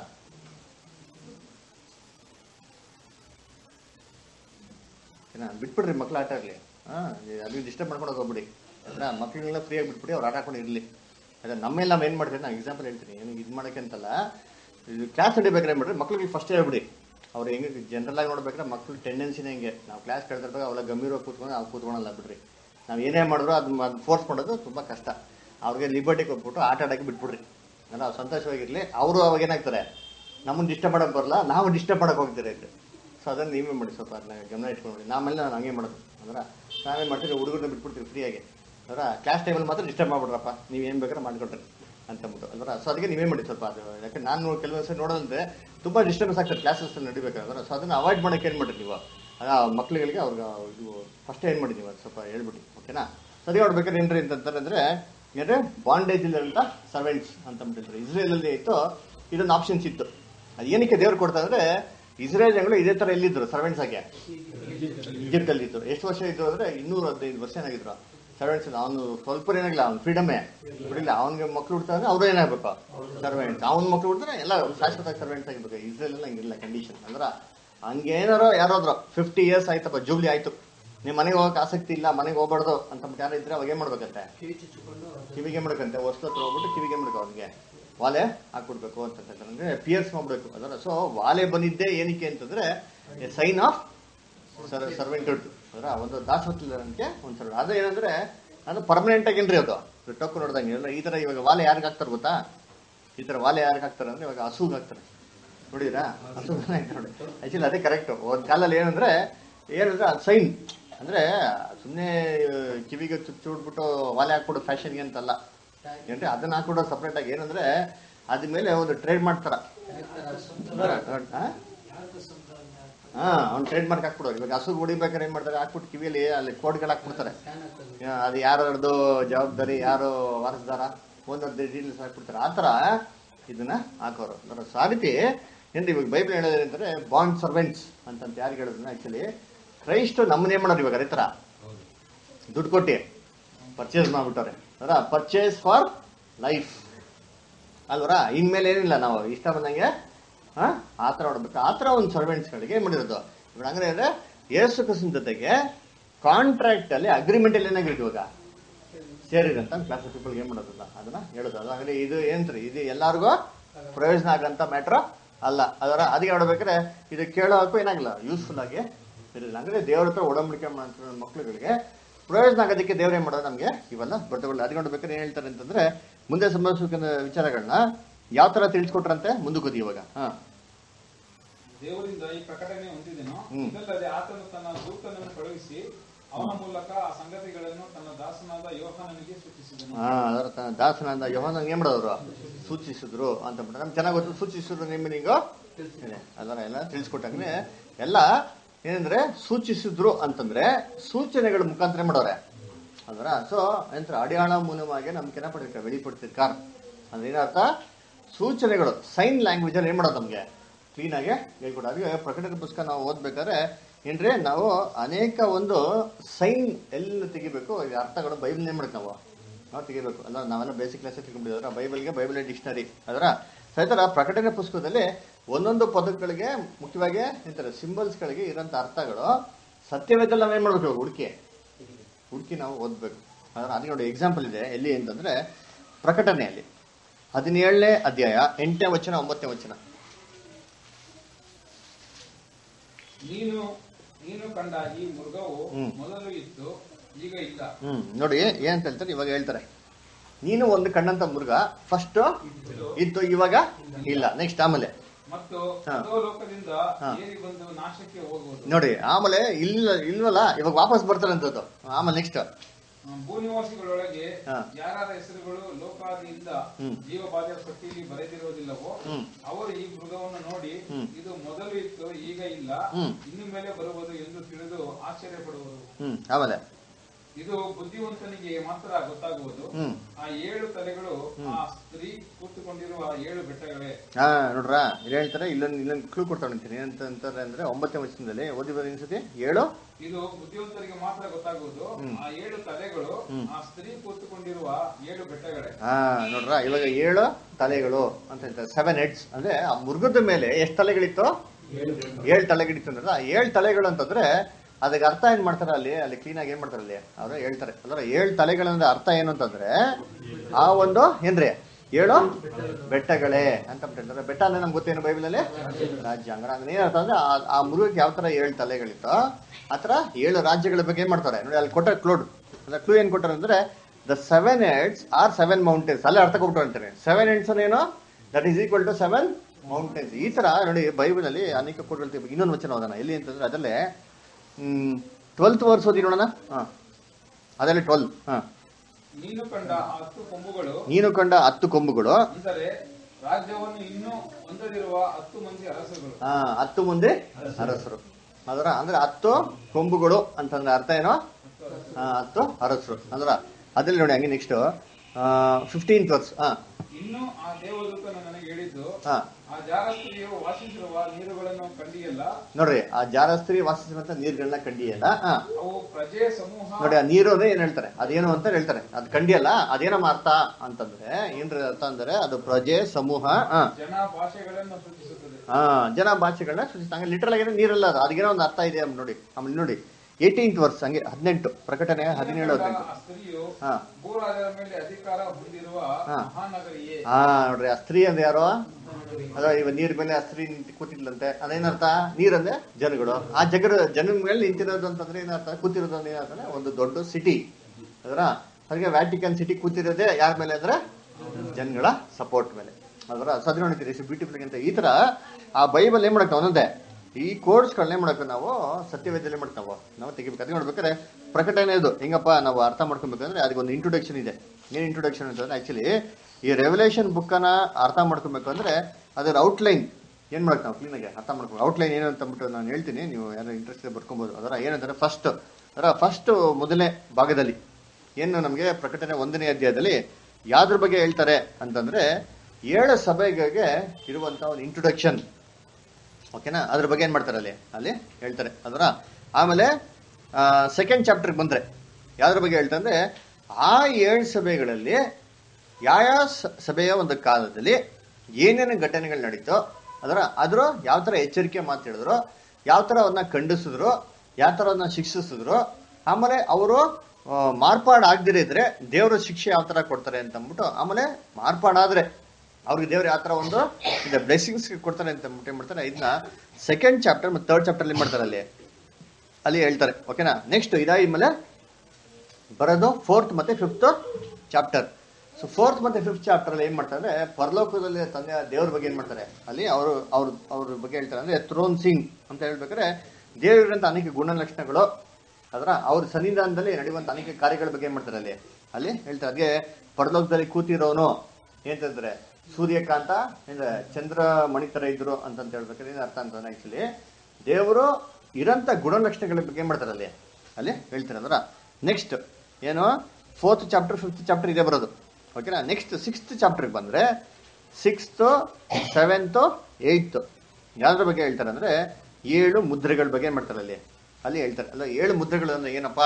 ಏನ ಬಿಟ್ಬಿಡ್ರಿ ಮಕ್ಳು ಆಟ ಆಡ್ಲಿ ಹಾ ಅಲ್ಲಿ ಡಿಸ್ಟರ್ಬ್ ಮಾಡ್ಕೊಂಡು ಹೋಗ್ಬಿಡಿ ಆಯ್ತಾ ಮಕ್ಳನ್ನೆಲ್ಲ ಫ್ರೀ ಆಗಿ ಬಿಟ್ಬಿಡಿ ಅವ್ರು ಆಟ ಆಡ್ಕೊಂಡು ಇರಲಿ ಅದೇ ನಮ್ಮೆಲ್ಲ ನಾವ್ ಏನ್ ಮಾಡ್ತೀವಿ ನಾನು ಎಕ್ಸಾಂಪಲ್ ಹೇಳ್ತೀನಿ ಏನು ಇದು ಮಾಡಕ್ಕೆ ಅಂತಲ್ಲ ಇದು ಕ್ಲಾಸ್ ನಡಿಬೇಕಾದ್ರೆ ಏನ್ ಮಾಡ್ರಿ ಮಕ್ಳಿಗೆ ಫಸ್ಟ್ ಹೇಳ್ಬಿಡಿ ಅವ್ರು ಹೆಂಗೆ ಜನರಲ್ ಆಗಿ ನೋಡ್ಬೇಕಾದ್ರೆ ಮಕ್ಳು ಟೆಂಡೆನ್ಸಿನೇ ಹೆಂಗೆ ನಾವು ಕ್ಲಾಸ್ ಕೇಳ್ತಿರ್ಬೇಕು ಅವೆಲ್ಲ ಗಂಭೀರವಾಗಿ ಕೂತ್ಕೊಂಡು ಅವ್ರು ಕೂತ್ಕೊಳಲ್ಲ ಬಿಡ್ರಿ ನಾವು ಏನೇ ಮಾಡಿದ್ರು ಅದನ್ನ ಫೋರ್ಸ್ ಮಾಡೋದು ತುಂಬಾ ಕಷ್ಟ ಅವ್ರಿಗೆ ಲಿಬರ್ಟಿ ಕೊಟ್ಬಿಟ್ಟು ಆಟ ಆಡಕ್ಕೆ ಬಿಟ್ಬಿಡ್ರಿ ಅಂದ್ರೆ ಅವ್ರು ಸಂತೋಷವಾಗಿರ್ಲಿ ಅವರು ಅವಾಗ ಏನಾಗ್ತಾರೆ ನಮ್ಮನ್ನ ಡಿಸ್ಟರ್ಬ್ ಮಾಡಕ್ ಬರಲ್ಲ ನಾವು ಡಿಸ್ಟರ್ಬ್ ಮಾಡಕ್ ಹೋಗ್ತೀರಿ ಅಂತ ಸೊ ಅದನ್ನ ನೀವೇ ಮಾಡಿ ಸ್ವಲ್ಪ ಅದನ್ನ ಗಮನ ಇಟ್ಕೊಂಡು ನಾವೆಲ್ಲ ನಾನು ಹಂಗೆ ಮಾಡೋದು ಅಂದ್ರೆ ನಾವೇನ್ ಮಾಡ್ತೀವಿ ಹುಡುಗರನ್ನ ಬಿಟ್ಬಿಡ್ತೀವಿ ಫ್ರೀಯಾಗಿ ಅದರ ಕ್ಲಾಸ್ ಟೈಮಲ್ಲಿ ಮಾತ್ರ ಡಿಸ್ಟರ್ಬ್ ಮಾಡ್ಬಿಡ್ರಪ್ಪ ನೀವು ಏನು ಬೇಕಾದ್ರೆ ಮಾಡ್ಕೊಡ್ರಿ ಅಂತಂದ್ಬಿಟ್ಟು ಅಲ್ವರ ಸೊ ಅದಕ್ಕೆ ನೀವೇ ಮಾಡಿ ಸ್ವಲ್ಪ ಅದು ಯಾಕೆ ನಾನು ಕೆಲವೊಂದು ಸಲ ನೋಡೋದಂದ್ರೆ ತುಂಬಾ ಡಿಸ್ಟರ್ಬೆನ್ಸ್ ಆಗ್ತದೆ ಕ್ಲಾಸಸ್ ನಡಿಬೇಕಾದ್ರೆ ಸೊ ಅದನ್ನ ಅವಾಯ್ಡ್ ಮಾಡಕ್ಕೆ ಏನು ಮಾಡ್ರಿ ನೀವು ಆ ಮಕ್ಳುಗಳಿಗೆ ಅವ್ರಿಗೆ ಇದು ಫಸ್ಟ್ ಏನು ಮಾಡಿ ನೀವು ಅದು ಸ್ವಲ್ಪ ಹೇಳ್ಬಿಡಿ ಓಕೆನಾ ಸರಿ ನೋಡ್ಬೇಕಾದ್ರೆ ಏನ್ರಿ ಅಂತಂದ್ರೆ ಏನಂದ್ರೆ ಬಾಂಡೇಜ್ ಇಲ್ಲಿರುವಂತ ಸರ್ವೆಂಟ್ಸ್ ಅಂತ ಹೇಳ್ತಾರೆ ಇಸ್ರೇಲ್ ಅಲ್ಲಿ ಇತ್ತು ಇದೊಂದು ಆಪ್ಷನ್ಸ್ ಇತ್ತು ಅದು ಏನಕ್ಕೆ ದೇವ್ರು ಕೊಡ್ತಾ ಅಂದ್ರೆ ಇಸ್ರೇಲ್ ಜನಗಳು ಇದೇ ತರ ಎಲ್ಲಿದ್ರು ಸರ್ವೆಂಟ್ಸ್ ಆಗಿ ಈಜಿಪ್ಟ್ ಅಲ್ಲಿ ಇದ್ರು ಎಷ್ಟು ವರ್ಷ ಇದ್ರು ಅಂದ್ರೆ ಇನ್ನೂರ ಹದಿನೈದು ವರ್ಷ ಏನಾಗಿದ್ರು ಸರ್ವೆಂಟ್ಸ್ ಅವನು ಸ್ವಲ್ಪ ಏನಾಗಿಲ್ಲ ಅವ್ನು ಫ್ರೀಡಮೇ ಬಿಡಿಲ್ಲ ಅವನಿಗೆ ಮಕ್ಳು ಹುಡ್ತಾರೆ ಅವ್ರು ಏನಾಗಬೇಕು ಸರ್ವೆಂಟ್ಸ್ ಅವ್ನ ಮಕ್ಳು ಹುಡ್ತಾರೆ ಎಲ್ಲ ಶಾಶ್ವತ ಸರ್ವೆಂಟ್ಸ್ ಆಗಿರ್ಬೇಕು ಇಸ್ರೇಲ್ ಎಲ್ಲ ಹಂಗಿಲ್ಲ ಕಂಡೀಷನ್ ಅಂದ್ರ ಹಂಗೇನಾರೋ ಯಾರಾದ್ರು ಫಿಫ್ಟಿ ಇಯರ್ಸ್ ಆಯ್ತಪ್ಪ ಜೂಬ್ಲಿ ಆಯ್ತು ನಿಮ್ ಮನೆಗೆ ಹೋಗಕ್ ಆಸಕ್ತಿ ಇಲ್ಲ ಮನೆಗೆ ಹೋಗ್ಬಾರ್ದು ಅಂತ ಯಾರು ಇದ್ರೆ ಅವಾಗ ಏನ್ ಮಾಡ್ಬೇಕಂತೆ ಕಿವಿಗೆ ಮಾಡ್ಕಂತೆ ವಸ್ತು ಹತ್ರ ಹೋಗ್ಬಿಟ್ಟು ಕಿವಿಗೆ ಮಾಡ್ಕೊ ಅವ್ನಿಗೆ ವಾಲೆ ಹಾಕ್ಬಿಡ್ಬೇಕು ಅಂತ ಅಂದ್ರೆ ಪಿಯರ್ಸ್ ಮಾಡ್ಬೇಕು ಅದರ ಸೊ ವಾಲೆ ಬಂದಿದ್ದೆ ಏನಕ್ಕೆ ಅಂತಂದ್ರೆ ಸೈನ್ ಆಫ್ ಸರ್ ಸರ್ವೆಂಟ್ಹುಡ್ ಅದರ ಒಂದು ದಾಸತ್ವಕ್ಕೆ ಒಂದು ಸರ್ವೆ ಅದು ಏನಂದ್ರೆ ಅದು ಪರ್ಮನೆಂಟ್ ಆಗೇನ್ರಿ ಅದು ಟೊಕ್ಕು ನೋಡ್ದಂಗೆ ಎಲ್ಲ ಈ ತರ ಇವಾಗ ವಾಲೆ ಯಾರಿಗೆ ಹಾಕ್ತಾರೆ ಗೊತ್ತಾ ಈ ತರ ವಾಲೆ ಯಾರಿಗೆ ಹಾಕ್ತಾರೆ ಅಂದ್ರೆ ಇವಾಗ ಹಸುಗ್ ಹಾಕ್ತಾರೆ ನೋಡಿದ್ರಾ ಹಸು ನೋಡಿ ಆಕ್ಚುಲಿ ಅದೇ ಕರೆಕ್ಟ್ ಒಂದ್ ಕಾಲಲ್ಲಿ ಏನಂದ್ರೆ ಏನಂದ್ರೆ ಅದು ಸೈನ್ ಅಂದ್ರೆ ಸುಮ್ಮನೆ ಕಿವಿಗೆ ಚುಚ್ಚಿಬಿಟ್ಬಿಟ್ಟು ವಾಲೆ ಹಾಕ್ಬಿಟ್ಟು ಫ್ಯಾಷನ್ಗೆ ಅಂತಲ್ಲ ಏನ್ರಿ ಅದನ್ನ ಹಾಕ್ಬಿಡೋ ಸಪ್ರೇಟ್ ಆಗಿ ಏನಂದ್ರೆ ಅದ ಮೇಲೆ ಒಂದು ಟ್ರೇಡ್ ಮಾಡ್ತಾರ ಹಾ? ಹಾ ಅವ್ನು ಟ್ರೇಡ್ ಮಾರ್ಕ್ ಹಾಕ್ಬಿಡೋರು ಇವಾಗ ಹಸು ಹೊಡಿಬೇಕಾದ್ರೆ ಏನ್ ಮಾಡ್ತಾರೆ ಹಾಕ್ಬಿಟ್ಟು ಕಿವಿಯಲ್ಲಿ ಅಲ್ಲಿ ಕೋಡ್ಗಳು ಹಾಕ್ಬಿಡ್ತಾರೆ ಆ, ಅದು ಯಾರದ್ದು ಜವಾಬ್ದಾರಿ ಯಾರು ವಾರಸ್ದಾರ ಒಂದೊಂದು ಡೀಟೇಲ್ಸ್ ಹಾಕ್ಬಿಡ್ತಾರೆ ಆ ಥರ ಇದನ್ನ ಹಾಕೋರು ಅದರ ಸಾರಿತಿ ಏನ್ರಿ ಇವಾಗ ಬೈಬಲ್ ಹೇಳೋದು ಅಂತಂದ್ರೆ ಬಾಂಡ್ ಸರ್ವೆಂಟ್ಸ್ ಅಂತಂತ ಯಾರಿಗೆ ಹೇಳೋದನ್ನ ಆಕ್ಚುಲಿ ಕ್ರೈಸ್ಟ್ ನಮ್ಮನ್ನೇ ಮಾಡೋರು ಇವಾಗ ಅದೇ ಥರ ದುಡ್ಡು ಕೊಟ್ಟು ಪರ್ಚೇಸ್ ಮಾಡ್ಬಿಟ್ಟವ್ರೆ ಅದರ ಪರ್ಚೇಸ್ ಫಾರ್ ಲೈಫ್ ಅಲ್ವರ ಇನ್ಮೇಲೆ ಏನಿಲ್ಲ ನಾವು ಇಷ್ಟ ಬಂದಂಗೆ ಹಾ ಆ ಥರ ನೋಡ್ಬೇಕು ಆ ಥರ ಒಂದು ಸರ್ವೆಂಟ್ಸ್ಗಳಿಗೆ ಏನ್ ಮಾಡಿರೋದು ಇವಾಗ ಹಂಗಾರೆ ಅಂದ್ರೆ ಯೇಸು ಕ್ರಿಸ್ತನ ಜೊತೆಗೆ ಕಾಂಟ್ರಾಕ್ಟ್ ಅಲ್ಲಿ ಅಗ್ರಿಮೆಂಟ್ ಅಲ್ಲಿ ಏನಾಗಿತ್ತು ಇವಾಗ ಸೇರಿದಂತ ಕ್ಲಾಸ್ ಆಫ್ ಪೀಪಲ್ಗೆ ಏನ್ ಮಾಡೋದಲ್ಲ ಅದನ್ನ ಹೇಳೋದು ಅದು ಹಾಗಾದ್ರೆ ಇದು ಏನ್ರಿ ಇದು ಎಲ್ಲಾರ್ಗೂ ಪ್ರಯೋಜನ ಆಗಂತ ಮ್ಯಾಟ್ರ್ ಅಲ್ಲ ಅದರ ಅದಕ್ಕೆ ನೋಡ್ಬೇಕಾದ್ರೆ ಇದು ಕೇಳೋಕ್ಕೂ ಏನಾಗಿಲ್ಲ ಯೂಸ್ಫುಲ್ ಆಗಿ ಇರಲಿಲ್ಲ ಅಂದ್ರೆ ದೇವ್ರ ಹತ್ರ ಒಡಂಬಡಿಕೆ ಮಾಡೋ ಮಕ್ಳುಗಳಿಗೆ ಪ್ರಯೋಜನ ಆಗೋದಕ್ಕೆ ದೇವ್ರ ಏನ್ ಮಾಡೋದು ನಮ್ಗೆ ಇವೆಲ್ಲ ಬರ್ತಗಳು ಅದಕ್ಕೆ ನೋಡ್ಬೇಕಾದ್ರೆ ಏನ್ ಹೇಳ್ತಾರೆ ಅಂತಂದ್ರೆ ಮುಂದೆ ಸಂಭವಿಸಬೇಕಂದ ವಿಚಾರಗಳನ್ನ ಯಾವ ತರ ತಿಳಿಸ್ಕೊಟ್ರಂತೆ ಮುಂದಕ್ಕೆ ಇವಾಗ ಹಾ ದೇವರಿಂದ ಈ ಪ್ರಕಟಣೆ ಹೊಂದಿದೆನು ಹ್ಮ್. ಇದಲ್ಲದೆ ಆತನು ತನ್ನ ದೂತನನ್ನು ಕಳುಹಿಸಿ ಅವನ ಮೂಲಕ ಆ ಸಂಗತಿಗಳನ್ನು ತನ್ನ ದಾಸನಾದ ಯೋಹಾನನಿಗೆ ಸೂಚಿಸಿದನು ಹಾ ಅದರ ತ- ದಾಸನಂದ ಯೋಹಾನ ಏನ್ ಮಾಡೋರು ಸೂಚಿಸಿದ್ರು ಅಂತ ಬಿಟ್ಟು ನಮ್ಗೆ ಚೆನ್ನಾಗಿ ಗೊತ್ತು ಸೂಚಿಸಿದ್ರು ನಿಮ್ಮ ನಿಂಗು ಅದರ ಎಲ್ಲ ತಿಳಿಸ್ಕೊಟ್ಟಂಗೆ ಎಲ್ಲ ಏನಂದ್ರೆ ಸೂಚಿಸಿದ್ರು ಅಂತಂದ್ರೆ ಸೂಚನೆಗಳ ಮುಖಾಂತರ ಮಾಡೋರೆ ಅದರ ಸೊ ಎಂತ ಅಡಿಯಾಳ ಮೂಲವಾಗಿ ನಮ್ಗೆ ಕೆನ ಪಡಿರ್ತಾರೆ வெளிப்படுத்திருக்கார் ಅಂದ್ರೆ ಏನರ್ಥ ಸೂಚನೆಗಳು ಸೈನ್ ಲ್ಯಾಂಗ್ವೇಜ್ ಅಲ್ಲಿ ಏನ್ ಮಾಡೋದು ನಮ್ಗೆ ಕ್ಲೀನ್ ಆಗಿ ಹೇಳ್ಕೊಡು ಅದಕ್ಕೆ ಪ್ರಕಟಣೆ ಪುಸ್ತಕ ನಾವು ಓದ್ಬೇಕಾದ್ರೆ ಏನ್ರಿ ನಾವು ಅನೇಕ ಒಂದು ಸೈನ್ ಎಲ್ಲ ತೆಗಿಬೇಕು ಈ ಅರ್ಥಗಳು ಬೈಬಲ್ ಏನ್ ಮಾಡಕ್ ನಾವು ನಾವು ತೆಗಿಬೇಕು ಅಲ್ಲ ನಾವೆಲ್ಲ ಬೇಸಿಕ್ ಕ್ಲಾಸ್ ತಿಳ್ಕೊಂಡಿದ್ರೆ ಬೈಬಲ್ಗೆ ಬೈಬಲ್ ಡಿಕ್ಷನರಿ ಅದರ ಸಹಿತರ ಪ್ರಕಟಣೆ ಪುಸ್ತಕದಲ್ಲಿ ಒಂದೊಂದು ಪದಗಳಿಗೆ ಮುಖ್ಯವಾಗಿ ಎಂತಾರೆ ಸಿಂಬಲ್ಸ್ಗಳಿಗೆ ಇರೋಂಥ ಅರ್ಥಗಳು ಸತ್ಯವೇದಲ್ಲಿ ನಾವೇನ್ ಮಾಡ್ಬೇಕು ಇವಾಗ ಹುಡುಕಿ ಹುಡುಕಿ ನಾವು ಓದ್ಬೇಕು ಅದರ ಅದಕ್ಕೆ ನೋಡಿ ಎಕ್ಸಾಂಪಲ್ ಇದೆ ಎಲ್ಲಿ ಅಂತಂದ್ರೆ ಪ್ರಕಟಣೆಯಲ್ಲಿ ಹದಿನೇಳನೇ ಅಧ್ಯಾಯ ಎಂಟನೇ ವಚನ ಒಂಬತ್ತನೇ ವಚನ ನೀನು ನೀನು ಕಂಡ ಈ ಮೃಗವು ಹ್ಮ್. ಮೊದಲು ಇತ್ತು ಈಗ ಇಲ್ಲ ಹ್ಮ್ ನೋಡಿ ಏನಂತ ಹೇಳ್ತಾರೆ ಇವಾಗ ಹೇಳ್ತಾರೆ ನೀನು ಒಂದು ಕಣ್ಣಂತ ಮೃಗ ಫಸ್ಟ್ ಇತ್ತು ಇವಾಗ ಇಲ್ಲ ನೆಕ್ಸ್ಟ್ ಆಮೇಲೆ ಮತ್ತು ಹಾ. ಲೋಕದಿಂದ ಹಾ. ಏರಿ ಬಂದು ನಾಶಕ್ಕೆ ಹೋಗುವುದು ನೋಡಿ ಆಮೇಲೆ ಇಲ್ಲ ಇಲ್ವಲ್ಲ ಇವಾಗ ವಾಪಸ್ ಬರ್ತಾರೆ ಅಂತದ್ದು ಆಮೇಲೆ ನೆಕ್ಸ್ಟ್ ಹ್ಮ್, ಭೂನಿವಾಸಿಗಳೊಳಗೆ ಹಾ. ಯಾರ ಹೆಸರುಗಳು ಲೋಕಾದಿಯಿಂದ ಹ್ಮ್. ಜೀವಬಾಧ್ಯರ ಪಟ್ಟಿಯಲ್ಲಿ ಬರೆದಿರುವುದಿಲ್ಲವೋ ಹ್ಮ್. ಅವರು ಈ ಮೃಗವನ್ನು ನೋಡಿ ಹ್ಮ್. ಇದು ಮೊದಲು ಇತ್ತು ಈಗ ಇಲ್ಲ ಹ್ಮ್. ಇನ್ನು ಮೇಲೆ ಬರುವುದು ಎಂದು ತಿಳಿದು ಆಶ್ಚರ್ಯ ಪಡುವರು ಹ್ಮ್ ಆಮೇಲೆ ಇದು ಬುದ್ಧಿವಂತನಿಗೆ ಮಾತ್ರ ಗೊತ್ತಾಗುವುದು ಹ್ಮ್ ಆ ಏಳು ತಲೆಗಳು ಆ ಸ್ತ್ರೀ ಕೂತುಕೊಂಡಿರುವ ಏಳು ಬೆಟ್ಟಗಳೇ ಹಾ ನೋಡ್ರ ಇಲ್ಲಿ ಹೇಳ್ತಾರೆ ಇಲ್ಲೊಂದು ಇಲ್ಲೊಂದು ಕ್ಲೂ ಕೊಡ್ತಾ ನಿಂತೀನಿ ಏನಂತ ಅಂತಾರೆ ಅಂದ್ರೆ ಒಂಬತ್ತನೇ ವಚನದಲ್ಲಿ ಓದಿ ಬರೀ ಅನ್ಸತಿ ಏಳು ಇದು ಬುದ್ಧಿವಂತರಿಗೆ ಮಾತ್ರ ಗೊತ್ತಾಗುವುದು ಆ ಏಳು ತಲೆಗಳು ಆ ಸ್ತ್ರೀ ಕೂತುಕೊಂಡಿರುವ ಏಳು ಬೆಟ್ಟಗಳೇ ಹಾ ನೋಡ್ರ ಇವಾಗ ಏಳು ತಲೆಗಳು ಅಂತ ಹೇಳ್ತಾರೆ ಸೆವೆನ್ ಹೆಡ್ಸ್ ಅಂದ್ರೆ ಆ ಮೃಗದ ಮೇಲೆ ಎಷ್ಟು ತಲೆಗಳಿತ್ತು ಏಳು ತಲೆಗಳಿತ್ತು ಅಂದ್ರೆ ಆ ಏಳು ತಲೆಗಳು ಅಂತಂದ್ರೆ ಅದಕ್ಕೆ ಅರ್ಥ ಏನ್ ಮಾಡ್ತಾರೆ ಅಲ್ಲಿ ಅಲ್ಲಿ ಕ್ಲೀನ್ ಆಗಿ ಏನ್ ಮಾಡ್ತಾರೆ ಅಲ್ಲಿ ಅವರು ಹೇಳ್ತಾರೆ ಅಂದ್ರೆ ಏಳು ತಲೆಗಳಂದ್ರೆ ಅರ್ಥ ಏನು ಅಂತಂದ್ರೆ ಆ ಒಂದು ಏನ್ರಿ ಏಳು ಬೆಟ್ಟಗಳೇ ಅಂತ ಹೇಳ್ತಾರೆ ಬೆಟ್ಟ ಅಂದ್ರೆ ನಮ್ಗೆ ಗೊತ್ತೇನು ಬೈಬಲಲ್ಲಿ ರಾಜ್ಯ ಹಂಗಾರೆ ಅಂದ್ರೆ ಏನ್ ಅರ್ಥ ಅಂದ್ರೆ ಆ- ಆ ಮೃಗಕ್ಕೆ ಯಾವ ತರ ಏಳು ತಲೆಗಳಿತ್ತೋ ಆ ತರ ಏಳು ರಾಜ್ಯಗಳ ಬಗ್ಗೆ ಏನ್ ಮಾಡ್ತಾರೆ ನೋಡಿ ಅಲ್ಲಿ ಕೊಟ್ಟ ಕ್ಲೋಡ್ ಅಂದ್ರೆ ಕ್ಲೂ ಏನ್ ಕೊಟ್ಟಾರೆ ಅಂದ್ರೆ the seven heads are seven mountains ಅಲ್ಲೇ ಅರ್ಥ ಕೊಟ್ಟು ಅಂತಾರೆ ಸೆವೆನ್ ಹೆಡ್ಸ್ ಏನು that is equal to seven mountains ಈ ತರ ನೋಡಿ ಬೈಬಲ್ ಅಲ್ಲಿ ಅನೇಕ ಕೊಟ್ಟು ಇನ್ನೊಂದು ವಚನ ಓದೋಣ ಎಲ್ಲಿ ಅಂತಂದ್ರೆ ಅದಲ್ಲೇ ಟ್ವೆಲ್ತ್ ವರ್ಸ್ ಓದಿ ನೋಡೋಣ ಹಾ ಅದರಲ್ಲಿ ಟ್ವೆಲ್ ಹಾ ನೀನು ಕಂಡ ಆ ಹತ್ತು ಕೊಂಬುಗಳು ನೀನು ಕಂಡ ಹತ್ತು ಕೊಂಬುಗಳು ಅಂದರೆ ರಾಜ್ಯವನ್ನು ಇನ್ನೂ ಹೊಂದದಿರುವ ಹತ್ತು ಮಂದಿ ಅರಸುಗಳು ಹಾ ಹತ್ತು ಮುಂದೆ ಅರಸರು ಅದರ ಅಂದ್ರೆ ಹತ್ತು ಕೊಂಬುಗಳು ಅಂತಂದ್ರೆ ಅರ್ಥ ಏನೋ ಹಾ, ಹತ್ತು ಅರಸರು ಅಂದ್ರ ಅದ್ರಲ್ಲಿ ನೋಡಿ ಹಂಗೆ ನೆಕ್ಸ್ಟ್ ಫಿಫ್ಟೀನ್ ವರ್ಸ್ ಹಾ ಇನ್ನು ಆ ದೇವದೂತನು ನನಗೆ ಹೇಳಿದ್ದು ಹಾ ಆ ಜಾರಸ್ತ್ರೀಯು ವಾಸಿಸಿರುವ ನೀರುಗಳನ್ನು ಕಂಡಿಯಲ್ಲ ನೋಡ್ರಿ ಆ ಜಾರಸ್ತ್ರೀ ವಾಸಿಸಿರುವಂತ ನೀರ್ಗಳನ್ನ ಕಂಡಿಯಲ್ಲ ಹಾ ಅವು ಪ್ರಜೆ ಸಮೂಹ ನೋಡಿ ಆ ನೀರು ಅಂದ್ರೆ ಏನ್ ಹೇಳ್ತಾರೆ ಅದೇನು ಅಂತ ಹೇಳ್ತಾರೆ ಅದ್ ಕಂಡಿಯಲ್ಲ ಅದೇನಮ್ಮ ಅರ್ಥ ಅಂತಂದ್ರೆ ಏನ್ರಿ ಅರ್ಥ ಅಂದ್ರೆ ಅದು ಪ್ರಜೆ ಸಮೂಹ ಹಾ ಜನ ಭಾಷೆಗಳನ್ನು ಸೂಚಿಸುತ್ತದೆ ಹಾ ಜನ ಭಾಷೆಗಳನ್ನ ಸೂಚಿಸ್ತಾ ಲಿಟ್ರಲ್ ಆಗಿ ನೀರಲ್ಲ ಅದು ಅದಕ್ಕೇನೋ ಒಂದು ಅರ್ಥ ಇದೆ ನೋಡಿ ಆಮೇಲೆ ನೋಡಿ ಏಯ್ಟೀನ್ತ್ ವರ್ಷ ಹಂಗೆ ಹದಿನೆಂಟು ಪ್ರಕಟಣೆ ಹದಿನೇಳು ಹದಿನೆಂಟು ಆ ಸ್ತ್ರೀಯು ಹಾ ಭೂರಾಜರ ಮೇಲೆ ಅಧಿಕಾರ ಹೊಂದಿರುವ ಹಾ. ಮಹಾನಗರಿಯೇ ಹಾ ನೋಡ್ರಿ ಆ ಸ್ತ್ರೀ ಅಂದ್ರೆ ಯಾರೋ ಅದ ಇವ ನೀರ್ ಮೇಲೆ ಆ ಸ್ತ್ರೀ ನಿಂತು ಕೂತಿದ್ಲಂತೆ ಅದೇನರ್ಥ ನೀರಂದ್ರೆ ಜನಗಳು ಆ ಜಗರ ಜನ ಮೇಲೆ ನಿಂತಿರೋದು ಅಂತಂದ್ರೆ ಏನರ್ಥ ಕೂತಿರೋದು ಅಂದ್ರೆ ಏನಂದ್ರೆ ಒಂದು ದೊಡ್ಡ ಸಿಟಿ ಅದರ ಹಾಗೆ ವ್ಯಾಟಿಕನ್ ಸಿಟಿ ಕೂತಿರೋದೇ ಯಾರ ಮೇಲೆ ಅಂದ್ರೆ ಜನಗಳ ಸಪೋರ್ಟ್ ಮೇಲೆ ಅದರ ಸದ್ರಿ ನೋಡ್ತೀರಿ ಬ್ಯೂಟಿಫುಲ್ ಅಂತ ಈ ತರ ಆ ಬೈಬಲ್ ಏನ್ ಮಾಡಕ್ ಒಂದೊಂದೇ ಈ ಕೋರ್ಸ್ಗಳನ್ನ ಏನ್ ಮಾಡಕ್ ನಾವು ಸತ್ಯವೇದಲ್ಲಿ ಮಾಡಕ್ ನಾವು ನಾವು ತೆಗಿಬೇಕು ಅದೇ ನೋಡ್ಬೇಕಾದ್ರೆ ಪ್ರಕಟಣೆ ಇದು ಹೆಂಗಪ್ಪ ನಾವು ಅರ್ಥ ಮಾಡ್ಕೊಬೇಕಂದ್ರೆ ಅದಕ್ಕೆ ಒಂದು ಇಂಟ್ರೊಡಕ್ಷನ್ ಇದೆ ಏನ್ ಇಂಟ್ರೊಡಕ್ಷನ್ ಅಂತಂದ್ರೆ ಆಕ್ಚುಲಿ ಈ ರೆವಲ್ಯೂಷನ್ ಬುಕ್ ಅನ್ನ ಅರ್ಥ ಮಾಡ್ಕೊಬೇಕು ಅಂದ್ರೆ ಅದರ ಔಟ್ಲೈನ್ ಏನ್ ಮಾಡಕ್ ನಾವು ಕ್ಲೀನ್ ಆಗಿ ಅರ್ಥ ಮಾಡ್ಕೊಂಡು ಔಟ್ಲೈನ್ ಏನು ಅಂತ ಅಂದ್ಬಿಟ್ಟು ನಾನು ಹೇಳ್ತೀನಿ ನೀವು ಯಾರು ಇಂಟ್ರೆಸ್ಟ್ ಬರ್ಕೊಬಹುದು ಅದರ ಏನಂದ್ರೆ ಫಸ್ಟ್ ಅದರ ಫಸ್ಟ್ ಮೊದಲನೇ ಭಾಗದಲ್ಲಿ ಏನು ನಮಗೆ ಪ್ರಕಟಣೆ ಒಂದನೇ ಅಧ್ಯಾಯದಲ್ಲಿ ಯಾವ್ದ್ರ ಬಗ್ಗೆ ಹೇಳ್ತಾರೆ ಅಂತಂದ್ರೆ ಏಳು ಸಭೆಗಳಿಗೆ ಇರುವಂತ ಒಂದು ಇಂಟ್ರೊಡಕ್ಷನ್ ಓಕೆನಾ ಅದ್ರ ಬಗ್ಗೆ ಏನ್ ಮಾಡ್ತಾರೆ ಅಲ್ಲಿ ಅಲ್ಲಿ ಹೇಳ್ತಾರೆ ಅದರ ಆಮೇಲೆ ಸೆಕೆಂಡ್ ಚಾಪ್ಟರ್ಗೆ ಬಂದ್ರೆ ಯಾವ್ದ್ರ ಬಗ್ಗೆ ಹೇಳ್ತಾರೆ ಅಂದ್ರೆ ಆ ಏಳು ಸಭೆಗಳಲ್ಲಿ ಯಾವ ಸಭೆಯ ಒಂದು ಕಾಲದಲ್ಲಿ ಏನೇನು ಘಟನೆಗಳು ನಡೀತೋ ಅದರ ಅದ್ರ ಯಾವ ತರ ಎಚ್ಚರಿಕೆ ಮಾತು ಹೇಳಿದ್ರು ಯಾವ ತರ ಅದನ್ನ ಖಂಡಿಸಿದ್ರು ಯಾವ ತರ ಅದನ್ನ ಶಿಕ್ಷಿಸಿದ್ರು ಆಮೇಲೆ ಅವರು ಮಾರ್ಪಾಡು ಆಗದಿರೇ ಇದ್ರೆ ದೇವರ ಶಿಕ್ಷೆ ಯಾವ ತರ ಕೊಡ್ತಾರೆ ಅಂತ ಅಂದ್ಬಿಟ್ಟು ಆಮೇಲೆ ಮಾರ್ಪಾಡಾದ್ರೆ ಅವ್ರಿಗೆ ದೇವ್ರು ಯಾವ ತರ ಒಂದು ಇದೆ ಬ್ಲೆಸ್ಸಿಂಗ್ಸ್ ಕೊಡ್ತಾರೆ ಅಂತ ಅಂದ್ಬಿಟ್ಟು ಏನ್ ಮಾಡ್ತಾರೆ ಇದನ್ನ ಸೆಕೆಂಡ್ ಚಾಪ್ಟರ್ ಮತ್ತು ಥರ್ಡ್ ಚಾಪ್ಟರ್ ಏನ್ ಮಾಡ್ತಾರೆ ಅಲ್ಲಿ ಅಲ್ಲಿ ಹೇಳ್ತಾರೆ ಓಕೆನಾ ನೆಕ್ಸ್ಟ್ ಇದಾಗಿ ಮೇಲೆ ಬರೋದು ಫೋರ್ತ್ ಮತ್ತೆ ಫಿಫ್ತ್ ಚಾಪ್ಟರ್ ಸೊ ಫೋರ್ತ್ ಮತ್ತೆ ಫಿಫ್ತ್ ಚಾಪ್ಟರ್ ಅಲ್ಲಿ ಏನ್ ಮಾಡ್ತಾರೆ ಪರಲೋಕದಲ್ಲಿ ತಂದೆ ದೇವ್ರ ಬಗ್ಗೆ ಏನ್ ಮಾಡ್ತಾರೆ ಅಲ್ಲಿ ಅವರು ಅವ್ರ ಅವ್ರ ಬಗ್ಗೆ ಹೇಳ್ತಾರೆ ಅಂದ್ರೆ ಥ್ರೋನ್ ಸಿಂಗ್ ಅಂತ ಹೇಳ್ಬೇಕಾದ್ರೆ ದೇವರಿರಂತ ಅನೇಕ ಗುಣಲಕ್ಷಣಗಳು ಅದರ ಅವ್ರ ಸನ್ನಿಧಾನದಲ್ಲಿ ನಡೆಯುವಂತ ಅನೇಕ ಕಾರ್ಯಗಳ ಬಗ್ಗೆ ಏನ್ ಮಾಡ್ತಾರೆ ಅಲ್ಲಿ ಅಲ್ಲಿ ಹೇಳ್ತಾರೆ ಅದೇ ಪರಲೋಕದಲ್ಲಿ ಕೂತಿರೋನು ಏನಂತಂದ್ರೆ ಸೂರ್ಯಕಾಂತ ಅಂದ್ರೆ ಚಂದ್ರ ಮಣಿ ತರ ಇದ್ರು ಅಂತಂತ ಹೇಳ್ಬೇಕಾದ್ರೆ ಏನ್ ಅರ್ಥ ಅಂತ ಆಕ್ಚುಲಿ ದೇವರು ಇರಂತ ಗುಣಲಕ್ಷಣಗಳ ಬಗ್ಗೆ ಏನ್ ಮಾಡ್ತಾರೆ ಅಲ್ಲಿ ಅಲ್ಲಿ ಹೇಳ್ತಾರೆ ಅಂದ್ರ ನೆಕ್ಸ್ಟ್ ಏನು ಫೋರ್ತ್ ಚಾಪ್ಟರ್ ಫಿಫ್ತ್ ಚಾಪ್ಟರ್ ಇದೆ ಬರೋದು ಓಕೆನಾ ನೆಕ್ಸ್ಟ್ ಸಿಕ್ಸ್ತ್ ಚಾಪ್ಟರ್ಗೆ ಬಂದ್ರೆ ಸಿಕ್ಸ್ತ್ ಸೆವೆಂತ್ ಏಯ್ತ್ ಯಾವ್ದ್ರ ಬಗ್ಗೆ ಹೇಳ್ತಾರೆ ಅಂದ್ರೆ ಏಳು ಮುದ್ರೆಗಳ ಬಗ್ಗೆ ಏನ್ ಮಾಡ್ತಾರೆ ಅಲ್ಲಿ ಅಲ್ಲಿ ಹೇಳ್ತಾರೆ ಅಲ್ಲ ಏಳು ಮುದ್ರೆಗಳು ಅಂದ್ರೆ ಏನಪ್ಪಾ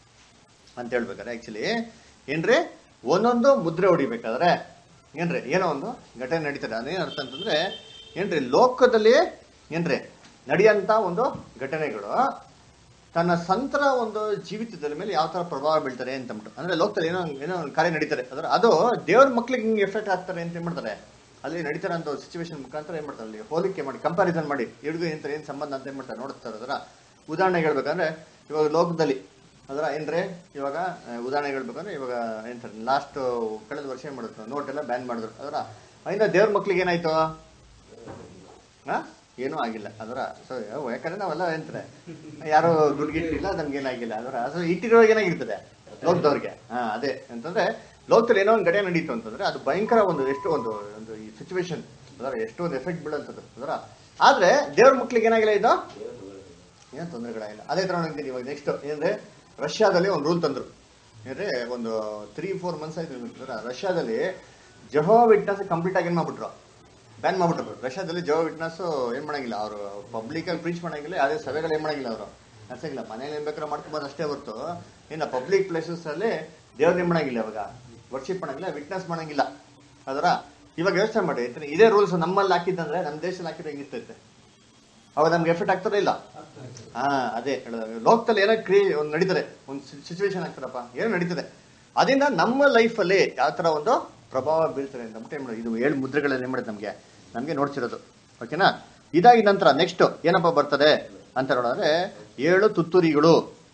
ಅಂತ ಹೇಳ್ಬೇಕಾದ್ರೆ ಆಕ್ಚುಲಿ ಏನ್ರಿ ಒಂದೊಂದು ಮುದ್ರೆ ಹೊಡಿಬೇಕಾದ್ರೆ ಏನ್ರಿ ಏನೋ ಒಂದು ಘಟನೆ ನಡೀತದೆ ಅದೇನ್ ಅರ್ಥ ಅಂತಂದ್ರೆ ಏನ್ರಿ ಲೋಕದಲ್ಲಿ ಏನ್ರಿ ನಡೆಯಂತ ಒಂದು ಘಟನೆಗಳು ತನ್ನ ಸಂತರ ಒಂದು ಜೀವಿತದ ಮೇಲೆ ಯಾವ ತರ ಪ್ರಭಾವ ಬೀಳ್ತಾರೆ ಅಂತ ಅಂದ್ಬಿಟ್ಟು ಅಂದ್ರೆ ಲೋಕದಲ್ಲಿ ಏನೋ ಏನೋ ಒಂದು ಕಾರ್ಯ ನಡೀತಾರೆ ಅದರ ಅದು ದೇವ್ರ ಮಕ್ಳಿಗೆ ಹಿಂಗೆ ಎಫೆಕ್ಟ್ ಆಗ್ತಾರೆ ಅಂತ ಏನ್ ಮಾಡ್ತಾರೆ ಅಲ್ಲಿ ನಡೀತಾರೆ ಅಂತ ಸಿಚುವೇಶನ್ ಮುಖಾಂತರ ಏನ್ ಮಾಡ್ತಾರೆ ಅಲ್ಲಿ ಹೋಲಿಕೆ ಮಾಡಿ ಕಂಪ್ಯಾರಿಸನ್ ಮಾಡಿ ಎರಡು ಇಂತ ಏನ್ ಸಂಬಂಧ ಅಂತ ಏನ್ ಮಾಡ್ತಾರೆ ನೋಡ್ತಾರೆ ಅದರ ಉದಾಹರಣೆ ಹೇಳ್ಬೇಕಂದ್ರೆ ಇವಾಗ ಲೋಕದಲ್ಲಿ ಅದರ ಏನ್ರೆ ಇವಾಗ ಆ, ಉದಾಹರಣೆ ಹೇಳ್ಬೇಕಂದ್ರೆ ಇವಾಗ ಏನಂತಾರೆ ಲಾಸ್ಟ್ ಕಳೆದ ವರ್ಷ ಏನ್ ಮಾಡಿದ್ರು ನೋಟ್ ಎಲ್ಲ ಬ್ಯಾನ್ ಮಾಡಿದ್ರು ಅದರ ಅದರಿಂದ ದೇವ್ರ ಮಕ್ಳಿಗೆ ಏನಾಯ್ತು ಹಾ ಏನೂ ಆಗಿಲ್ಲ ಅದರ ಸೊ ಯಾಕಂದ್ರೆ ನಾವೆಲ್ಲ ಎಂತಾರೆ ಯಾರು ದುಡ್ಡು ಗಿಟ್ಟಿಲ್ಲ ನಮ್ಗೆ ಏನಾಗಿಲ್ಲ ಅದರ ಸೊ ಇಟ್ಟಿರೋವಾಗ ಏನಾಗಿರ್ತದೆ ಲೋಕದವ್ರಿಗೆ ಹಾ ಅದೇ ಅಂತಂದ್ರೆ ಲೋಕದಲ್ಲಿ ಏನೋ ಒಂದು ಗಡೆ ನಡೀತು ಅಂತಂದ್ರೆ ಅದು ಭಯಂಕರ ಒಂದು ಎಷ್ಟು ಒಂದು ಒಂದು ಈ ಸಿಚುವೇಶನ್ ಅದರ ಎಷ್ಟು ಒಂದು ಎಫೆಕ್ಟ್ ಬೀಳಂತದ್ದು ಅದರ ಆದ್ರೆ ದೇವ್ರ ಮಕ್ಳಿಗೆ ಏನಾಗಿಲ್ಲ ಇದು ಏನು ತೊಂದರೆಗಳಾಗಿಲ್ಲ ಅದೇ ತರ ನೋಡಿದ್ದೀನಿ ಇವಾಗ ನೆಕ್ಸ್ಟ್ ಏನಂದ್ರೆ ರಷ್ಯಾದಲ್ಲಿ ಒಂದು ರೂಲ್ ತಂದ್ರು ಏನಂದ್ರೆ ಒಂದು ತ್ರೀ ಫೋರ್ ಮಂತ್ಸ್ ಆಯ್ತು ಇರ್ತಾರೆ. ರಷ್ಯಾದಲ್ಲಿ ಜಹೋ ವಿಟ್ನೆಸ್ ಕಂಪ್ಲೀಟ್ ಆಗಿ ಏನ್ ಮಾಡ್ಬಿಟ್ರು ಬ್ಯಾನ್ ಮಾಡ್ಬಿಟ್ರು ರಷ್ಯಾದಲ್ಲಿ ಜಹೋ ವಿಟ್ನೆಸ್ ಏನ್ ಮಾಡಂಗಿಲ್ಲ ಅವರು ಪಬ್ಲಿಕ್ ಆಗಿ ಪ್ರೀಚ್ ಮಾಡಂಗಿಲ್ಲ ಯಾವುದೇ ಸಭೆಗಳು ಏನ್ ಮಾಡಂಗಿಲ್ಲ ಅವರು ನಡ್ಸಂಗಿಲ್ಲ ಮನೇಲಿ ಏನ್ ಬೇಕಾದ್ರೆ ಮಾಡ್ಕೊಬೋದು ಅಷ್ಟೇ ಹೊರ್ತು ಇನ್ನು ಪಬ್ಲಿಕ್ ಪ್ಲೇಸಸ್ ಅಲ್ಲಿ ದೇವ್ರ ಏನ್ ಮಾಡಂಗಿಲ್ಲ ಇವಾಗ ವರ್ಷಿಪ್ ಮಾಡಂಗಿಲ್ಲ ವಿಟ್ನೆಸ್ ಮಾಡಂಗಿಲ್ಲ ಅದರ ಇವಾಗ ಯೋಚನೆ ಮಾಡಿ ಆಯ್ತಾ? ಇದೇ ರೂಲ್ಸ್ ನಮ್ಮಲ್ಲಿ ಹಾಕಿದ್ದಂದ್ರೆ ನಮ್ಮ ದೇಶದಲ್ಲಿ ಹಾಕಿದ್ರೆ ಹೆಂಗಿರ್ತೈತೆ ಅವಾಗ ನಮ್ಗೆ ಎಫೆಕ್ಟ್ ಆಗ್ತದೆ ಇಲ್ಲ ಹಾ ಅದೇ ಹೇಳೋದು ಲೋಕದಲ್ಲಿ ಏನೋ ಕ್ರಿಯೆ ಒಂದು ನಡೀತದೆ ಒಂದು ಸಿಚುವೇಶನ್ ಆಗ್ತಾರಪ್ಪ ಏನೋ ನಡೀತದೆ ಅದರಿಂದ ನಮ್ಮ ಲೈಫಲ್ಲಿ ಯಾವ ತರ ಒಂದು ಪ್ರಭಾವ ಬೀಳ್ತಾರೆ ಅಂತ ಅಂದ್ಬಿಟ್ಟು ಏನ್ ಮಾಡೋದು ಇದು ಏಳು ಮುದ್ರೆಗಳಲ್ಲಿ ಏನ್ ಮಾಡುತ್ತೆ ನಮ್ಗೆ ನಮ್ಗೆ ನೋಡ್ತಿರೋದು ಓಕೆನಾ ಇದಾಗಿದ ನಂತರ ನೆಕ್ಸ್ಟ್ ಏನಪ್ಪ ಬರ್ತದೆ ಅಂತ ನೋಡಿದ್ರೆ ಏಳು ತುತ್ತೂರಿಗಳು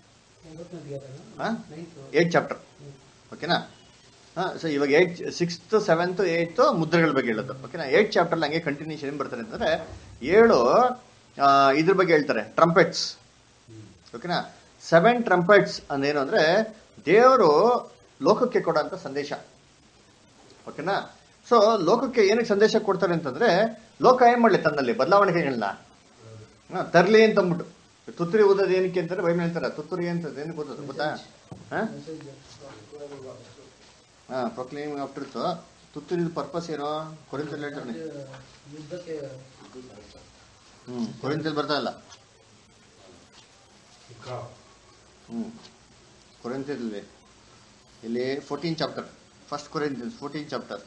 ಏಟ್ ಚಾಪ್ಟರ್ ಓಕೆನಾ ಹಾ ಸೊ ಇವಾಗ ಏಟ್ ಸಿಕ್ಸ್ತ್ ಸೆವೆಂತ್ ಏಯ್ತ್ ಮುದ್ರೆಗಳ ಬಗ್ಗೆ ಹೇಳೋದು ಓಕೆನಾ ಏಟ್ ಚಾಪ್ಟರ್ ಹಂಗೆ ಕಂಟಿನ್ಯೂಷನ್ ಏನ್ ಬರ್ತಾರೆ ಅಂತಂದ್ರೆ ಏಳು ಆ, ಇದ್ರ ಬಗ್ಗೆ ಹೇಳ್ತಾರೆ ಟ್ರಂಪೆಟ್ಸ್ ಓಕೆನಾ ಸೆವೆನ್ ಟ್ರಂಪೆಟ್ಸ್ ಅಂದೇನು ಅಂದ್ರೆ ದೇವರು ಲೋಕಕ್ಕೆ ಕೊಡೋಂಥ ಸಂದೇಶ ಓಕೆನಾ ಸೊ ಲೋಕಕ್ಕೆ ಏನಕ್ಕೆ ಸಂದೇಶ ಕೊಡ್ತಾರೆ ಅಂತಂದ್ರೆ ಲೋಕ ಏನ್ ಮಾಡ್ಲಿ ತನ್ನಲ್ಲಿ ಬದಲಾವಣೆಗಳನ್ನ ಹಾ, ತರ್ಲಿ ಅಂತ ಅಂದ್ಬಿಟ್ಟು ತುತ್ತೂರಿ ಓದೋದು ಏನಕ್ಕೆ ಅಂತಾರೆ ಬೈಬಲ್ ಹೇಳ್ತಾರೆ ತುತ್ತೂರಿ ಅಂತ ಏನಕ್ಕೆ ಓದೋದು ಗೊತ್ತಾ ಹಾ ಹಾ ಪ್ರೊಕ್ಲೇಮ್ ಆಫ್ಟರ್ಸ್ ತುತ್ತೂರಿದ ಪರ್ಪಸ್ ಏನೋ ಕೊರಿಂತಲ್ಲಿ ಹೇಳ್ತಾನೆ ಯುದ್ಧಕ್ಕೆ ಹ್ಮ್ ಕೊರಿಂತಲ್ಲಿ ಬರ್ತಾ ಇಲ್ಲ ಹ್ಮ್ ಕೊರಿಂತಲ್ಲಿ ಇಲ್ಲಿ fourteen chapter first Corinthians fourteen chapter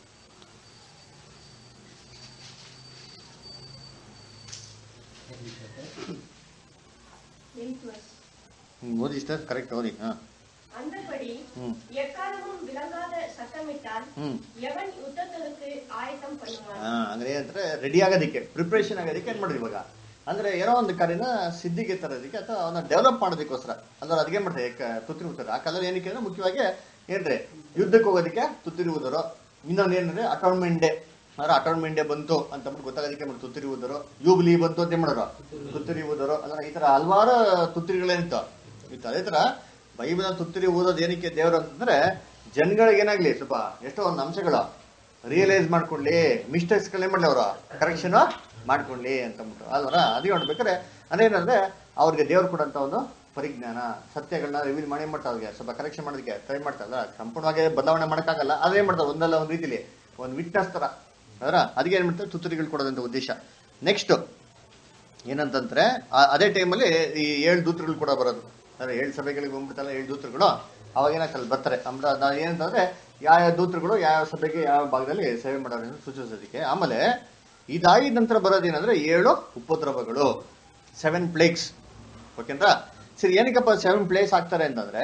hmm ಓದಿ ಇಷ್ಟ ಕರೆಕ್ಟ್ ಓದಿ ಹಾ அந்தபடி ம். எக்காலமும் விளங்காத சத்தமிட்டால் ಹ್ಮ್ எவன் யுத்தத்திற்கு ஆயத்தம் பண்ணுவான் ಹಾ ಅಂದ್ರೆ ಏನಂದ್ರೆ ರೆಡಿ ಆಗೋದಕ್ಕೆ ಪ್ರಿಪ್ರೇಷನ್ ಆಗೋದಕ್ಕೆ ಏನ್ ಮಾಡಿದ್ವಿ ಇವಾಗ ಅಂದ್ರೆ ಏನೋ ಒಂದು ಕಾರ್ಯನ ಸಿದ್ಧಿಗೆ ತರೋದಕ್ಕೆ ಅಥವಾ ಅವನ್ನ ಡೆವಲಪ್ ಮಾಡೋದಕ್ಕೋಸ್ಕರ ಅಂದ್ರೆ ಅದಕ್ಕೆ ಮಾಡ್ತಾರೆ ತುತ್ತಿರಿ ಉತ್ತರ ಆ ಕಾಲದಲ್ಲಿ ಏನಕ್ಕೆ ಅಂದ್ರೆ ಮುಖ್ಯವಾಗಿ ಏನ್ರಿ ಯುದ್ಧಕ್ಕೆ ಹೋಗೋದಕ್ಕೆ ತುತ್ತಿರಿ ಊದರು ಇನ್ನೊಂದು ಏನಂದ್ರೆ ಅಟೋನ್ಮೆಂಟ್ ಡೇ ಅಂದ್ರೆ ಅಟೋನ್ಮೆಂಟ್ ಡೇ ಬಂತು ಅಂತ ಅಂದ್ಬಿಟ್ಟು ಗೊತ್ತಾಗೋದಕ್ಕೆ ಮಾಡಿ ತುತ್ತಿರಿ ಊದರು ಯೂಬ್ಲಿ ಬಂತು ಅಂತ ಏನ್ ಮಾಡೋರು ತುತ್ತಿರಿ ಊದರು ಅಂದ್ರೆ ಈ ತರ ಹಲವಾರು ತುತ್ತಿರಿಗಳೇನಿತ್ತು ಇತ್ತು ಅದೇ ತರ ಬೈಬಲ್ ತುತ್ತಿರಿ ಓದೋದು ಏನಕ್ಕೆ ದೇವರು ಅಂತಂದ್ರೆ ಜನಗಳಿಗೆ ಏನಾಗ್ಲಿ ಸ್ವಲ್ಪ ಎಷ್ಟೋ ಒಂದು ಅಂಶಗಳು ರಿಯಲೈಸ್ ಮಾಡ್ಕೊಳ್ಳಿ ಮಿಸ್ಟೇಕ್ಸ್ ಏನ್ ಮಾಡ್ಲಿ ಅವರು ಕರೆಕ್ಷನ್ ಮಾಡ್ಕೊಳ್ಳಿ ಅಂತ ಅಂದ್ಬಿಟ್ಟು ಅಲ್ವರ ಅದೇ ನೋಡ್ಬೇಕಾದ್ರೆ ಅದೇನಂದ್ರೆ ಅವ್ರಿಗೆ ದೇವ್ರು ಕೊಡಂತ ಒಂದು ಪರಿಜ್ಞಾನ ಸತ್ಯಗಳನ್ನ ರಿವೀಲ್ ಮಾಡಿ ಏನ್ ಮಾಡ್ತಾರೆ ಅವ್ರಿಗೆ ಸ್ವಲ್ಪ ಕರೆಕ್ಷನ್ ಮಾಡೋದಕ್ಕೆ ಟ್ರೈ ಮಾಡ್ತಾರಲ್ಲ ಸಂಪೂರ್ಣವಾಗಿ ಬದಲಾವಣೆ ಮಾಡೋಕ್ಕಾಗಲ್ಲ ಅದೇ ಮಾಡ್ತಾರೆ ಒಂದಲ್ಲ ಒಂದು ರೀತಿಲಿ ಒಂದು ವಿಟ್ನೆಸ್ ತರ ಅದರ ಅದಕ್ಕೆ ಏನ್ ಮಾಡ್ತಾರೆ ತುತ್ತೂರಿಗಳು ಕೊಡೋದಂತ ಉದ್ದೇಶ ನೆಕ್ಸ್ಟ್ ಏನಂತಂದ್ರೆ ಆ- ಅದೇ ಟೈಮಲ್ಲಿ ಈ ಏಳು ದೂತರುಗಳು ಕೂಡ ಬರೋದು ಅಂದ್ರೆ ಏಳು ಸಭೆಗಳಿಗೆ ಬಂದ್ಬಿಡ್ತಲ್ಲ ಏಳು ದೂತರುಗಳು ಅವಾಗ ಏನಾಗ್ತಲ್ಲ ಬರ್ತಾರೆ ಅಂದ್ರೆ ನಾವು ಏನಂತಂದ್ರೆ ಯಾವ ಯಾವ ದೂತರುಗಳು ಯಾವ ಸಭೆಗೆ ಯಾವ ಭಾಗದಲ್ಲಿ ಸೇವೆ ಮಾಡೋರು ಅಂತ ಸೂಚಿಸೋದಕ್ಕೆ ಆಮೇಲೆ ಇದಾಗಿದ ನಂತರ ಬರೋದೇನಂದ್ರೆ ಏಳು ಉಪದ್ರವಗಳು ಸೆವೆನ್ ಪ್ಲೇಕ್ಸ್ ಓಕೆಂದ್ರ ಸರಿ ಏನಕ್ಕಪ್ಪ ಸೆವೆನ್ ಪ್ಲೇಸ್ ಆಗ್ತಾರೆ ಅಂತಂದ್ರೆ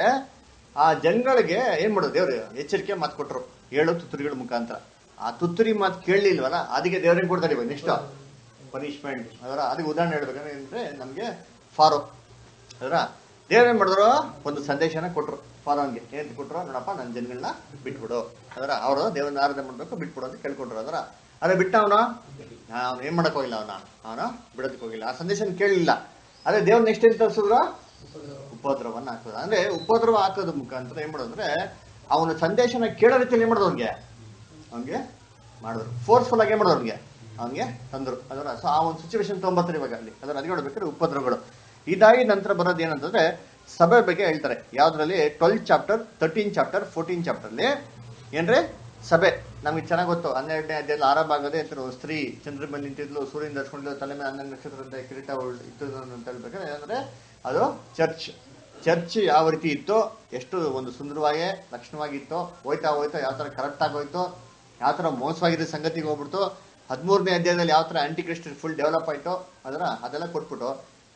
ಆ ಜನಗಳಿಗೆ ಏನ್ ಮಾಡೋದು ದೇವ್ರು ಎಚ್ಚರಿಕೆ ಮಾತು ಕೊಟ್ರು ಏಳು ತುತ್ತೂರಿಗಳ ಮುಖಾಂತರ ಆ ತುತ್ತೂರಿ ಮಾತು ಕೇಳಲಿಲ್ವಲ್ಲ ಅದಕ್ಕೆ ದೇವ್ರಿಗೆ ಕೊಡ್ತಾರೆ ಇವಾಗ ನೆಕ್ಸ್ಟ್ ಪನಿಷ್ಮೆಂಟ್ ಅದರ ಅದಕ್ಕೆ ಉದಾಹರಣೆ ಹೇಳ್ಬೇಕಂದ್ರೆ ಏನಂದ್ರೆ ನಮ್ಗೆ ಫಾರೋ ಅದರ ದೇವ್ರ ಏನ್ ಮಾಡಿದ್ರು ಒಂದು ಸಂದೇಶನ ಕೊಟ್ರು ಫಾರೋನ್ಗೆ ಏನ್ ಕೊಟ್ರು ನೋಡಪ್ಪ ನನ್ನ ಜನಗಳನ್ನ ಬಿಟ್ಬಿಡು ಅದರ ಅವರು ದೇವ್ರನ್ನ ಆರಾಧನೆ ಮಾಡ್ಬೇಕು ಬಿಟ್ಬಿಡು ಅಂತ ಕೇಳ್ಕೊಟ್ರು ಅದರ ಅದೇ ಬಿಟ್ಟ ಅವನು ಅವನು ಏನ್ ಮಾಡಕ್ ಹೋಗಿಲ್ಲ ಅವನ ಅವನು ಬಿಡೋದಕ್ಕೆ ಹೋಗಿಲ್ಲ ಆ ಸಂದೇಶನ ಕೇಳಲಿಲ್ಲ ಅದೇ ದೇವ್ರ ನೆಕ್ಸ್ಟ್ ಏನ್ ತರಿಸಿದ್ರು ಉಪದ್ರವನ್ನ ಹಾಕೋದು ಅಂದ್ರೆ ಉಪದ್ರವ ಹಾಕೋದ್ ಮುಖಾಂತರ ಏನ್ ಮಾಡೋದು ಅಂದ್ರೆ ಅವನ ಸಂದೇಶನ ಕೇಳೋ ರೀತಿಯಲ್ಲಿ ಏನ್ ಮಾಡೋದು ಅವ್ನಿಗೆ ಅವ್ನಿಗೆ ಮಾಡಿದ್ರು ಫೋರ್ಸ್ಫುಲ್ ಆಗಿ ಏನ್ ಮಾಡೋದು ಅವ್ನಿಗೆ ಅವ್ನಿಗೆ ತಂದ್ರು ಅದರ ಸೊ ಆ ಒಂದು ಸಿಚುವೇಶನ್ ತೊಗೊಂಬರ್ತಾರೆ ಇವಾಗ ಅಲ್ಲಿ ಅದರ ಅದಕ್ಕೆ ನೋಡ್ಬೇಕಾದ್ರೆ ಉಪದ್ರವಗಳು ಇದಾಗಿ ನಂತರ ಬರೋದು ಏನಂತಂದ್ರೆ ಸಭೆ ಬಗ್ಗೆ ಹೇಳ್ತಾರೆ ಯಾವ್ದ್ರಲ್ಲಿ twelve chapter thirteen chapter fourteen ಚಾಪ್ಟರ್ಲಿ ಏನ್ರಿ ಸಭೆ ನಮಗೆ ಚೆನ್ನಾಗಿ ಗೊತ್ತು ಹನ್ನೆರಡನೇ ಅಧ್ಯಾಯದಲ್ಲಿ ಆರಂಭ ಆಗೋದೇ ಅಂತ ಸ್ತ್ರೀ ಚಂದ್ರ ಮೇಲೆ ನಿಂತಿದ್ಲು ಸೂರ್ಯನ ಧರಿಸ್ಕೊಂಡಿದ್ಲು ತಲೆ ಮೇಲೆ ಹನ್ನೊಂದು ನಕ್ಷತ್ರ ಅಂತ ಕಿರೀಟ ಉಳ್- ಇತ್ತು ಅಂತ ಹೇಳ್ಬೇಕಾದ್ರೆ ಏನಂದ್ರೆ ಅದು ಚರ್ಚ್ ಚರ್ಚ್ ಯಾವ ರೀತಿ ಇತ್ತು ಎಷ್ಟು ಒಂದು ಸುಂದರವಾಗಿ ಲಕ್ಷಣವಾಗಿತ್ತು ಹೋಯ್ತಾ ಹೋಯ್ತಾ ಯಾವ ತರ ಕರೆಕ್ಟ್ ಆಗೋಯ್ತು ಯಾವ ತರ ಮೋಸವಾಗಿರೋ ಸಂಗತಿಗೆ ಹೋಗ್ಬಿಡ್ತು ಹದಿಮೂರನೇ ಅಧ್ಯಾಯದಲ್ಲಿ ಯಾವ ತರ ಆಂಟಿ ಕ್ರಿಸ್ಟ್ ಫುಲ್ ಡೆವಲಪ್ ಆಯ್ತು ಅದರ ಅದೆಲ್ಲ ಕೊಟ್ಬಿಟ್ಟು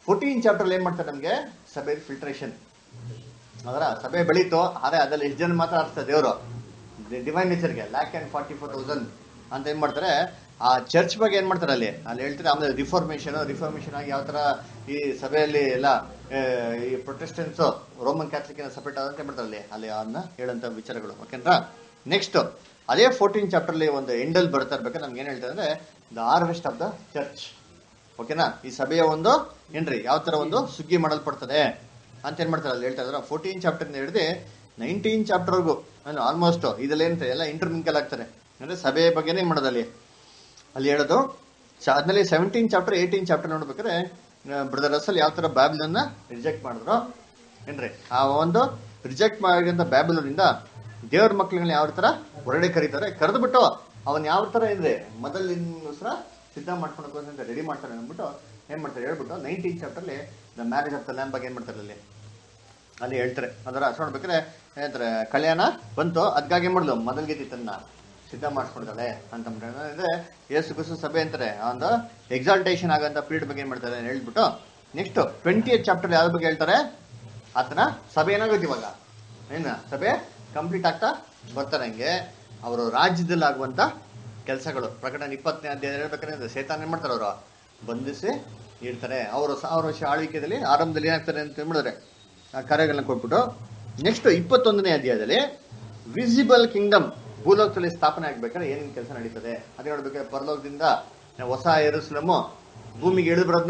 ಫೋರ್ಟೀನ್ ಚಾಪ್ಟರ್ ಏನ್ ಮಾಡ್ತಾರೆ ನಮ್ಗೆ ಸಭೆ ಫಿಲ್ಟ್ರೇಷನ್ ಅದರ ಸಭೆ ಬೆಳೀತು ಆದ್ರೆ ಅದ್ರಲ್ಲಿ ಎಷ್ಟು ಜನ ಮಾತ್ರ ಅರ್ಥ ದೇವರು ಡಿವೈನ್ ನೇಚರ್ಗೆ lakh and forty four thousand ಅಂತ ಏನ್ ಮಾಡ್ತಾರೆ ಆ ಚರ್ಚ್ ಬಗ್ಗೆ ಏನ್ ಮಾಡ್ತಾರೆ ಅಲ್ಲಿ ಅಲ್ಲಿ ಹೇಳ್ತಾರೆ ಆಮೇಲೆ ರಿಫಾರ್ಮೇಶನ್ ರಿಫಾರ್ಮೇಶನ್ ಆಗಿ ಯಾವ ತರ ಈ ಸಭೆಯಲ್ಲಿ ಎಲ್ಲ ಆ, ಈ ಪ್ರೊಟೆಸ್ಟೆನ್ಸ್ ರೋಮನ್ ಕ್ಯಾಥಲಿಕ್ ಸಪರೇಟ್ ಆದಂತ ಏನ್ ಮಾಡ್ತಾರೆ ಅಲ್ಲಿ ಅಲ್ಲಿ ಅದನ್ನ ಹೇಳಂತ ವಿಚಾರಗಳು ಓಕೆನಾ ನೆಕ್ಸ್ಟ್ ಅದೇ ಫೋರ್ಟೀನ್ ಚಾಪ್ಟರ್ ಅಲ್ಲಿ ಒಂದು ಎಂಡಲ್ ಬರ್ತಾ ಇರ್ಬೇಕಾದ್ರೆ ನಮ್ಗೆ ಏನ್ ಹೇಳ್ತಾರೆ ಅಂದ್ರೆ the harvest of the church ಓಕೆನಾ ಈ ಸಭೆಯ ಒಂದು ಏನ್ರಿ ಯಾವ ತರ ಒಂದು ಸುಗ್ಗಿ ಮಾಡಲ್ಪಡ್ತದೆ ಅಂತ ಏನ್ ಮಾಡ್ತಾರೆ ಅಲ್ಲಿ ಹೇಳ್ತಾ ಇದಾರೆ ಫೋರ್ಟೀನ್ ಚಾಪ್ಟರ್ ಹಿಡಿದು ನೈನ್ಟೀನ್ ಚಾಪ್ಟರ್ವರೆಗೂ ಆಲ್ಮೋಸ್ಟ್ ಇದರಲ್ಲಿ ಏನ್ ಎಲ್ಲ ಇಂಟರ್ಮಿಂಕಲ್ ಆಗ್ತಾರೆ ಅಂದ್ರೆ ಸಭೆಯ ಬಗ್ಗೆನೇ ಏನ್ ಮಾಡೋದು ಅಲ್ಲಿ ಅಲ್ಲಿ ಹೇಳೋದು ಚ- ಅದ್ರಲ್ಲಿ ಸೆವೆಂಟೀನ್ ಚಾಪ್ಟರ್ ಏಯ್ಟೀನ್ ಚಾಪ್ಟರ್ ನೋಡ್ಬೇಕಾದ್ರೆ ಬ್ರದರ್ ರಸಲ್ ಯಾವ ತರ ಬ್ಯಾಬಿಲನ್ನ ರಿಜೆಕ್ಟ್ ಮಾಡಿದ್ರು ಏನ್ರಿ ಆ ಒಂದು ರಿಜೆಕ್ಟ್ ಮಾಡಿದಂತ ಬ್ಯಾಬಿಲೋನಿಂದ ದೇವ್ರ ಮಕ್ಳುಗಳನ್ನ ಯಾವ ತರ ಹೊರಗಡೆ ಕರೀತಾರೆ ಕರೆದು ಬಿಟ್ಟು ಅವನ್ ಯಾವ ತರ ಏನ್ರಿ ಮೊದಲಿನ ಸಿದ್ಧ ಮಾಡ್ಕೊಂಡು ಅಂತ ರೆಡಿ ಮಾಡ್ತಾರೆ ಅಂದ್ಬಿಟ್ಟು ಏನ್ ಮಾಡ್ತಾರೆ ಹೇಳ್ಬಿಟ್ಟು ನೈನ್ಟೀನ್ ಚಾಪ್ಟರ್ಲಿ the marriage of the lamb ಬಗ್ಗೆ ಏನ್ ಮಾಡ್ತಾರೆ ಅಲ್ಲಿ ಅಲ್ಲಿ ಹೇಳ್ತಾರೆ ಅದರ ಅಷ್ಟು ನೋಡ್ಬೇಕಾದ್ರೆ ಹೇಳ್ತಾರೆ ಕಲ್ಯಾಣ ಬಂತು ಅದ್ಗಾಗಿ ಏನ್ ಮಾಡಿದ್ಲು ಮೊದಲ್ಗೆ ತನ್ನ ಸಿದ್ಧ ಮಾಡಿಸ್ಕೊಡ್ತಾಳೆ ಅಂತ ಅಂದ್ರೆ ಯೇಸು ಕ್ರಿಸ್ತು ಸಭೆ ಅಂತಾರೆ ಆ ಒಂದು ಎಕ್ಸಾಲ್ಟೇಷನ್ ಆಗಂತ ಪೀರಿಯಡ್ ಬಗ್ಗೆ ಏನ್ ಮಾಡ್ತಾರೆ ಅಂತ ಹೇಳ್ಬಿಟ್ಟು ನೆಕ್ಸ್ಟ್ ಟ್ವೆಂಟಿ ಚಾಪ್ಟರ್ ಯಾವ್ದ್ರ ಬಗ್ಗೆ ಹೇಳ್ತಾರೆ ಆತನ ಸಭೆ ಏನಾಗುತ್ತೆ ಇವಾಗ ಏನ ಸಭೆ ಕಂಪ್ಲೀಟ್ ಆಗ್ತಾ ಬರ್ತಾರೆ ಹಂಗೆ ಅವರು ರಾಜ್ಯದಲ್ಲಿ ಆಗುವಂತ ಕೆಲಸಗಳು ಪ್ರಕಟಣೆ ಇಪ್ಪತ್ತನೇ ಅಧ್ಯಾಯ ಹೇಳ್ಬೇಕಾದ್ರೆ ಸೇತಾನ ಏನ್ ಮಾಡ್ತಾರೆ ಅವರು ಬಂಧಿಸಿ ಇರ್ತಾರೆ ಅವರು ಸಾವಿರ ವರ್ಷ ಆಳ್ವಿಕೆಯಲ್ಲಿ ಆರಂಭದಲ್ಲಿ ಏನಾಗ್ತಾರೆ ಅಂತ ಹೇಳಿದ್ರೆ ಆ ಕಾರ್ಯಗಳನ್ನ ಕೊಟ್ಬಿಟ್ಟು ನೆಕ್ಸ್ಟ್ ಇಪ್ಪತ್ತೊಂದನೇ ಅಧ್ಯಾಯದಲ್ಲಿ ವಿಸಿಬಲ್ ಕಿಂಗ್ಡಮ್ ಭೂಲೋಕದಲ್ಲಿ ಸ್ಥಾಪನೆ ಆಗ್ಬೇಕಾದ್ರೆ ಏನೇನು ಕೆಲಸ ನಡೀತದೆ ಅದೇ ನೋಡ್ಬೇಕಾದ್ರೆ ಪರಲೋಕದಿಂದ ಹೊಸ ಎರಸ್ಲಮು ಭೂಮಿಗೆ ಇಳಿದು ಬರೋದನ್ನ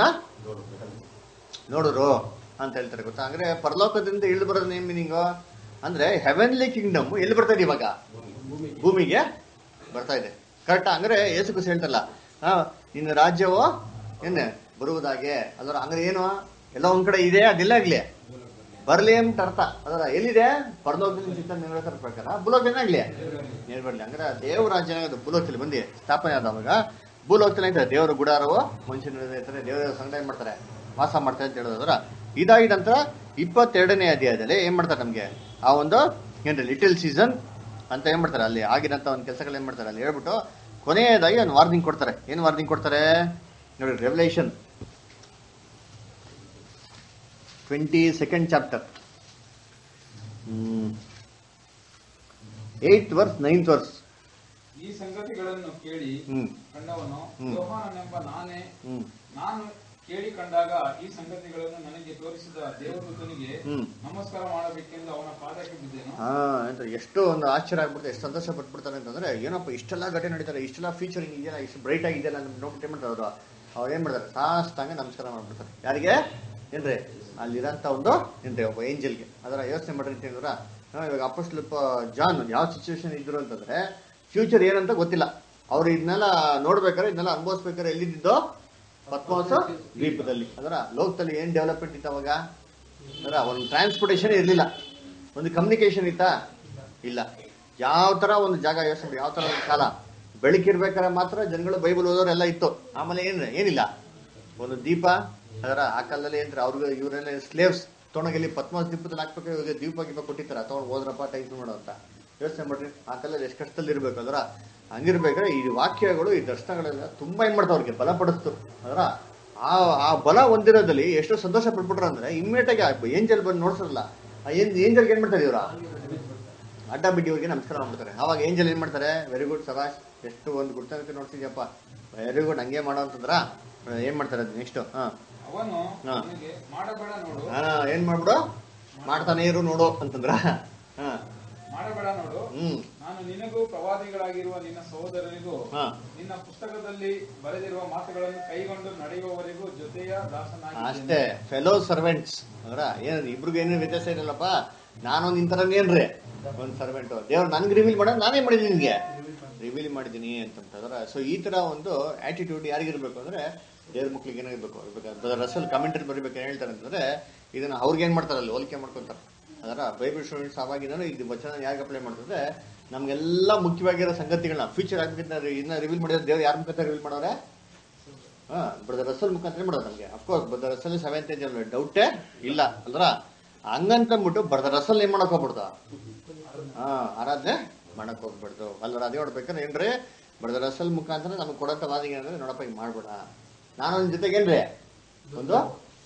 ನೋಡೋರು ಅಂತ ಹೇಳ್ತಾರೆ ಗೊತ್ತಾ ಅಂದ್ರೆ ಪರಲೋಕದಿಂದ ಇಳಿದು ಬರೋದ್ ಏನ್ ಮೀನಿಂಗು ಅಂದ್ರೆ ಹೆವೆನ್ಲಿ ಕಿಂಗ್ಡಮ್ ಎಲ್ಲಿ ಬರ್ತಾ ಇದೆ ಇವಾಗ ಭೂಮಿಗೆ ಬರ್ತಾ ಇದೆ ಕರೆಕ್ಟಾ ಅಂದ್ರೆ ಯೇಸು ಕ್ರಿಸ್ತ ಹೇಳ್ತಲ್ಲ ಆ, ನಿನ್ನ ರಾಜ್ಯವು ಏನ್ ಬರುವುದಾಗೆ ಅದರ ಅಂದ್ರೆ ಏನು ಎಲ್ಲ ಒಂದ್ ಕಡೆ ಇದೆ ಅದೆಲ್ಲ ಆಗ್ಲಿ ಬರ್ಲಿ ಅಂತ ಅರ್ಥ ಅದರ ಎಲ್ಲಿದೆ ಪರಲೋಕದಲ್ಲಿ ಚಿತ್ತ ನೆರವೇರ್ತರ ಪ್ರಕಾರ ಭೂಲೋಕ ಏನಾಗ್ಲಿ ನೇರ್ ಬರ್ಲಿ ಅಂದ್ರೆ ದೇವ್ರ ರಾಜ್ಯ ಏನಾಗೋದು ಭೂಲೋಕದಲ್ಲಿ ಬಂದು ಸ್ಥಾಪನೆ ಆದವಾಗ ಭೂಲೋಕದಲ್ಲಿ ಐತೆ ದೇವರ ಗುಡಾರವು ಮನುಷ್ಯನ ಇರ್ತಾರೆ ದೇವರ ಸಂಗ್ರಹ ಏನ್ ಮಾಡ್ತಾರೆ ವಾಸ ಮಾಡ್ತಾರೆ ಅಂತ ಹೇಳೋದ್ರ ಇದಾಗಿದ ನಂತರ ಇಪ್ಪತ್ತೆರಡನೇ ಅಧ್ಯಾಯದಲ್ಲಿ ಏನ್ ಮಾಡ್ತಾರೆ ನಮ್ಗೆ ಆ ಒಂದು ಏನ್ರಿ ಲಿಟಲ್ ಸೀಸನ್ ಅಂತ ಏನ್ ಮಾಡ್ತಾರೆ ಅಲ್ಲಿ ಆಗಿದಂತ ಒಂದು ಕೆಲಸಗಳು ಏನ್ ಮಾಡ್ತಾರೆ ಅಲ್ಲಿ ಹೇಳ್ಬಿಟ್ಟು ಕೊನೆಯದಾಗಿ ಒಂದು ವಾರ್ನಿಂಗ್ ಕೊಡ್ತಾರೆ ಏನ್ ವಾರ್ನಿಂಗ್ ಕೊಡ್ತಾರೆ ನೋಡಿ revelation twenty second chapter eighth verse ninth verse ಈ ಸಂಗತಿಗಳನ್ನು ಕೇಳಿ ಹ್ಮ್ ಕಂಡವನು ಹ್ಮ್. ಯೋಹಾನನೆಂಬ ನಾನೇ ಹ್ಮ್ ನಾನು ಕೇಳಿ ಕಂಡಾಗ ಈ ಸಂಗತಿಗಳನ್ನು ನನಗೆ ತೋರಿಸಿದ ದೇವದೂತನಿಗೆ ಹ್ಮ್ ನಮಸ್ಕಾರ ಮಾಡಬೇಕೆಂದು ಅವನ ಪಾದಕ್ಕೆ ಬಿದ್ದೆನು ಹಾ ಅಂತ ಎಷ್ಟು ಒಂದು ಆಶ್ಚರ್ಯ ಆಗ್ಬಿಡುತ್ತೆ ಎಷ್ಟು ಸಂತೋಷ ಪಟ್ಬಿಡ್ತಾರೆ ಅಂತಂದ್ರೆ ಏನಪ್ಪ ಇಷ್ಟೆಲ್ಲ ಘಟನೆ ನಡೀತಾರೆ ಇಷ್ಟೆಲ್ಲ ಫೀಚರಿಂಗ್ ಇದೆಯಲ್ಲ ಇಷ್ಟು ಬ್ರೈಟ್ ಆಗಿದೆಯಲ್ಲ ಅಂತ ನೋಡ್ಬಿಟ್ಟು ಏನ್ ಮಾಡ್ತಾರೆ ಅವರು ಅವ್ರು ಏನ್ ಮಾಡ್ತಾರೆ ಸಾಷ್ಟಾಂಗ ನಮಸ್ಕಾರ ಮಾಡ್ಬಿಡ್ತಾರೆ ಯಾರಿಗೆ ಏನ್ರಿ ಅಲ್ಲಿರೋಂಥ ಒಂದು ಏನ್ರಿ ಒಬ್ಬ ಏಂಜಲ್ಗೆ ಅದರ ಯೋಚನೆ ಮಾಡ್ರಿ ಅಂತ ಹೇಳಿದ್ರ ಇವಾಗ ಅಪೋಸ್ಟಲ್ ಜಾನ್ ಯಾವ ಸಿಚುವೇಶನ್ ಇದ್ರು ಅಂತಂದ್ರೆ ಫ್ಯೂಚರ್ ಏನಂತ ಗೊತ್ತಿಲ್ಲ ಅವ್ರು ಇದನ್ನೆಲ್ಲ ನೋಡ್ಬೇಕಾದ್ರೆ ಇದನ್ನೆಲ್ಲ ಅನುಭವಿಸ್ಬೇಕಾದ್ರೆ ಎಲ್ಲಿದ್ದೋ ಪದ್ಮಾವಸ ದ್ವೀಪದಲ್ಲಿ ಅದರ ಲೋಕದಲ್ಲಿ ಏನ್ ಡೆವಲಪ್ಮೆಂಟ್ ಇತ್ತು ಅವಾಗ ಅದರ ಒಂದು ಟ್ರಾನ್ಸ್ಪೋರ್ಟೇಷನ್ ಇರಲಿಲ್ಲ ಒಂದು ಕಮ್ಯುನಿಕೇಶನ್ ಇತ್ತಾ ಇಲ್ಲ ಯಾವ ತರ ಒಂದು ಜಾಗ ಯೋಚನೆ ಮಾಡಿ, ಯಾವ ತರ ಒಂದು ಕಾಲ ಬೆಳಕಿರ್ಬೇಕಾದ್ರೆ ಮಾತ್ರ ಜನಗಳು ಬೈಬಲ್ ಓದೋರೆಲ್ಲ ಇತ್ತು ಆಮೇಲೆ ಏನ್ ಏನಿಲ್ಲ ಒಂದು ದೀಪ ಅದರ ಆ ಕಾಲದಲ್ಲಿ ಏನ್ರಿ ಅವ್ರಿಗೆ ಇವರೆಲ್ಲ ಸ್ಲೇವ್ಸ್ ತೊಣಗಲ್ಲಿ ಪದ್ಮಾವಸ್ ದೀಪದಲ್ಲಿ ಹಾಕ್ಬೇಕು ಇವಾಗ ದೀಪ ಗೀಪ ಕೊಟ್ಟಿರ್ತಾರ ತಗೊಂಡು ಹೋದ್ರಪ್ಪ ಟೈಪ್ ಮಾಡೋ ಅಂತ ಯೋಚನೆ ಮಾಡ್ರಿ ಆ ಕಾಲದಲ್ಲಿ ಎಷ್ಟು ಕಷ್ಟದಲ್ಲಿ ಇರ್ಬೇಕು ಅದರ ಹಂಗಿರ್ಬೇಕಾದ್ರೆ ಈ ವಾಕ್ಯಗಳು ಈ ದರ್ಶನಗಳೆಲ್ಲ ತುಂಬಾ ಏನ್ ಮಾಡ್ತಾವ ಅವ್ರಿಗೆ ಬಲಪಡಿಸ್ತು ಅದರ ಆ ಆ ಬಲ ಹೊಂದಿರೋದಲ್ಲಿ ಎಷ್ಟು ಸಂತೋಷ ಪಡ್ಬಿಟ್ರು ಅಂದ್ರೆ ಇಮ್ಮಿಡಿಯೇಟ್ ಆಗಿ ಏಂಜಲ್ ಬಂದು ನೋಡ್ಸಲ್ಲ ಆ ಏನ್ ಏಂಜಲ್ಗೆ ಏನ್ ಮಾಡ್ತಾರೆ ಇವ್ರ ಅಡ್ಡ ಬಿಡ್ಡಿಯವ್ರಿಗೆ ನಮಸ್ಕಾರ ಮಾಡ್ತಾರೆ ಅವಾಗ ಏಂಜಲ್ ಏನ್ ಮಾಡ್ತಾರೆ ವೆರಿ ಗುಡ್ ಸಭಾಷ್ ಎಷ್ಟು ಒಂದು ಗುರ್ತಂತೆ ನೋಡ್ತಿದ್ಯಪ್ಪ ವೆರಿ ಗುಡ್ ಹಂಗೆ ಮಾಡೋ ಅಂತಂದ್ರ ಏನ್ ಮಾಡ್ತಾರೆ ನೆಕ್ಸ್ಟ್ ಹಾ ಅವನು ಹಾ. ನನಗೆ ಮಾಡಬೇಡ ನೋಡು ಹಾ ಏನ್ ಮಾಡ್ಬಿಡು ಮಾಡ್ತಾನೆ ಇರು ನೋಡು ಅಂತಂದ್ರ ಹಾ ಮಾಡಬೇಡ ನೋಡು ಹ್ಮ್ ನಾನು ನಿನಗೂ ಪ್ರವಾದಿಗಳಾಗಿರುವ ನಿನ್ನ ಸಹೋದರರಿಗೂ ಹಾ ನಿನ್ನ ಪುಸ್ತಕದಲ್ಲಿ ಬರೆದಿರುವ ಮಾತುಗಳನ್ನು ಕೈಗೊಂಡು ನಡೆಯುವವರೆಗೂ ಜೊತೆಯ ದಾಸನಾಗಿ ಅಷ್ಟೇ ಫೆಲೋ ಸರ್ವೆಂಟ್ಸ್ ಅವರ ಏನ್ ಇಬ್ರಿಗೂ ಏನು ವ್ಯತ್ಯಾಸ ಇರಲ್ಲಪ್ಪ ನಾನು ನಿನ್ ತರನೇನ್ರಿ ಒಂದ್ ಸರ್ವೆಂಟ್ ದೇವ್ರು ನನ್ಗೆ ರಿವೀಲ್ ಮಾಡ ನಾನೇ ಮಾಡಿದೀನಿ ನಿನ್ಗೆ ರಿವೀಲ್ ಮಾಡಿದೀನಿ ಅಂತಂತಂದ್ರ ಸೊ ಈ ತರ ಒಂದು ಆಟಿಟ್ಯೂಡ್ ಯಾರಿಗಿರ್ಬೇಕು ಅಂದ್ರೆ ದೇವ್ರ ಮಕ್ಳಿಗೆ ಏನಾಗಿರ್ಬೇಕು ಇರ್ಬೇಕು ರಸಲ್ ಕಮೆಂಟ್ರಿ ಬರೀಬೇಕು ಏನ್ ಹೇಳ್ತಾರೆ ಅಂತಂದ್ರೆ ಇದನ್ನ ಅವ್ರಿಗೆ ಏನ್ ಮಾಡ್ತಾರಲ್ಲ ಹೋಲಿಕೆ ಮಾಡ್ಕೊಂತಾರೆ ಅದರ ಬೈಬಲ್ ಸ್ಟೂಡೆಂಟ್ಸ್ ಅವಾಗಿಂದ ಇದು ವಚನ ಯಾರಿಗೆ ಅಪ್ಲೈ ಮಾಡ್ತಾರೆ ನಮ್ಗೆಲ್ಲ ಮುಖ್ಯವಾಗಿರೋ ಸಂಗತಿಗಳನ್ನ ಫ್ಯೂಚರ್ ಆಗ್ಬೇಕಿಂತ ಇದನ್ನ ರಿವೀಲ್ ಮಾಡಿದ್ರೆ ದೇವ್ರು ಯಾರ ಮುಖಾಂತರ ರಿವೀಲ್ ಮಾಡೋರೆ ಹಾ ಬ್ರದರ್ ರಸಲ್ ಮುಖಾಂತರ ಮಾಡೋದು ನಮ್ಗೆ of course brother Russell seventh age ಡೌಟೇ ಇಲ್ಲ ಅಲ್ರ ಹಂಗಂತಂದ್ಬಿಟ್ಟು ಬ್ರದರ್ ರಸಲ್ ಏನ್ ಮಾಡಕ್ ಹೋಗ್ಬಿಡ್ದ ಹಾ ಆರಾಧನೆ ಮಾಡಕ್ ಹೋಗ್ಬಿಡ್ದು ಅಲ್ರ ಅದೇ ನೋಡ್ಬೇಕಾದ್ರೆ ಏನ್ರಿ ಬ್ರದರ್ ರಸಲ್ ಮುಖಾಂತರ ನಮ್ಗೆ ಕೊಡಂತ ವಾದಿಗೆ ಅಂದ್ರೆ ನೋಡಪ್ಪ ಹಿಂಗ್ ಮಾಡ್ಬೇಡ ನಾನು ನಿನ್ ಜೊತೆಗೆ ಏನ್ರಿ ಒಂದು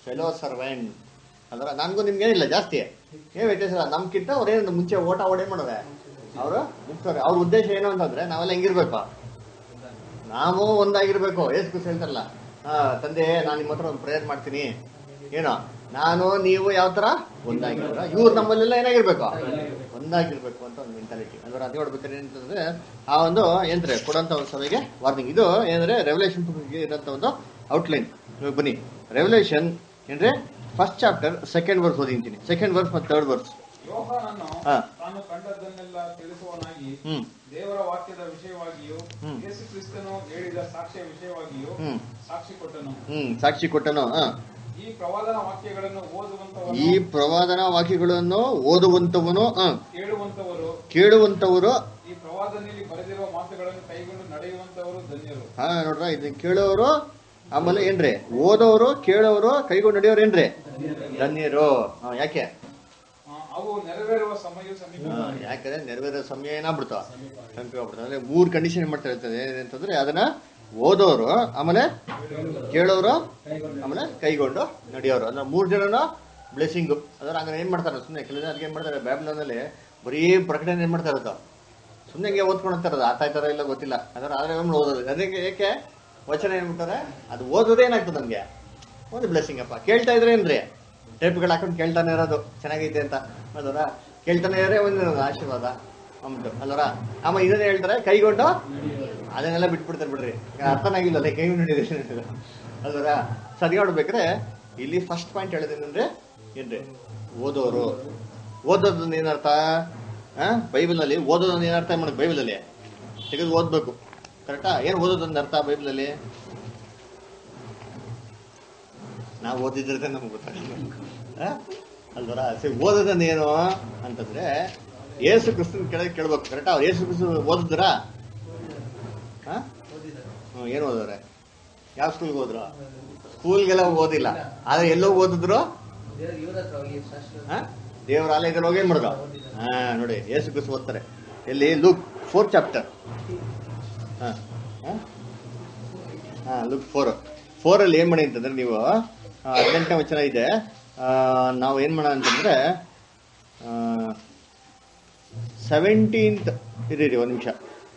ಫೆಲೋ ಸರ್ವೆಂಟ್ ಅದರ ನನಗೂ ನಿಮ್ಗೇನಿಲ್ಲ ಜಾಸ್ತಿ ಏನು ವ್ಯತ್ಯಾಸ ಇಲ್ಲ ನಮ್ಗಿಂತ ಅವ್ರೇನು ಮುಂಚೆ ಓಟ ಓಡೇ ಮಾಡೋರೆ ಅವರು ಮುಗ್ತಾರೆ ಅವ್ರ ಉದ್ದೇಶ ಏನು ಅಂತಂದ್ರೆ ನಾವೆಲ್ಲ ಹೆಂಗಿರ್ಬೇಕು ನಾವು ಒಂದಾಗಿರ್ಬೇಕು ಏಸು ಖುಷಿ ಹೇಳ್ತಾರಲ್ಲ ಹಾ ತಂದೆ ನಾನು ನಿಮ್ಮ ಹತ್ರ ಒಂದು ಪ್ರೇಯರ್ ಮಾಡ್ತೀನಿ ಏನೋ ನಾನು ನೀವು ಯಾವ ತರ ಒಂದಾಗಿರ್ಬೇಕು ಇವ್ರು ನಮ್ಮಲ್ಲೆಲ್ಲ ಏನಾಗಿರ್ಬೇಕು ಒಂದಾಗಿರ್ಬೇಕು ಅಂತ ಒಂದು ಮೆಂಟಾಲಿಟಿ ಅಂದ್ರೆ ಅದು ನೋಡ್ಬೇಕಾದ್ರೆ ಏನಂತಂದ್ರೆ ಆ ಒಂದು ಏನ್ರೆ ಕೊಡಂತ ಒಂದು ಸಭೆಗೆ ವಾರ್ನಿಂಗ್ ಇದು ಏನಂದ್ರೆ ರೆವಲ್ಯೂಷನ್ ಇರೋಂಥ ಒಂದು ಔಟ್ಲೈನ್ ಇವಾಗ ಬನ್ನಿ ರೆವಲ್ಯೂಷನ್ ಏನ್ರೆ ಫಸ್ಟ್ ಚಾಪ್ಟರ್ ಸೆಕೆಂಡ್ ವರ್ಸ್ ಓದಿಂತೀನಿ ಸೆಕೆಂಡ್ ವರ್ಸ್ ಮತ್ತು ಥರ್ಡ್ ವರ್ಸ್ ಯೋಹಾನನು ಹಾ. ತಾನು ಕಂಡದ್ದನ್ನೆಲ್ಲ ತಿಳಿಸುವನಾಗಿ ಹ್ಮ್ ದೇವರ ವಾಕ್ಯದ ವಿಷಯವಾಗಿಯೂ ಹ್ಮ್. ಯೇಸು ಕ್ರಿಸ್ತನು ಹೇಳಿದ ಸಾಕ್ಷ್ಯ ವಿಷಯವಾಗಿಯೂ ಹ್ಮ್ ಸಾಕ್ಷಿ ಕೊಟ್ಟನು ಹ್ಮ್ ಸಾಕ್ಷಿ ಕೊಟ್ಟನು ಹಾ ಈ ಪ್ರವಾದನ ವಾಕ್ಯಗಳನ್ನು ಓದುವಂತವನು ಈ ಪ್ರವಾದನ ವಾಕ್ಯಗಳನ್ನು ಓದುವಂತವನು ಹ, ಕೇಳುವಂತವರು ಕೇಳುವಂತವರು ಈ ಪ್ರವಾದನೆಯಲ್ಲಿ ಬರೆದಿರುವ ಮಾತುಗಳನ್ನು ಕೈಗೊಂಡು ನಡೆಯುವಂತವರು ಧನ್ಯರು ಹಾ ನೋಡ್ರ ಇದನ್ನ ಕೇಳೋರು ಆಮೇಲೆ ಏನ್ರಿ ಓದೋರು ಕೇಳೋರು ಕೈಗೊಂಡು ನಡೆಯೋರು ಏನ್ರಿ ಧನ್ಯರು ಹಾ, ಯಾಕೆ ಆ, ಅವು ನೆರವೇರುವ ಸಮಯ ಸಮೀಪ ಹಾ, ಯಾಕಂದ್ರೆ ನೆರವೇರೋ ಸಮಯ ಏನಾಗ್ಬಿಡ್ತಾವ ಸಮೀಪ ಆಗ್ಬಿಡ್ತಾವ ಅಂದ್ರೆ ಮೂರ್ ಕಂಡೀಷನ್ ಮಾಡ್ತಾ ಇರ್ತದೆ ಏನಂತಂದ್ರೆ ಅದನ್ನ ಓದೋರು ಆಮೇಲೆ ಕೇಳೋರು ಆಮೇಲೆ ಕೈಗೊಂಡು ನಡೆಯೋರು ಅಂದ್ರೆ ಮೂರ್ ಜನನು ಬ್ಲೆಸ್ಸಿಂಗು ಅದ್ರ ಹಂಗಾರೆ ಏನ್ ಮಾಡ್ತಾರೆ ಸುಮ್ಮನೆ ಕೆಲವು ಜನ ಏನ್ ಮಾಡ್ತಾರೆ ಬ್ಯಾಬ್ಲೋನಲ್ಲಿ ಬರೀ ಪ್ರಕಟಣೆ ಏನ್ ಮಾಡ್ತಾ ಇರೋದು ಸುಮ್ಮನೆ ಹಿಂಗೆ ಓದ್ಕೊಂಡು ಹೋಗ್ತಾರದು ಆತ ಆಯ್ತಾರ ಇಲ್ಲ ಗೊತ್ತಿಲ್ಲ ಅದರ ಆದ್ರೆ ಒಮ್ಮೆ ಓದೋದು ಅದಕ್ಕೆ ಏಕೆ ವಚನ ಏನ್ಬಿಟ್ಟಾರೆ ಅದು ಓದೋದೇ ಏನಾಗ್ತದೆ ನಮ್ಗೆ ಒಂದು ಬ್ಲೆಸ್ಸಿಂಗ್ ಅಪ್ಪ ಕೇಳ್ತಾ ಇದ್ರೆ ಏನ್ರಿ ಟೇಪ್ಗಳು ಹಾಕೊಂಡು ಕೇಳ್ತಾನೆ ಇರೋದು ಚೆನ್ನಾಗೈತೆ ಅಂತ ಅಲ್ವರ ಕೇಳ್ತಾನೆ ಇದ್ರೆ ಒಂದು ಆಶೀರ್ವಾದ ಅಂದ್ಬಿಟ್ಟು ಅಲ್ವರ ಆಮೇಲೆ ಇದನ್ನ ಹೇಳ್ತಾರೆ ಕೈಗೊಂಡು ಅದನ್ನೆಲ್ಲ ಬಿಟ್ಬಿಡ್ತಾರೆ ಬಿಡ್ರಿ ಅರ್ಥನಾಗಿಲ್ಲ ಕೈ ನೋಡಿದ್ರೆ ಅಲ್ವರ ಸರಿ ನೋಡ್ಬೇಕ್ರೆ ಇಲ್ಲಿ ಫಸ್ಟ್ ಪಾಯಿಂಟ್ ಹೇಳಿದೇನಂದ್ರೆ ಏನ್ರಿ ಓದೋರು ಓದೋದು ಏನರ್ಥ ಆ ಬೈಬಲ್ನಲ್ಲಿ ಓದೋದನ್ನ ಏನರ್ಥ ಮಾಡೋದು ಬೈಬಲಲ್ಲಿ ತೆಗೆದು ಓದ್ಬೇಕು ಕರೆಕ್ಟಾ ಏನು ಓದೋದೊಂದು ಅರ್ಥ ಬೈಬಲಲ್ಲಿ ನಾವು ಓದಿದ್ರೆ ನಮ್ಗೆ ಗೊತ್ತಾಗಲ್ಲ ಅಲ್ವರ ಸರಿ ಓದೋದನ್ನ ಏನು ಅಂತಂದ್ರೆ ಏಸು ಕ್ರಿಸ್ತನ್ ಕೆಳಗೆ ಕೇಳ್ಬೇಕು ಕರೆಕ್ಟಾ ಅವ್ರು ಏಸು ಕ್ರಿಸ್ತು ಓದಿದ್ರಾ ಹಾ ಹ್ಮ್, ಏನು ಓದವ್ರೆ ಯಾವ ಸ್ಕೂಲ್ಗೆ ಹೋದ್ರು ಸ್ಕೂಲ್ಗೆಲ್ಲ ಓದಿಲ್ಲ ಆದ್ರೆ ಎಲ್ಲೋ ಓದಿದ್ರು ಹಾ? ದೇವರ ಆಲಯದಲ್ಲಿ ಹೋಗಿ ಏನ್ ಮಾಡಿದ್ರು ಹಾ ನೋಡಿ ಏಸು ಕ್ರಿಸ್ತು ಓದ್ತಾರೆ ಎಲ್ಲಿ ಲುಕ್ ಫೋರ್ ಚಾಪ್ಟರ್ ಹಾ ಹಾ? ಹಾ ಲುಕ್ ಫೋರ್ ಫೋರಲ್ಲಿ ಏನ್ ಮಾಡಿ ಅಂತಂದ್ರೆ ನೀವು ಆ, ಹದಿನೆಂಟನೇ ವಚನ ಇದೆ ಆ, ನಾವು ಏನ್ ಮಾಡೋಣ ಅಂತಂದ್ರೆ ಸೆವೆಂಟೀನ್ತ್ ಇರೀರಿ ಒಂದು ನಿಮಿಷ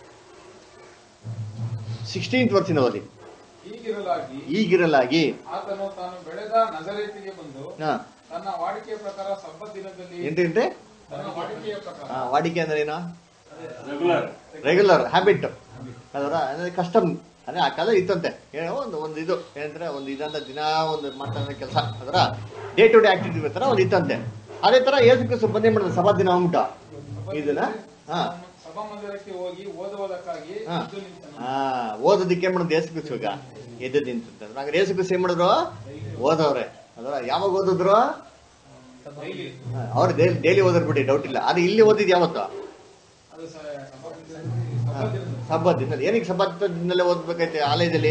ಸಿಕ್ಸ್ಟೀನ್ತ್ ವರ್ಷದಿಂದ ಓದಿ ಹೀಗಿರಲಾಗಿ ಈಗಿರಲಾಗಿ ಆತನು ತಾನು ಬೆಳೆದ ನಜರೇತಿಗೆ ಬಂದು ಹಾ ತನ್ನ ವಾಡಿಕೆಯ ಪ್ರಕಾರ ಸಬ್ಬತ್ ದಿನದಲ್ಲಿ ಏನ್ರಿ ಏನ್ರಿ ತನ್ನ ವಾಡಿಕೆಯ ಪ್ರಕಾರ ಆ, ವಾಡಿಕೆ ಅಂದ್ರೆ ಏನು ರೆಗ್ಯುಲರ್ ಹ್ಯಾಬಿಟ್ ಅದರ ಅಂದ್ರೆ ಕಸ್ಟಮ್ ಅಂದ್ರೆ ಆ ಕಾಲ ಇತ್ತಂತೆ ಏನೋ ಒಂದು ಒಂದು ಇದು ಏನಂದ್ರೆ ಒಂದು ಇದಂತ ದಿನ ಒಂದು ಮಾಡ್ತಾ ಕೆಲಸ ಅದರ ಡೇ ಟು ಡೇ ಆಕ್ಟಿವಿಟಿ ತರ ಒಂದು ಇತ್ತಂತೆ ಅದೇ ತರ ಏಸು ಕ್ರಿಸ್ತು ಬಂದೇ ಮಾಡಿದ ಸಭಾ ದಿನ ಅಂದ್ಬಿಟ್ಟು ಇದನ್ನ ಹಾ ಸಭಾ ಮಂದಿರಕ್ಕೆ ಹೋಗಿ ಓದುವುದಕ್ಕಾಗಿ ಹಾ. ಎದ್ದು ನಿಂತನು ಹಾ ಓದೋದಕ್ಕೆ ಏನ್ ಮಾಡೋದು ಏಸು ಕ್ರಿಸ್ತು ಈಗ ಎದ್ದು ನಿಂತಂದ್ರೆ ಹಾಗಾದ್ರೆ ಏಸು ಕ್ರಿಸ್ತು ಏನ್ ಮಾಡಿದ್ರು ಓದವ್ರೆ ಅದರ ಯಾವಾಗ ಓದಿದ್ರು ಡೈಲಿ ಹಾ, ಅವ್ರು ಡೈಲಿ ಓದೋರ್ ಬಿಡಿ ಡೌಟ್ ಇಲ್ಲ ಅದು ಇಲ್ಲಿ ಓದಿದ್ ಯಾವತ್ತು ಅದು ಸ- ಸಭಾ ಮಂದಿರದಲ್ಲಿ ಸಬ್ಬತ್ ದಿನದಲ್ಲಿ. ಸಬ್ಬತ್ ದಿನದಲ್ಲಿ ಏನಕ್ಕೆ ಸಬ್ಬತ್ ದಿನದಲ್ಲೇ ಓದ್ಬೇಕೈತೆ ಆಲಯದಲ್ಲಿ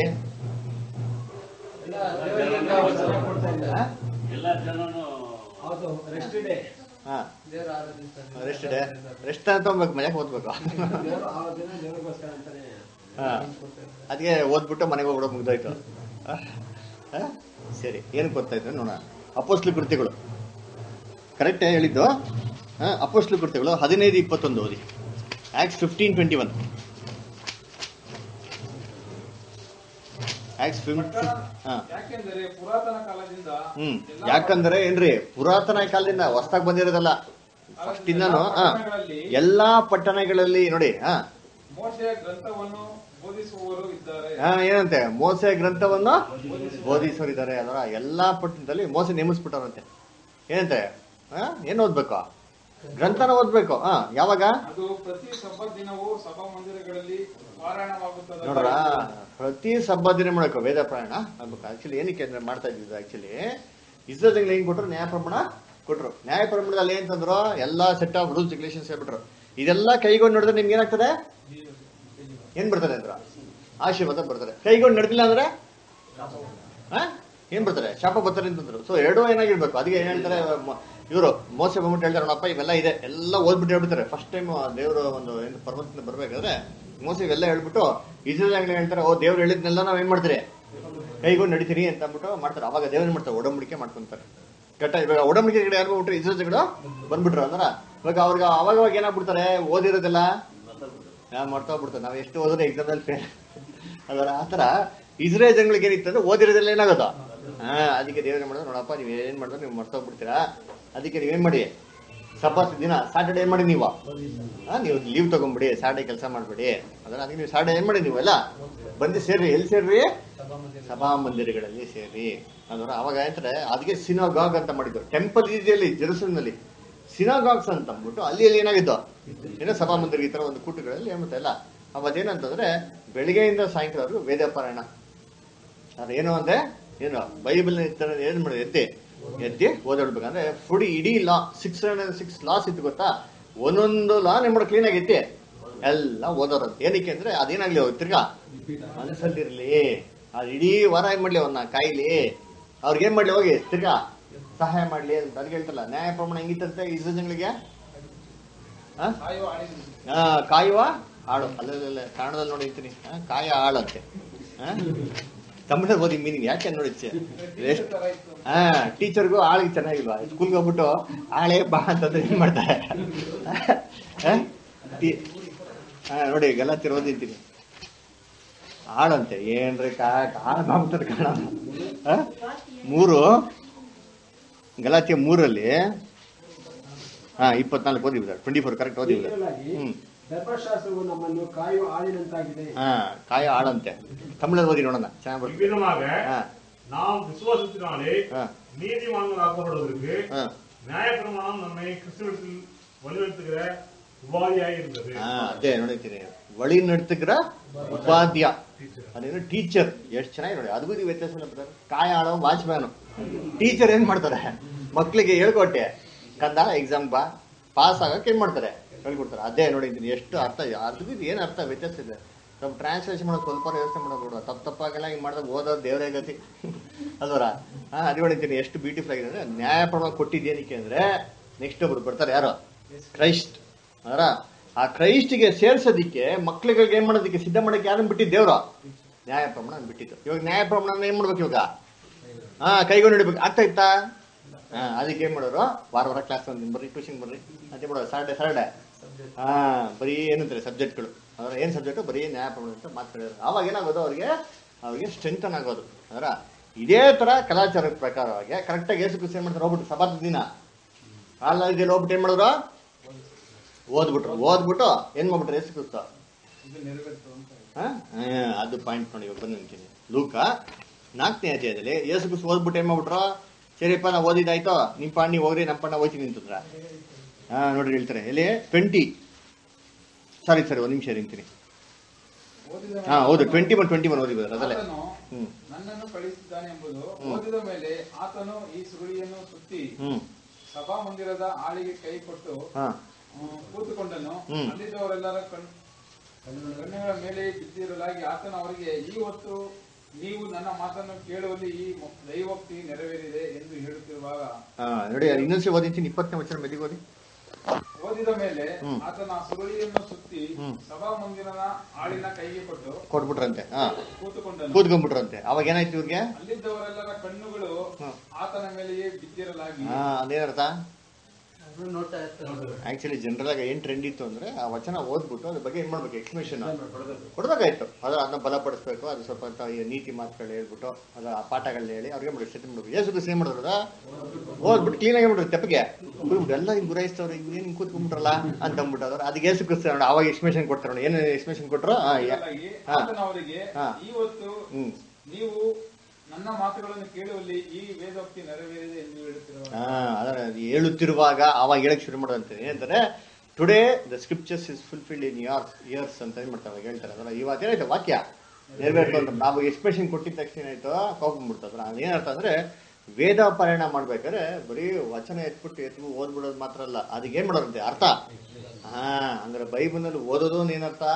ಹಾ? ಎಲ್ಲ ಜನನು ಹೌದು ರೆಸ್ಟ್ ಡೇ ಹಾ ದೇವರ ಆರಾಧಿಸ್ತಾರೆ ರೆಸ್ಟ್ ಡೇ ರೆಸ್ಟ್ ಅಂತ ತಗೊಬೇಕು ಮನೆಗೆ ಓದ್ಬೇಕು ದೇವರು ಆ ದಿನ ದೇವರಿಗೋಸ್ಕರ ಅಂತಾನೆ ಹಾ ಅದಕ್ಕೆ ಓದ್ಬಿಟ್ಟು ಮನೆಗೆ ಹೋಗ್ಬಿಡೋ ಮುಗ್ದೋಯ್ತು ಆ? ಆ? ಸರಿ ಏನಕ್ಕೆ ಗೊತ್ತಾಯ್ತು ನೋಡೋಣ ಅಪೋಸ್ಲು ಕೃತಿಗಳು ಕರೆಕ್ಟೇ ಹೇಳಿದ್ದು ಹಾ ಅಪೋಸ್ಲು ಕೃತಿಗಳು ಹದಿನೈದು ಇಪ್ಪತ್ತೊಂದು ಓದಿ Acts fifteen twenty one Acts ಪಟ್ಟಣ ಹಾ ಯಾಕೆಂದರೆ ಪುರಾತನ ಕಾಲದಿಂದ ಹ್ಮ್ ಎಲ್ಲಾ ಯಾಕಂದ್ರೆ ಏನ್ರಿ ಪುರಾತನ ಕಾಲದಿಂದ ಹೊಸ್ದಾಗ್ ಬಂದಿರೋದಲ್ಲ ಫಸ್ಟ್ ಇಂದಾನು ಹಾ ಎಲ್ಲಾ ಪಟ್ಟಣಗಳಲ್ಲಿ ನೋಡಿ ಹಾ ಮೋಶೆಯ ಗ್ರಂಥವನ್ನು ಬೋಧಿಸುವವರು ಇದ್ದಾರೆ ಹಾ ಏನಂತೆ ಮೋಸೆ ಗ್ರಂಥವನ್ನು ಬೋಧಿಸೋರಿದ್ದಾರೆ ಅದರ ಎಲ್ಲಾ ಪಟ್ಟಣದಲ್ಲಿ ಮೋಸೆ ನೇಮಿಸ್ಬಿಟ್ಟವ್ರಂತೆ ಏನಂತೆ ಹಾ ಏನ್ ಓದ್ಬೇಕು ಗ್ರಂಥನ ಓದ್ಬೇಕು ಹಾ ಯಾವಾಗ ಅದು ಪ್ರತಿ ಸಬ್ಬತ್ ದಿನವೂ ಸಭಾ ಮಂದಿರಗಳಲ್ಲಿ ಪಾರಾಯಣವಾಗುತ್ತದೆ ನೋಡ್ರ ಪ್ರತಿ ಸಬ್ಬದಿನ ಮಾಡಬೇಕು ವೇದ ಪ್ರಯಾಣ ಆಗ್ಬೇಕು ಆಕ್ಚುಲಿ ಏನಕ್ಕೆ ಅಂದ್ರೆ ಮಾಡ್ತಾ ಇದ್ದಿದ್ದು ಆಕ್ಚುಲಿ ಇಸ್ರೇಲ್ ಏನ್ ಕೊಟ್ರು ನ್ಯಾಯ ಪ್ರಮಾಣ ಕೊಟ್ರು ನ್ಯಾಯ ಪ್ರಮಾಣದಲ್ಲಿ ಏನ್ ತಂದ್ರು ಎಲ್ಲಾ ಸೆಟ್ ಆಫ್ ರೂಲ್ಸ್ ರೆಗ್ಯುಲೇಷನ್ಸ್ ಹೇಳ್ಬಿಟ್ರು ಇದೆಲ್ಲ ಕೈಗೊಂಡು ನೋಡಿದ್ರೆ ನಿಮ್ಗೆ ಏನಾಗ್ತದೆ ಏನ್ ಬರ್ತದೆ ಅಂದ್ರ ಆಶೀರ್ವಾದ ಬರ್ತಾರೆ ಕೈಗೊಂಡು ನಡೆದಿಲ್ಲ ಅಂದ್ರೆ ಆ? ಏನ್ ಬರ್ತಾರೆ ಶಾಪ ಬರ್ತಾರೆ ಅಂತಂದ್ರು ಸೊ ಎರಡೂ ಏನಾಗಿರ್ಬೇಕು ಅದಕ್ಕೆ ಏನ್ ಹೇಳ್ತಾರೆ ಇವರು ಮೋಸ ಬಂದ್ಬಿಟ್ಟು ಹೇಳ್ತಾರೆ ನೋಡಪ್ಪ ಇವೆಲ್ಲ ಇದೆ ಎಲ್ಲ ಓದ್ಬಿಟ್ಟು ಹೇಳ್ಬಿಡ್ತಾರೆ ಫಸ್ಟ್ ಟೈಮ್ ದೇವರು ಒಂದು ಏನು ಪರ್ವತದಿಂದ ಬರ್ಬೇಕಾದ್ರೆ ಮೋಸ ಇವೆಲ್ಲ ಹೇಳ್ಬಿಟ್ಟು ಇಸ್ರೇಲ್ ಹೇಳ್ತಾರೆ ಓ ದೇವ್ರು ಹೇಳಿದ್ನೆಲ್ಲ ನಾವ್ ಏನ್ ಮಾಡ್ತೀರಿ ಕೈಗೂ ನಡಿತೀನಿ ಅಂತ ಅಂದ್ಬಿಟ್ಟು ಮಾಡ್ತಾರೆ ಅವಾಗ ದೇವ್ರ ಮಾಡ್ತಾರೆ ಒಡಂಬಡಿಕೆ ಮಾಡ್ಕೊಂತಾರೆ ಕಟ್ಟ ಇವಾಗ ಒಡಂಬಡಿಕೆ ಕಡೆ ಯಾರು ಬಿಟ್ರೆ ಇಸ್ರೇಲ್ಗಳು ಬಂದ್ಬಿಟ್ರು ಅಂದ್ರ ಇವಾಗ ಅವ್ರಿಗೆ ಅವಾಗ ಅವಾಗ ಏನಾಗ್ಬಿಡ್ತಾರೆ ಓದಿರೋದಿಲ್ಲ ಹಾ ಮರ್ತೋಗ್ಬಿಡ್ತಾರೆ ನಾವು ಎಷ್ಟು ಓದಿದ್ರೆ ಎಕ್ಸಾಮ್ ಅಲ್ಲಿ ಫೇಲ್ ಅದರ ಆತರ ಇಸ್ರೇಲ್ ಜನಗಳಿಗೆ ಏನಿತ್ತು ಅಂದ್ರೆ ಓದಿರೋದೆಲ್ಲ ಏನಾಗೋದು ಹಾ ಅದಕ್ಕೆ ದೇವ್ರ ಮಾಡಿದ್ರೆ ನೋಡಪ್ಪ ನೀವು ಏನ್ ಮಾಡಿದ್ರೆ ನೀವು ಮರ್ತೋಗ್ಬಿಡ್ತೀರಾ ಅದಕ್ಕೆ ನೀವೇನ್ ಮಾಡಿ ಸಬ್ಬತ್ ದಿನ ಸಾಟರ್ಡೆ ಏನ್ ಮಾಡಿ ನೀವು ಹಾ ನೀವು ಲೀವ್ ತಗೊಂಬಿಡಿ ಸಾಟರ್ಡೆ ಕೆಲಸ ಮಾಡ್ಬೇಡಿ ಅದನ್ನ ಅದಕ್ಕೆ ನೀವು ಸಾಟರ್ಡೆ ಏನ್ ಮಾಡಿ ನೀವು ಎಲ್ಲ ಬಂದು ಸೇರ್ರಿ ಎಲ್ಲಿ ಸೇರ್ರಿ ಸಭಾ ಮಂದಿರಗಳಲ್ಲಿ ಸೇರಿ ಅದರ ಅವಾಗ ಏನಂತಾರೆ ಅದಕ್ಕೆ ಸಿನೋಗಾಗ್ ಅಂತ ಮಾಡಿದ್ದು ಟೆಂಪಲ್ ಇದೆಯಲ್ಲಿ ಜೆರುಸಲಂನಲ್ಲಿ ಸಿನೋಗಾಗ್ಸ್ ಅಂತ ಅಂದ್ಬಿಟ್ಟು ಅಲ್ಲಿ ಅಲ್ಲಿ ಏನಾಗಿದ್ದು ಏನೋ ಸಭಾ ಮಂದಿರ ಈ ತರ ಒಂದು ಕೂಟಗಳಲ್ಲಿ ಏನ್ಮತ್ತೆ ಎಲ್ಲ ಅವತ್ತೇನಂತಂದ್ರೆ ಬೆಳಿಗ್ಗೆಯಿಂದ ಸಾಯಂಕಾಲವರೆಗೂ ವೇದ ಪಾರಾಯಣ ಅದೇನು ಅಂದ್ರೆ ಏನು ಬೈಬಲ್ ಏನ್ ಮಾಡಿದೆ ಎದ್ದಿ ಎದ್ದಿ ಓದಾಡ್ಬೇಕಂದ್ರೆ ಫುಡಿ ಇಡೀ law six hundred six laws ಇತ್ತು ಗೊತ್ತಾ ಒಂದೊಂದು ಲಾ ನಿಮ್ಮ ಕ್ಲೀನ್ ಆಗಿ ಎತ್ತಿ ಎಲ್ಲ ಓದೋರಂತ ಏನಕ್ಕೆ ಅಂದ್ರೆ ಅದೇನಾಗ್ಲಿ ಅವ್ರು ತಿರ್ಗಾ ಮನಸ್ಸಲ್ಲಿರ್ಲಿ ಅದು ಇಡೀ ವಾರ ಏನ್ ಮಾಡ್ಲಿ ಅವ್ರನ್ನ ಕಾಯಿಲಿ ಅವ್ರಿಗೆ ಏನ್ ಮಾಡ್ಲಿ ಹೋಗಿ ತಿರ್ಗಾ ಸಹಾಯ ಮಾಡ್ಲಿ ಅಂತ ಅದಕ್ಕೆ ಹೇಳ್ತಲ್ಲ ನ್ಯಾಯ ಪ್ರಮಾಣ ಹೆಂಗಿತ್ತಂತೆ ಇಸ್ ಜನಗಳಿಗೆ ಹಾ ಕಾಯುವ ಆಳಿನ ಆ, ಕಾಯುವ ಆಳು ಅಲ್ಲಲ್ಲ ಕನ್ನಡದಲ್ಲಿ ನೋಡಿರ್ತೀನಿ ಆ, ಕಾಯ ಆಳಂತೆ ತಮಿಳಲ್ಲಿ ಓದಿ ಮೀನಿಂಗ್ ಯಾಕೆ ನೋಡಿ ಎಷ್ಟು ತರ ಇತ್ತು ಹಾ ಟೀಚರ್ಗೂ ಆಳಿಗೆ ಚೆನ್ನಾಗಿಲ್ವಾ ಸ್ಕೂಲ್ಗೆ ಹೋಗ್ಬಿಟ್ಟು ಆಳೆ ಬಾ ಅಂತಂದ್ರೆ ಏನ್ ಮಾಡ್ತಾರೆ ಆ? ಟಿ- ಹಾ ನೋಡಿ ಗಲಾತಿ ಓದಿದ್ದೀನಿ ಆಳಂತೆ ಏನ್ರಿ ಕಾ ಕಾಳ ಮಾಡ್ತಾರೆ ಕಾಣ ಆ? ಮೂರು ಗಲಾತಿಯ ಮೂರಲ್ಲಿ ಹಾ ಇಪ್ಪತ್ನಾಲ್ಕು ಓದಿಬಿಡ ಟ್ವೆಂಟಿ ಫೋರ್ ಕರೆಕ್ಟ್ ಓದಿಬಿಡ ಹೀಗಾಗಿ ಹ್ಮ್ ಧರ್ಮಶಾಸ್ತ್ರವು ನಮ್ಮನ್ನು ಕಾಯುವ ಆಳಿನಂತಾಗಿದೆ ಹಾ ಕಾಯ ಆಳಂತೆ ತಮಿಳಲ್ಲಿ ஓதி ನೋಡೋಣ ಚೆನ್ನಾಗಿ ಬರ್ತದೆ இவ்விதமாக ಹಾ நாம் விசுவாசத்தினாலே ஆ. நீதிமான்களாக்கப்படுவதற்கு ಹಾ நியாயப்பிரமாணம் நம்மை கிறிஸ்துவத்தில் வழிநடத்துகிற உபாதியாய் இருந்தது ಹಾ ಅದೇ ನೋಡಿರ್ತೀನಿ ವಳಿ ನಡ್ತಕ್ರ ಉಪಾಧ್ಯ ಅದೇನು ಟೀಚರ್ ಎಷ್ಟು ಚೆನ್ನಾಗಿ ನೋಡಿ ಅದಕ್ಕೂ ಇದು ವ್ಯತ್ಯಾಸ ಇಲ್ಲ brother. ಕಾಯ ಆಳೋ ವಾಚ್ಮ್ಯಾನು ಟೀಚರ್ ಏನ್ ಮಾಡ್ತಾರೆ ಮಕ್ಳಿಗೆ ಹೇಳ್ಕೊಟ್ಟೆ ಕಂದ ಎಕ್ಸಾಮ್ ಬಾ ಪಾಸ್ ಆಗಕ್ಕೆ ಏನ್ ಮಾಡ್ತಾರೆ ಹೇಳ್ಕೊಡ್ತಾರೆ ಅದೇ ನೋಡಿದ್ದೀನಿ ಎಷ್ಟು ಅರ್ಥ ಅದಕ್ಕೂ ಇದು ಏನ್ ಅರ್ಥ ವ್ಯತ್ಯಾಸ ಇದೆ ಸ್ವಲ್ಪ ಟ್ರಾನ್ಸ್ಲೇಷನ್ ಮಾಡೋದು ಸ್ವಲ್ಪ ಯೋಚನೆ ಮಾಡೋದು ತಪ್ಪು ತಪ್ಪಾಗೆಲ್ಲ ಹಿಂಗ್ ಮಾಡಿದಾಗ ಓದೋದು ದೇವರೇ ಗತಿ ಅಲ್ವರ ಹಾ ಅದು ನೋಡಿದ್ದೀನಿ ಎಷ್ಟು ಬ್ಯೂಟಿಫುಲ್ ಆಗಿದೆ ಅಂದ್ರೆ ನ್ಯಾಯ ಪ್ರಮಾಣ ಕೊಟ್ಟಿದ್ದೇನಕ್ಕೆ ಅಂದ್ರೆ ನೆಕ್ಸ್ಟ್ ಒಬ್ರು ಬರ್ತಾರೆ ಯಾರು ಕ್ರೈಸ್ಟ್ ಅದರ ಆ ಕ್ರೈಸ್ಟ್ಗೆ ಸೇರ್ಸೋದಿಕ್ಕೆ ಮಕ್ಳಿಗೆ ಏನ್ ಮಾಡೋದಕ್ಕೆ ಸಿದ್ಧ ಮಾಡಕ್ಕೆ ಯಾರನ್ನ ಬಿಟ್ಟಿದ್ದು ದೇವ್ರು ನ್ಯಾಯ ಪ್ರಮಾಣ ಬಿಟ್ಟಿತ್ತು ಇವಾಗ ನ್ಯಾಯ ಪ್ರಮಾಣ ಏನ್ ಮಾಡ್ಬೇಕು ಇವಾಗ ಹಾ ಕೈಗೊಂಡು ಹಿಡಿಬೇಕು ಆಗ್ತಾ ಇತ್ತಾ ಹಾ ಅದಕ್ಕೆ ಏನ್ ಮಾಡೋರು ವಾರ ವಾರ ಕ್ಲಾಸ್ ಒಂದು ಬರ್ರಿ ಟ್ಯೂಷನ್ ಬರ್ರಿ ಅಂತ ಮಾಡೋರು ಸಾಟರ್ಡೆ ಸಾಟರ್ಡೆ ಹಾ ಬರೀ ಏನಂತಾರೆ ಸಬ್ಜೆಕ್ಟ್ಗಳು ಅವ್ರ ಏನ್ ಸಬ್ಜೆಕ್ಟ್ ಬರೀ ನ್ಯಾಯ ಪ್ರಮಾಣ ಅಂತ ಮಾತಾಡೋರು ಅವಾಗ ಏನಾಗೋದು ಅವ್ರಿಗೆ ಅವ್ರಿಗೆ ಸ್ಟ್ರೆಂಥನ್ ಆಗೋದು ಅದರ ಇದೇ ತರ ಕಲಾಚಾರದ ಪ್ರಕಾರವಾಗಿ ಕರೆಕ್ಟಾಗಿ ಏಸು ಕ್ರಿಸ್ತ ಏನ್ ಮಾಡ್ತಾರೆ ಹೋಗ್ಬಿಟ್ಟು ಸಭಾದ ದಿನ ಅಲ್ಲ ಇದೆಲ್ಲ ಹೋಗ್ಬಿಟ್ಟು ಏನ್ ಮಾಡಿದ್ರು ಓದ್ಬಿಟ್ರು ಓದ್ಬಿಟ್ಟು ಏನ್ ಮಾಡ್ಬಿಟ್ರು ಏಸು ಕ್ರಿಸ್ತ ಇದು ನೆರವೇರ್ತು ಅಂತ ಹಾ? ಹಾ, ಅದು ಪಾಯಿಂಟ್ ನೋಡಿ ಇವಾಗ ಬಂದು ನಿಂತೀನಿ ಲೂಕ ನಾಲ್ಕನೇ ಅಧ್ಯಾಯದಲ್ಲಿ ಯೇಸು ಕ್ರಿಸ್ತ ಓದ್ಬಿಟ್ಟು ಏನ್ ಮಾಡ್ಬಿಟ್ರು ಸರಿಯಪ್ಪ ನಾವು ಓದಿದ್ದಾಯ್ತು ನಿಮ್ಮ ಪಾಂಡ್ ನೀವು ಹೋಗ್ರಿ ನಮ್ಮ ಪಾಂಡ ಹೋಗ್ತೀನಿ ಅಂತಂದ್ರ ಹಾ ನೋಡ್ರಿ ಹೇಳ್ತಾರೆ ಎಲ್ಲಿ ಟ್ವೆಂಟಿ ಸಾರಿ ಸರಿ ಒಂದ್ ನಿಮಿಷ ನಿಂತೀನಿ ಓದಿದ ಹಾ ಹೌದು ಟ್ವೆಂಟಿ ಒನ್ ಟ್ವೆಂಟಿ ಒನ್ ಓದಿ brother, ಅದಲ್ಲೇ ಆತನು ಹ್ಮ್ ನನ್ನನ್ನು ಕಳಿಸಿದ್ದಾನೆ ಎಂಬುದು ಹ್ಮ್. ಓದಿದ ಮೇಲೆ ಆತನು ಈ ಸುರುಳಿಯನ್ನು ಸುತ್ತಿ ಹ್ಮ್ ಸಭಾ ಮಂದಿರದ ಆಳಿಗೆ ಕೈ ಕೊಟ್ಟು ಹಾ ಹ್ಮ್, ಕೂತುಕೊಂಡನು ಹ್ಮ್. ಅಲ್ಲಿದ್ದವರೆಲ್ಲರ ಕಣ್ ಕಣ್ಣುಗಳ ಮೇಲೆ ಬಿದ್ದಿರಲಾಗಿ ಆತನು ಅವರಿಗೆ ಈ ಹೊತ್ತು ನೀವು ನನ್ನ ಮಾತನ್ನು ಕೇಳುವಲ್ಲಿ ಈ ಮ- ದೈವೋಕ್ತಿ ನೆರವೇರಿದೆ ಎಂದು ಹೇಳುತ್ತಿರುವಾಗ ಹಾ ನೋಡಿ ಇನ್ನೊಂದ್ಸರಿ ಓದಿದ್ದೀನಿ ಇಪ್ಪತ್ತನೇ ವಚನ ಮೆಲ್ಲಿಗೆ ಓದಿ ಓದಿದ ಮೇಲೆ ಹ್ಮ್. ಆತನ ಆ ಸುರುಳಿಯನ್ನು ಸುತ್ತಿ ಹ್ಮ್. ಸಭಾ ಮಂದಿರನ ಆಳಿನ ಕೈಗೆ ಕೊಟ್ಟು ಕೊಟ್ಬಿಟ್ರಂತೆ ಹಾ ಕೂತುಕೊಂಡನು ಕೂತ್ಕೊಂಡ್ಬಿಟ್ರಂತೆ ಅವಾಗ ಏನಾಯ್ತು ಇವ್ರಿಗೆ ಅಲ್ಲಿದ್ದವರೆಲ್ಲರ ಕಣ್ಣುಗಳು ಹ್ಮ್. ಆತನ ಮೇಲೆಯೇ ಬಿದ್ದಿರಲಾಗಿ ಹಾ ಅದೇನರ್ಥ ಅವ್ರು ನೋಡ್ತಾ ಇರ್ತಾರೆ ಆಕ್ಚುಲಿ ಜನರಲ್ ಆಗಿ ಏನ್ ಟ್ರೆಂಡ್ ಇತ್ತು ಅಂದ್ರೆ ಆ ವಚನ ಓದ್ಬಿಟ್ಟು ಅದ್ರ ಬಗ್ಗೆ ಏನ್ ಮಾಡ್ಬೇಕು ಎಕ್ಸ್ಪ್ಲೇಷನ್ ಕೊಡ್ಬೇಕಾಯ್ತು ಅದ್ರ ಅದನ್ನ ಬಲಪಡಿಸ್ಬೇಕು ಅದು ಸ್ವಲ್ಪ ಅಂತ ಈ ನೀತಿ ಮಾತುಗಳು ಹೇಳ್ಬಿಟ್ಟು ಅದ ಆ ಪಾಠಗಳನ್ನ ಹೇಳಿ ಅವ್ರಿಗೆ ಮಾಡಿ ಸೆಟ್ ಮಾಡ್ಬೇಕು ಯೇಸು ಕ್ರಿಸ್ತ ಏನ್ ಮಾಡಿದ್ರ ಓದ್ಬಿಟ್ಟು ಕ್ಲೀನ್ ಆಗಿ ಮಾಡ್ರಿ ತೆಪ್ಪಗೆ ಬಿಟ್ಬಿಟ್ಟು ಎಲ್ಲ ಹಿಂಗ್ ಗುರಾಯಿಸ್ತವ್ರು ಇವ್ರು ಏನ್ ಹಿಂಗ್ ಕೂತ್ಕೊಂಡ್ಬಿಟ್ರಲ್ಲ ಅಂತ ಅಂದ್ಬಿಟ್ಟು ಅದ್ರ ಅದಕ್ಕೆ ಯೇಸು ಕ್ರಿಸ್ತ ನೋಡಿ ಅವಾಗ ಎಕ್ಸ್ಪ್ಲೇಷನ್ ಕೊಡ್ತಾರೆ ನೋಡಿ ಏನು ಎಕ್ಸ್ಪ್ಲೇಷನ್ ಕೊಟ್ರು ಆ, ಯಾ- ಬಿದ್ದಿರಲಾಗಿ ಹಾ. ಆತನು ಅವರಿಗೆ ಹಾ. ಇವತ್ತು ಹ್ಮ್ ನೀವು ನನ್ನ ಮಾತುಗಳನ್ನು ಕೇಳುವಲ್ಲಿ ಈ ವೇದೋಕ್ತಿ ನೆರವೇರಿದೆ ಎಂದು ಹೇಳುತ್ತಿರುವ ಹಾ ಅದರ ಹೇಳುತ್ತಿರುವಾಗ ಅವಾಗ ಹೇಳಕ್ ಶುರು ಮಾಡೋದಂತೆ ಏನಂತಾರೆ today the scriptures is fulfilled in ears ears ಅಂತ ಏನ್ ಮಾಡ್ತಾರೆ ಅವಾಗ ಹೇಳ್ತಾರೆ ಅದರ ಇವತ್ತೇನಾಯ್ತು ವಾಕ್ಯ ನೆರವೇರ್ತು ಅಂತ ನಾವು ಎಕ್ಸ್ಪ್ರೆಷನ್ ಕೊಟ್ಟಿದ ತಕ್ಷಣ ಏನಾಯ್ತು ಹೋಗ್ಬಿಡ್ತು ಅದ್ರ ಅದೇನರ್ಥ ಅಂದ್ರೆ ವೇದ ಪಾರಾಯಣ ಮಾಡ್ಬೇಕಾದ್ರೆ ಬರೀ ವಚನ ಎತ್ಬಿಟ್ಟು ಎತ್ಬಿಟ್ಟು ಓದ್ಬಿಡೋದು ಮಾತ್ರ ಅಲ್ಲ ಅದಕ್ಕೆ ಏನ್ ಮಾಡೋರಂತೆ ಅರ್ಥ ಹಾ ಅಂದ್ರೆ ಬೈಬಲ್ನಲ್ಲಿ ಓದೋದು ಒಂದ್ ಏನರ್ಥ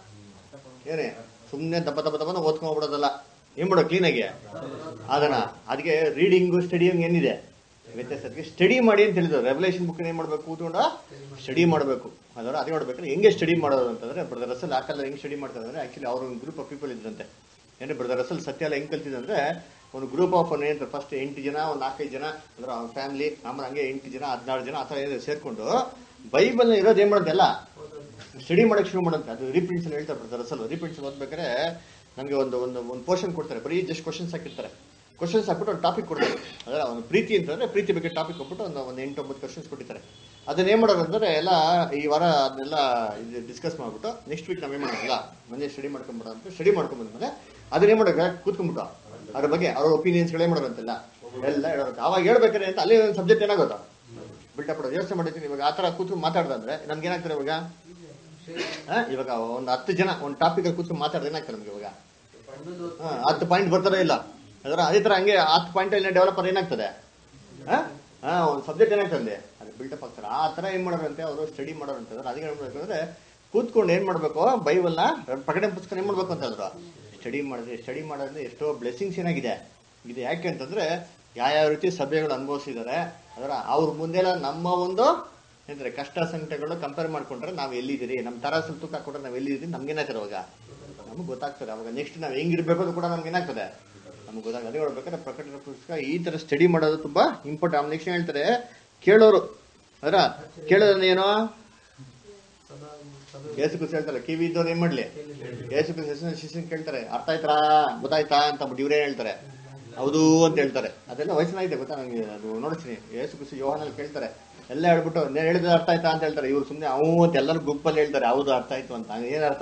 ಏನೇ ಸುಮ್ಮನೆ ದಪ್ಪ ದಪ್ಪ ದಪ್ಪನ ಓದ್ಕೊಂಡ್ ಹೋಗ್ಬಿಡೋದಲ್ಲ ಏನ್ ಮಾಡೋ ಕ್ಲೀನಾಗಿ ಅದನ್ನ ಅದಕ್ಕೆ ರೀಡಿಂಗು ಸ್ಟಡಿಯಿಂಗ್ ಏನಿದೆ ವ್ಯತ್ಯಾಸ ಅದಕ್ಕೆ ಸ್ಟಡಿ ಮಾಡಿ ಅಂತ ಹೇಳಿದ್ರು ರೆವಲೇಷನ್ ಬುಕ್ ಏನ್ ಮಾಡ್ಬೇಕು ಕೂತ್ಕೊಂಡ ಸ್ಟಡಿ ಮಾಡಬೇಕು ಅದರ ಅದೇ ನೋಡ್ಬೇಕಾದ್ರೆ ಹೆಂಗೆ ಸ್ಟಡಿ ಮಾಡೋದು ಅಂತಂದ್ರೆ ಬ್ರದರ್ ರಸಲ್ ಹಾಕಲ್ಲ ಹೆಂಗೆ ಸ್ಟಡಿ ಮಾಡ್ತಾರೆ ಅಂದ್ರೆ ಆಕ್ಚುಲಿ ಅವ್ರ ಒಂದು ಗ್ರೂಪ್ ಆಫ್ ಪೀಪಲ್ ಇದ್ರಂತೆ ಏನ್ರಿ ಬ್ರದರ್ ಅಸಲ್ ಸತ್ಯ ಎಲ್ಲ ಹೆಂಗ್ ಕಲ್ತಿದೆ ಅಂದ್ರೆ ಒಂದು ಗ್ರೂಪ್ ಆಫ್ ಏನಂತಾರೆ ಫಸ್ಟ್ ಎಂಟು ಜನ ಒಂದು ನಾಲ್ಕೈದು ಜನ ಅಂದ್ರೆ ಅವ್ನ ಫ್ಯಾಮಿಲಿ ಆಮೇಲೆ ಹಂಗೆ ಎಂಟು ಜನ ಹದಿನಾರು ಜನ ಆ ಥರ ಏನಾದ್ರು ಸೇರ್ಕೊಂಡು ಬೈಬಲ್ ಇರೋದು ಏನ್ ಮಾಡೋದು ಎಲ್ಲ ಸ್ಟಡಿ ಮಾಡಕ್ ಶುರು ಮಾಡುತ್ತೆ ಅದು ರೀಪ್ರಿಂಟ್ಸ್ ಹೇಳ್ತಾರೆ ಬ್ರದರ್ ಅಸಲ್ ರೀಪ್ರಿಂಟ್ಸ್ ಓದ್ಬೇಕಾದ್ರೆ ನಮಗೆ ಒಂದು ಒಂದು ಒಂದು ಪೋರ್ಷನ್ ಕೊಡ್ತಾರೆ ಬರೀ ಜಸ್ಟ್ ಕ್ವಶನ್ಸ್ ಹಾಕಿರ್ತಾರೆ ಕ್ವಶನ್ಸ್ ಹಾಕ್ಬಿಟ್ಟು ಒಂದು ಟಾಪಿಕ್ ಕೊಡ್ತಾರೆ ಅದರ ಒಂದು ಪ್ರೀತಿ ಅಂತಂದ್ರೆ ಪ್ರೀತಿ ಬಗ್ಗೆ ಟಾಪಿಕ್ ಕೊಟ್ಬಿಟ್ಟು ಒಂದು ಒಂದು ಎಂಟು ಒಂಬತ್ತು ಕ್ವಶನ್ಸ್ ಕೊಟ್ಟಿರ್ತಾರೆ ಅದನ್ನ ಏನ್ ಮಾಡೋದು ಅಂದ್ರೆ ಎಲ್ಲ ಈ ವಾರ ಅದನ್ನೆಲ್ಲ ಇದು ಡಿಸ್ಕಸ್ ಮಾಡ್ಬಿಟ್ಟು ನೆಕ್ಸ್ಟ್ ವೀಕ್ ನಾವೇನ್ ಮಾಡೋದಿಲ್ಲ ಮೊನ್ನೆ ಸ್ಟಡಿ ಮಾಡ್ಕೊಂಡ್ಬಿಡೋ ಅಂತ ಸ್ಟಡಿ ಮಾಡ್ಕೊಂಡ್ಬಂದ್ಮೇಲೆ ಅದನ್ನ ಏನ್ ಮಾಡೋದು ಕೂತ್ಕೊಂಡ್ಬಿಟ್ಟು ಅದ್ರ ಬಗ್ಗೆ ಅವ್ರ ಒಪಿನಿಯನ್ಸ್ ಗಳೇ ಮಾಡೋದು ಅಂತೆಲ್ಲ ಎಲ್ಲ ಹೇಳೋದು ಅವಾಗ ಹೇಳ್ಬೇಕಾದ್ರೆ ಅಂತ ಅಲ್ಲಿ ಒಂದು ಸಬ್ಜೆಕ್ಟ್ ಏನಾಗೋದು ಬಿಲ್ಟಪ್ ಮಾಡೋದು ಯೋಚನೆ ಮಾಡಿದ್ದೀನಿ ಇವಾಗ ಆ ಥರ ಕೂತ್ಕೊಂಡು ಮಾತಾಡ್ದಂದ್ರೆ ನಮ್ಗೆ ಏನಾಗ್ತಾರೆ ಇವಾಗ ಆ, ಇವಾಗ ಒಂದು ಹತ್ತು ಜನ ಒಂದು ಟಾಪಿಕ್ ಕೂತ್ಕೊಂಡು ಮಾತಾಡಿದ್ರೆ ಏನಾಗ್ತಾರೆ ನಮ್ಗೆ ಇವಾಗ ಹಾ, ಹತ್ತು ಪಾಯಿಂಟ್ ಬರ್ತಾರೋ ಇಲ್ಲ ಅದರ ಅದೇ ತರ ಹಂಗೆ ಹತ್ತು ಪಾಯಿಂಟ್ ಅಲ್ಲಿ ಡೆವಲಪರ್ ಏನಾಗ್ತದೆ ಹಾ ಹಾ ಒಂದು ಸಬ್ಜೆಕ್ಟ್ ಏನಾಗ್ತದೆ ಅದು ಬಿಲ್ಟಪ್ ಆಗ್ತಾರೆ ಆ ತರ ಏನ್ ಮಾಡೋರಂತೆ ಅವರು ಸ್ಟಡಿ ಮಾಡೋರಂತೆ ಅದ್ರ ಅದಕ್ಕೆ ಏನ್ ಮಾಡ್ಬೇಕು ಅಂದ್ರೆ ಕೂತ್ಕೊಂಡು ಏನ್ ಮಾಡ್ಬೇಕು ಬೈಬಲ್ನ ಪ್ರಕಟಣೆ ಪುಸ್ತಕ ಏನ್ ಮಾಡ್ಬೇಕು ಅಂತಂದ್ರು ಸ್ಟಡಿ ಮಾಡಿದ್ರೆ ಸ್ಟಡಿ ಮಾಡೋದ್ರಿಂದ ಎಷ್ಟೋ ಬ್ಲೆಸ್ಸಿಂಗ್ಸ್ ಏನಾಗಿದೆ ಇದು ಯಾಕೆ ಅಂತಂದ್ರೆ ಯಾವ ರೀತಿ ಸಭೆಗಳು ಅನುಭವಿಸಿದ್ದಾರೆ ಅದರ ಅವ್ರ ಮುಂದೆಲ್ಲ ನಮ್ಮ ಒಂದು ಏನಂದ್ರೆ ಕಷ್ಟ ಸಂಕಟಗಳು ಕಂಪೇರ್ ಮಾಡ್ಕೊಂಡ್ರೆ ನಾವು ಎಲ್ಲಿದ್ದೀರಿ ನಮ್ಮ ತರಾಸಲ್ಲಿ ತೂಕ ಹಾಕೊಂಡ್ರೆ ನಾವು ಎಲ್ಲಿದ್ದೀರಿ ನಮ್ಗೇನಾಗ್ತದೆ ಅವಾಗ ನಮ್ಗೆ ಗೊತ್ತಾಗ್ತದೆ ಅವಾಗ ನೆಕ್ಸ್ಟ್ ನಾವು ಹೆಂಗಿರ್ಬೇಕು ಅದು ಕೂಡ ನಮ್ಗೆ ಏನಾಗ್ತದೆ ನಮ್ಗೆ ಗೊತ್ತಾಗ್ತದೆ ಅದೇ ಹೇಳ್ಬೇಕಾದ್ರೆ ಪ್ರಕಟಣೆ ಪುಸ್ತಕ ಈ ತರ ಸ್ಟಡಿ ಮಾಡೋದು ತುಂಬಾ ಇಂಪಾರ್ಟೆಂಟ್ ಆಮೇಲೆ ನೆಕ್ಸ್ಟ್ ಹೇಳ್ತಾರೆ ಕೇಳೋರು ಅದರ ಕೇಳೋದನ್ನ ಏನೋ ಯೇಸು ಕ್ರಿಸ್ತ ಹೇಳ್ತಾರೆ ಕಿವಿ ಇದ್ದವ್ರು ಏನ್ ಮಾಡ್ಲಿ ಯೇಸು ಕ್ರಿಸ್ತ ಹೆಸರಿನ ಶಿಷ್ಯನ್ ಕೇಳ್ತಾರೆ ಅರ್ಥ ಆಯ್ತಾ ಗೊತ್ತಾಯ್ತಾ ಅಂತ ಅಂದ್ಬಿಟ್ಟು ಇವ್ರೇ ಹೇಳ್ತಾರೆ ಹೌದು ಅಂತ ಹೇಳ್ತಾರೆ ಅದೆಲ್ಲ ವಯಸ್ಸಿನಾಗಿದೆ ಗೊತ್ತಾ ನಂಗೆ ಅದು ನೋಡ್ತೀನಿ ಯೇಸು ಕ್ರಿಸ್ತ ಯೋಹಾನಲ್ಲಿ ಕೇಳ್ತಾರೆ ಎಲ್ಲ ಹೇಳ್ಬಿಟ್ಟು నేను ಹೇಳಿದ ಅರ್ಥ ಆಯ್ತಾ ಅಂತ ಹೇಳ್ತಾರೆ ಇವ್ರು ಸುಮ್ಮನೆ ಅವು ಅಂತ ಎಲ್ಲರೂ ಗುಂಪಲ್ಲಿ ಹೇಳ್ತಾರೆ ಹೌದು ಅರ್ಥ ಆಯ್ತು ಅಂತ ಏನ್ ಅರ್ಥ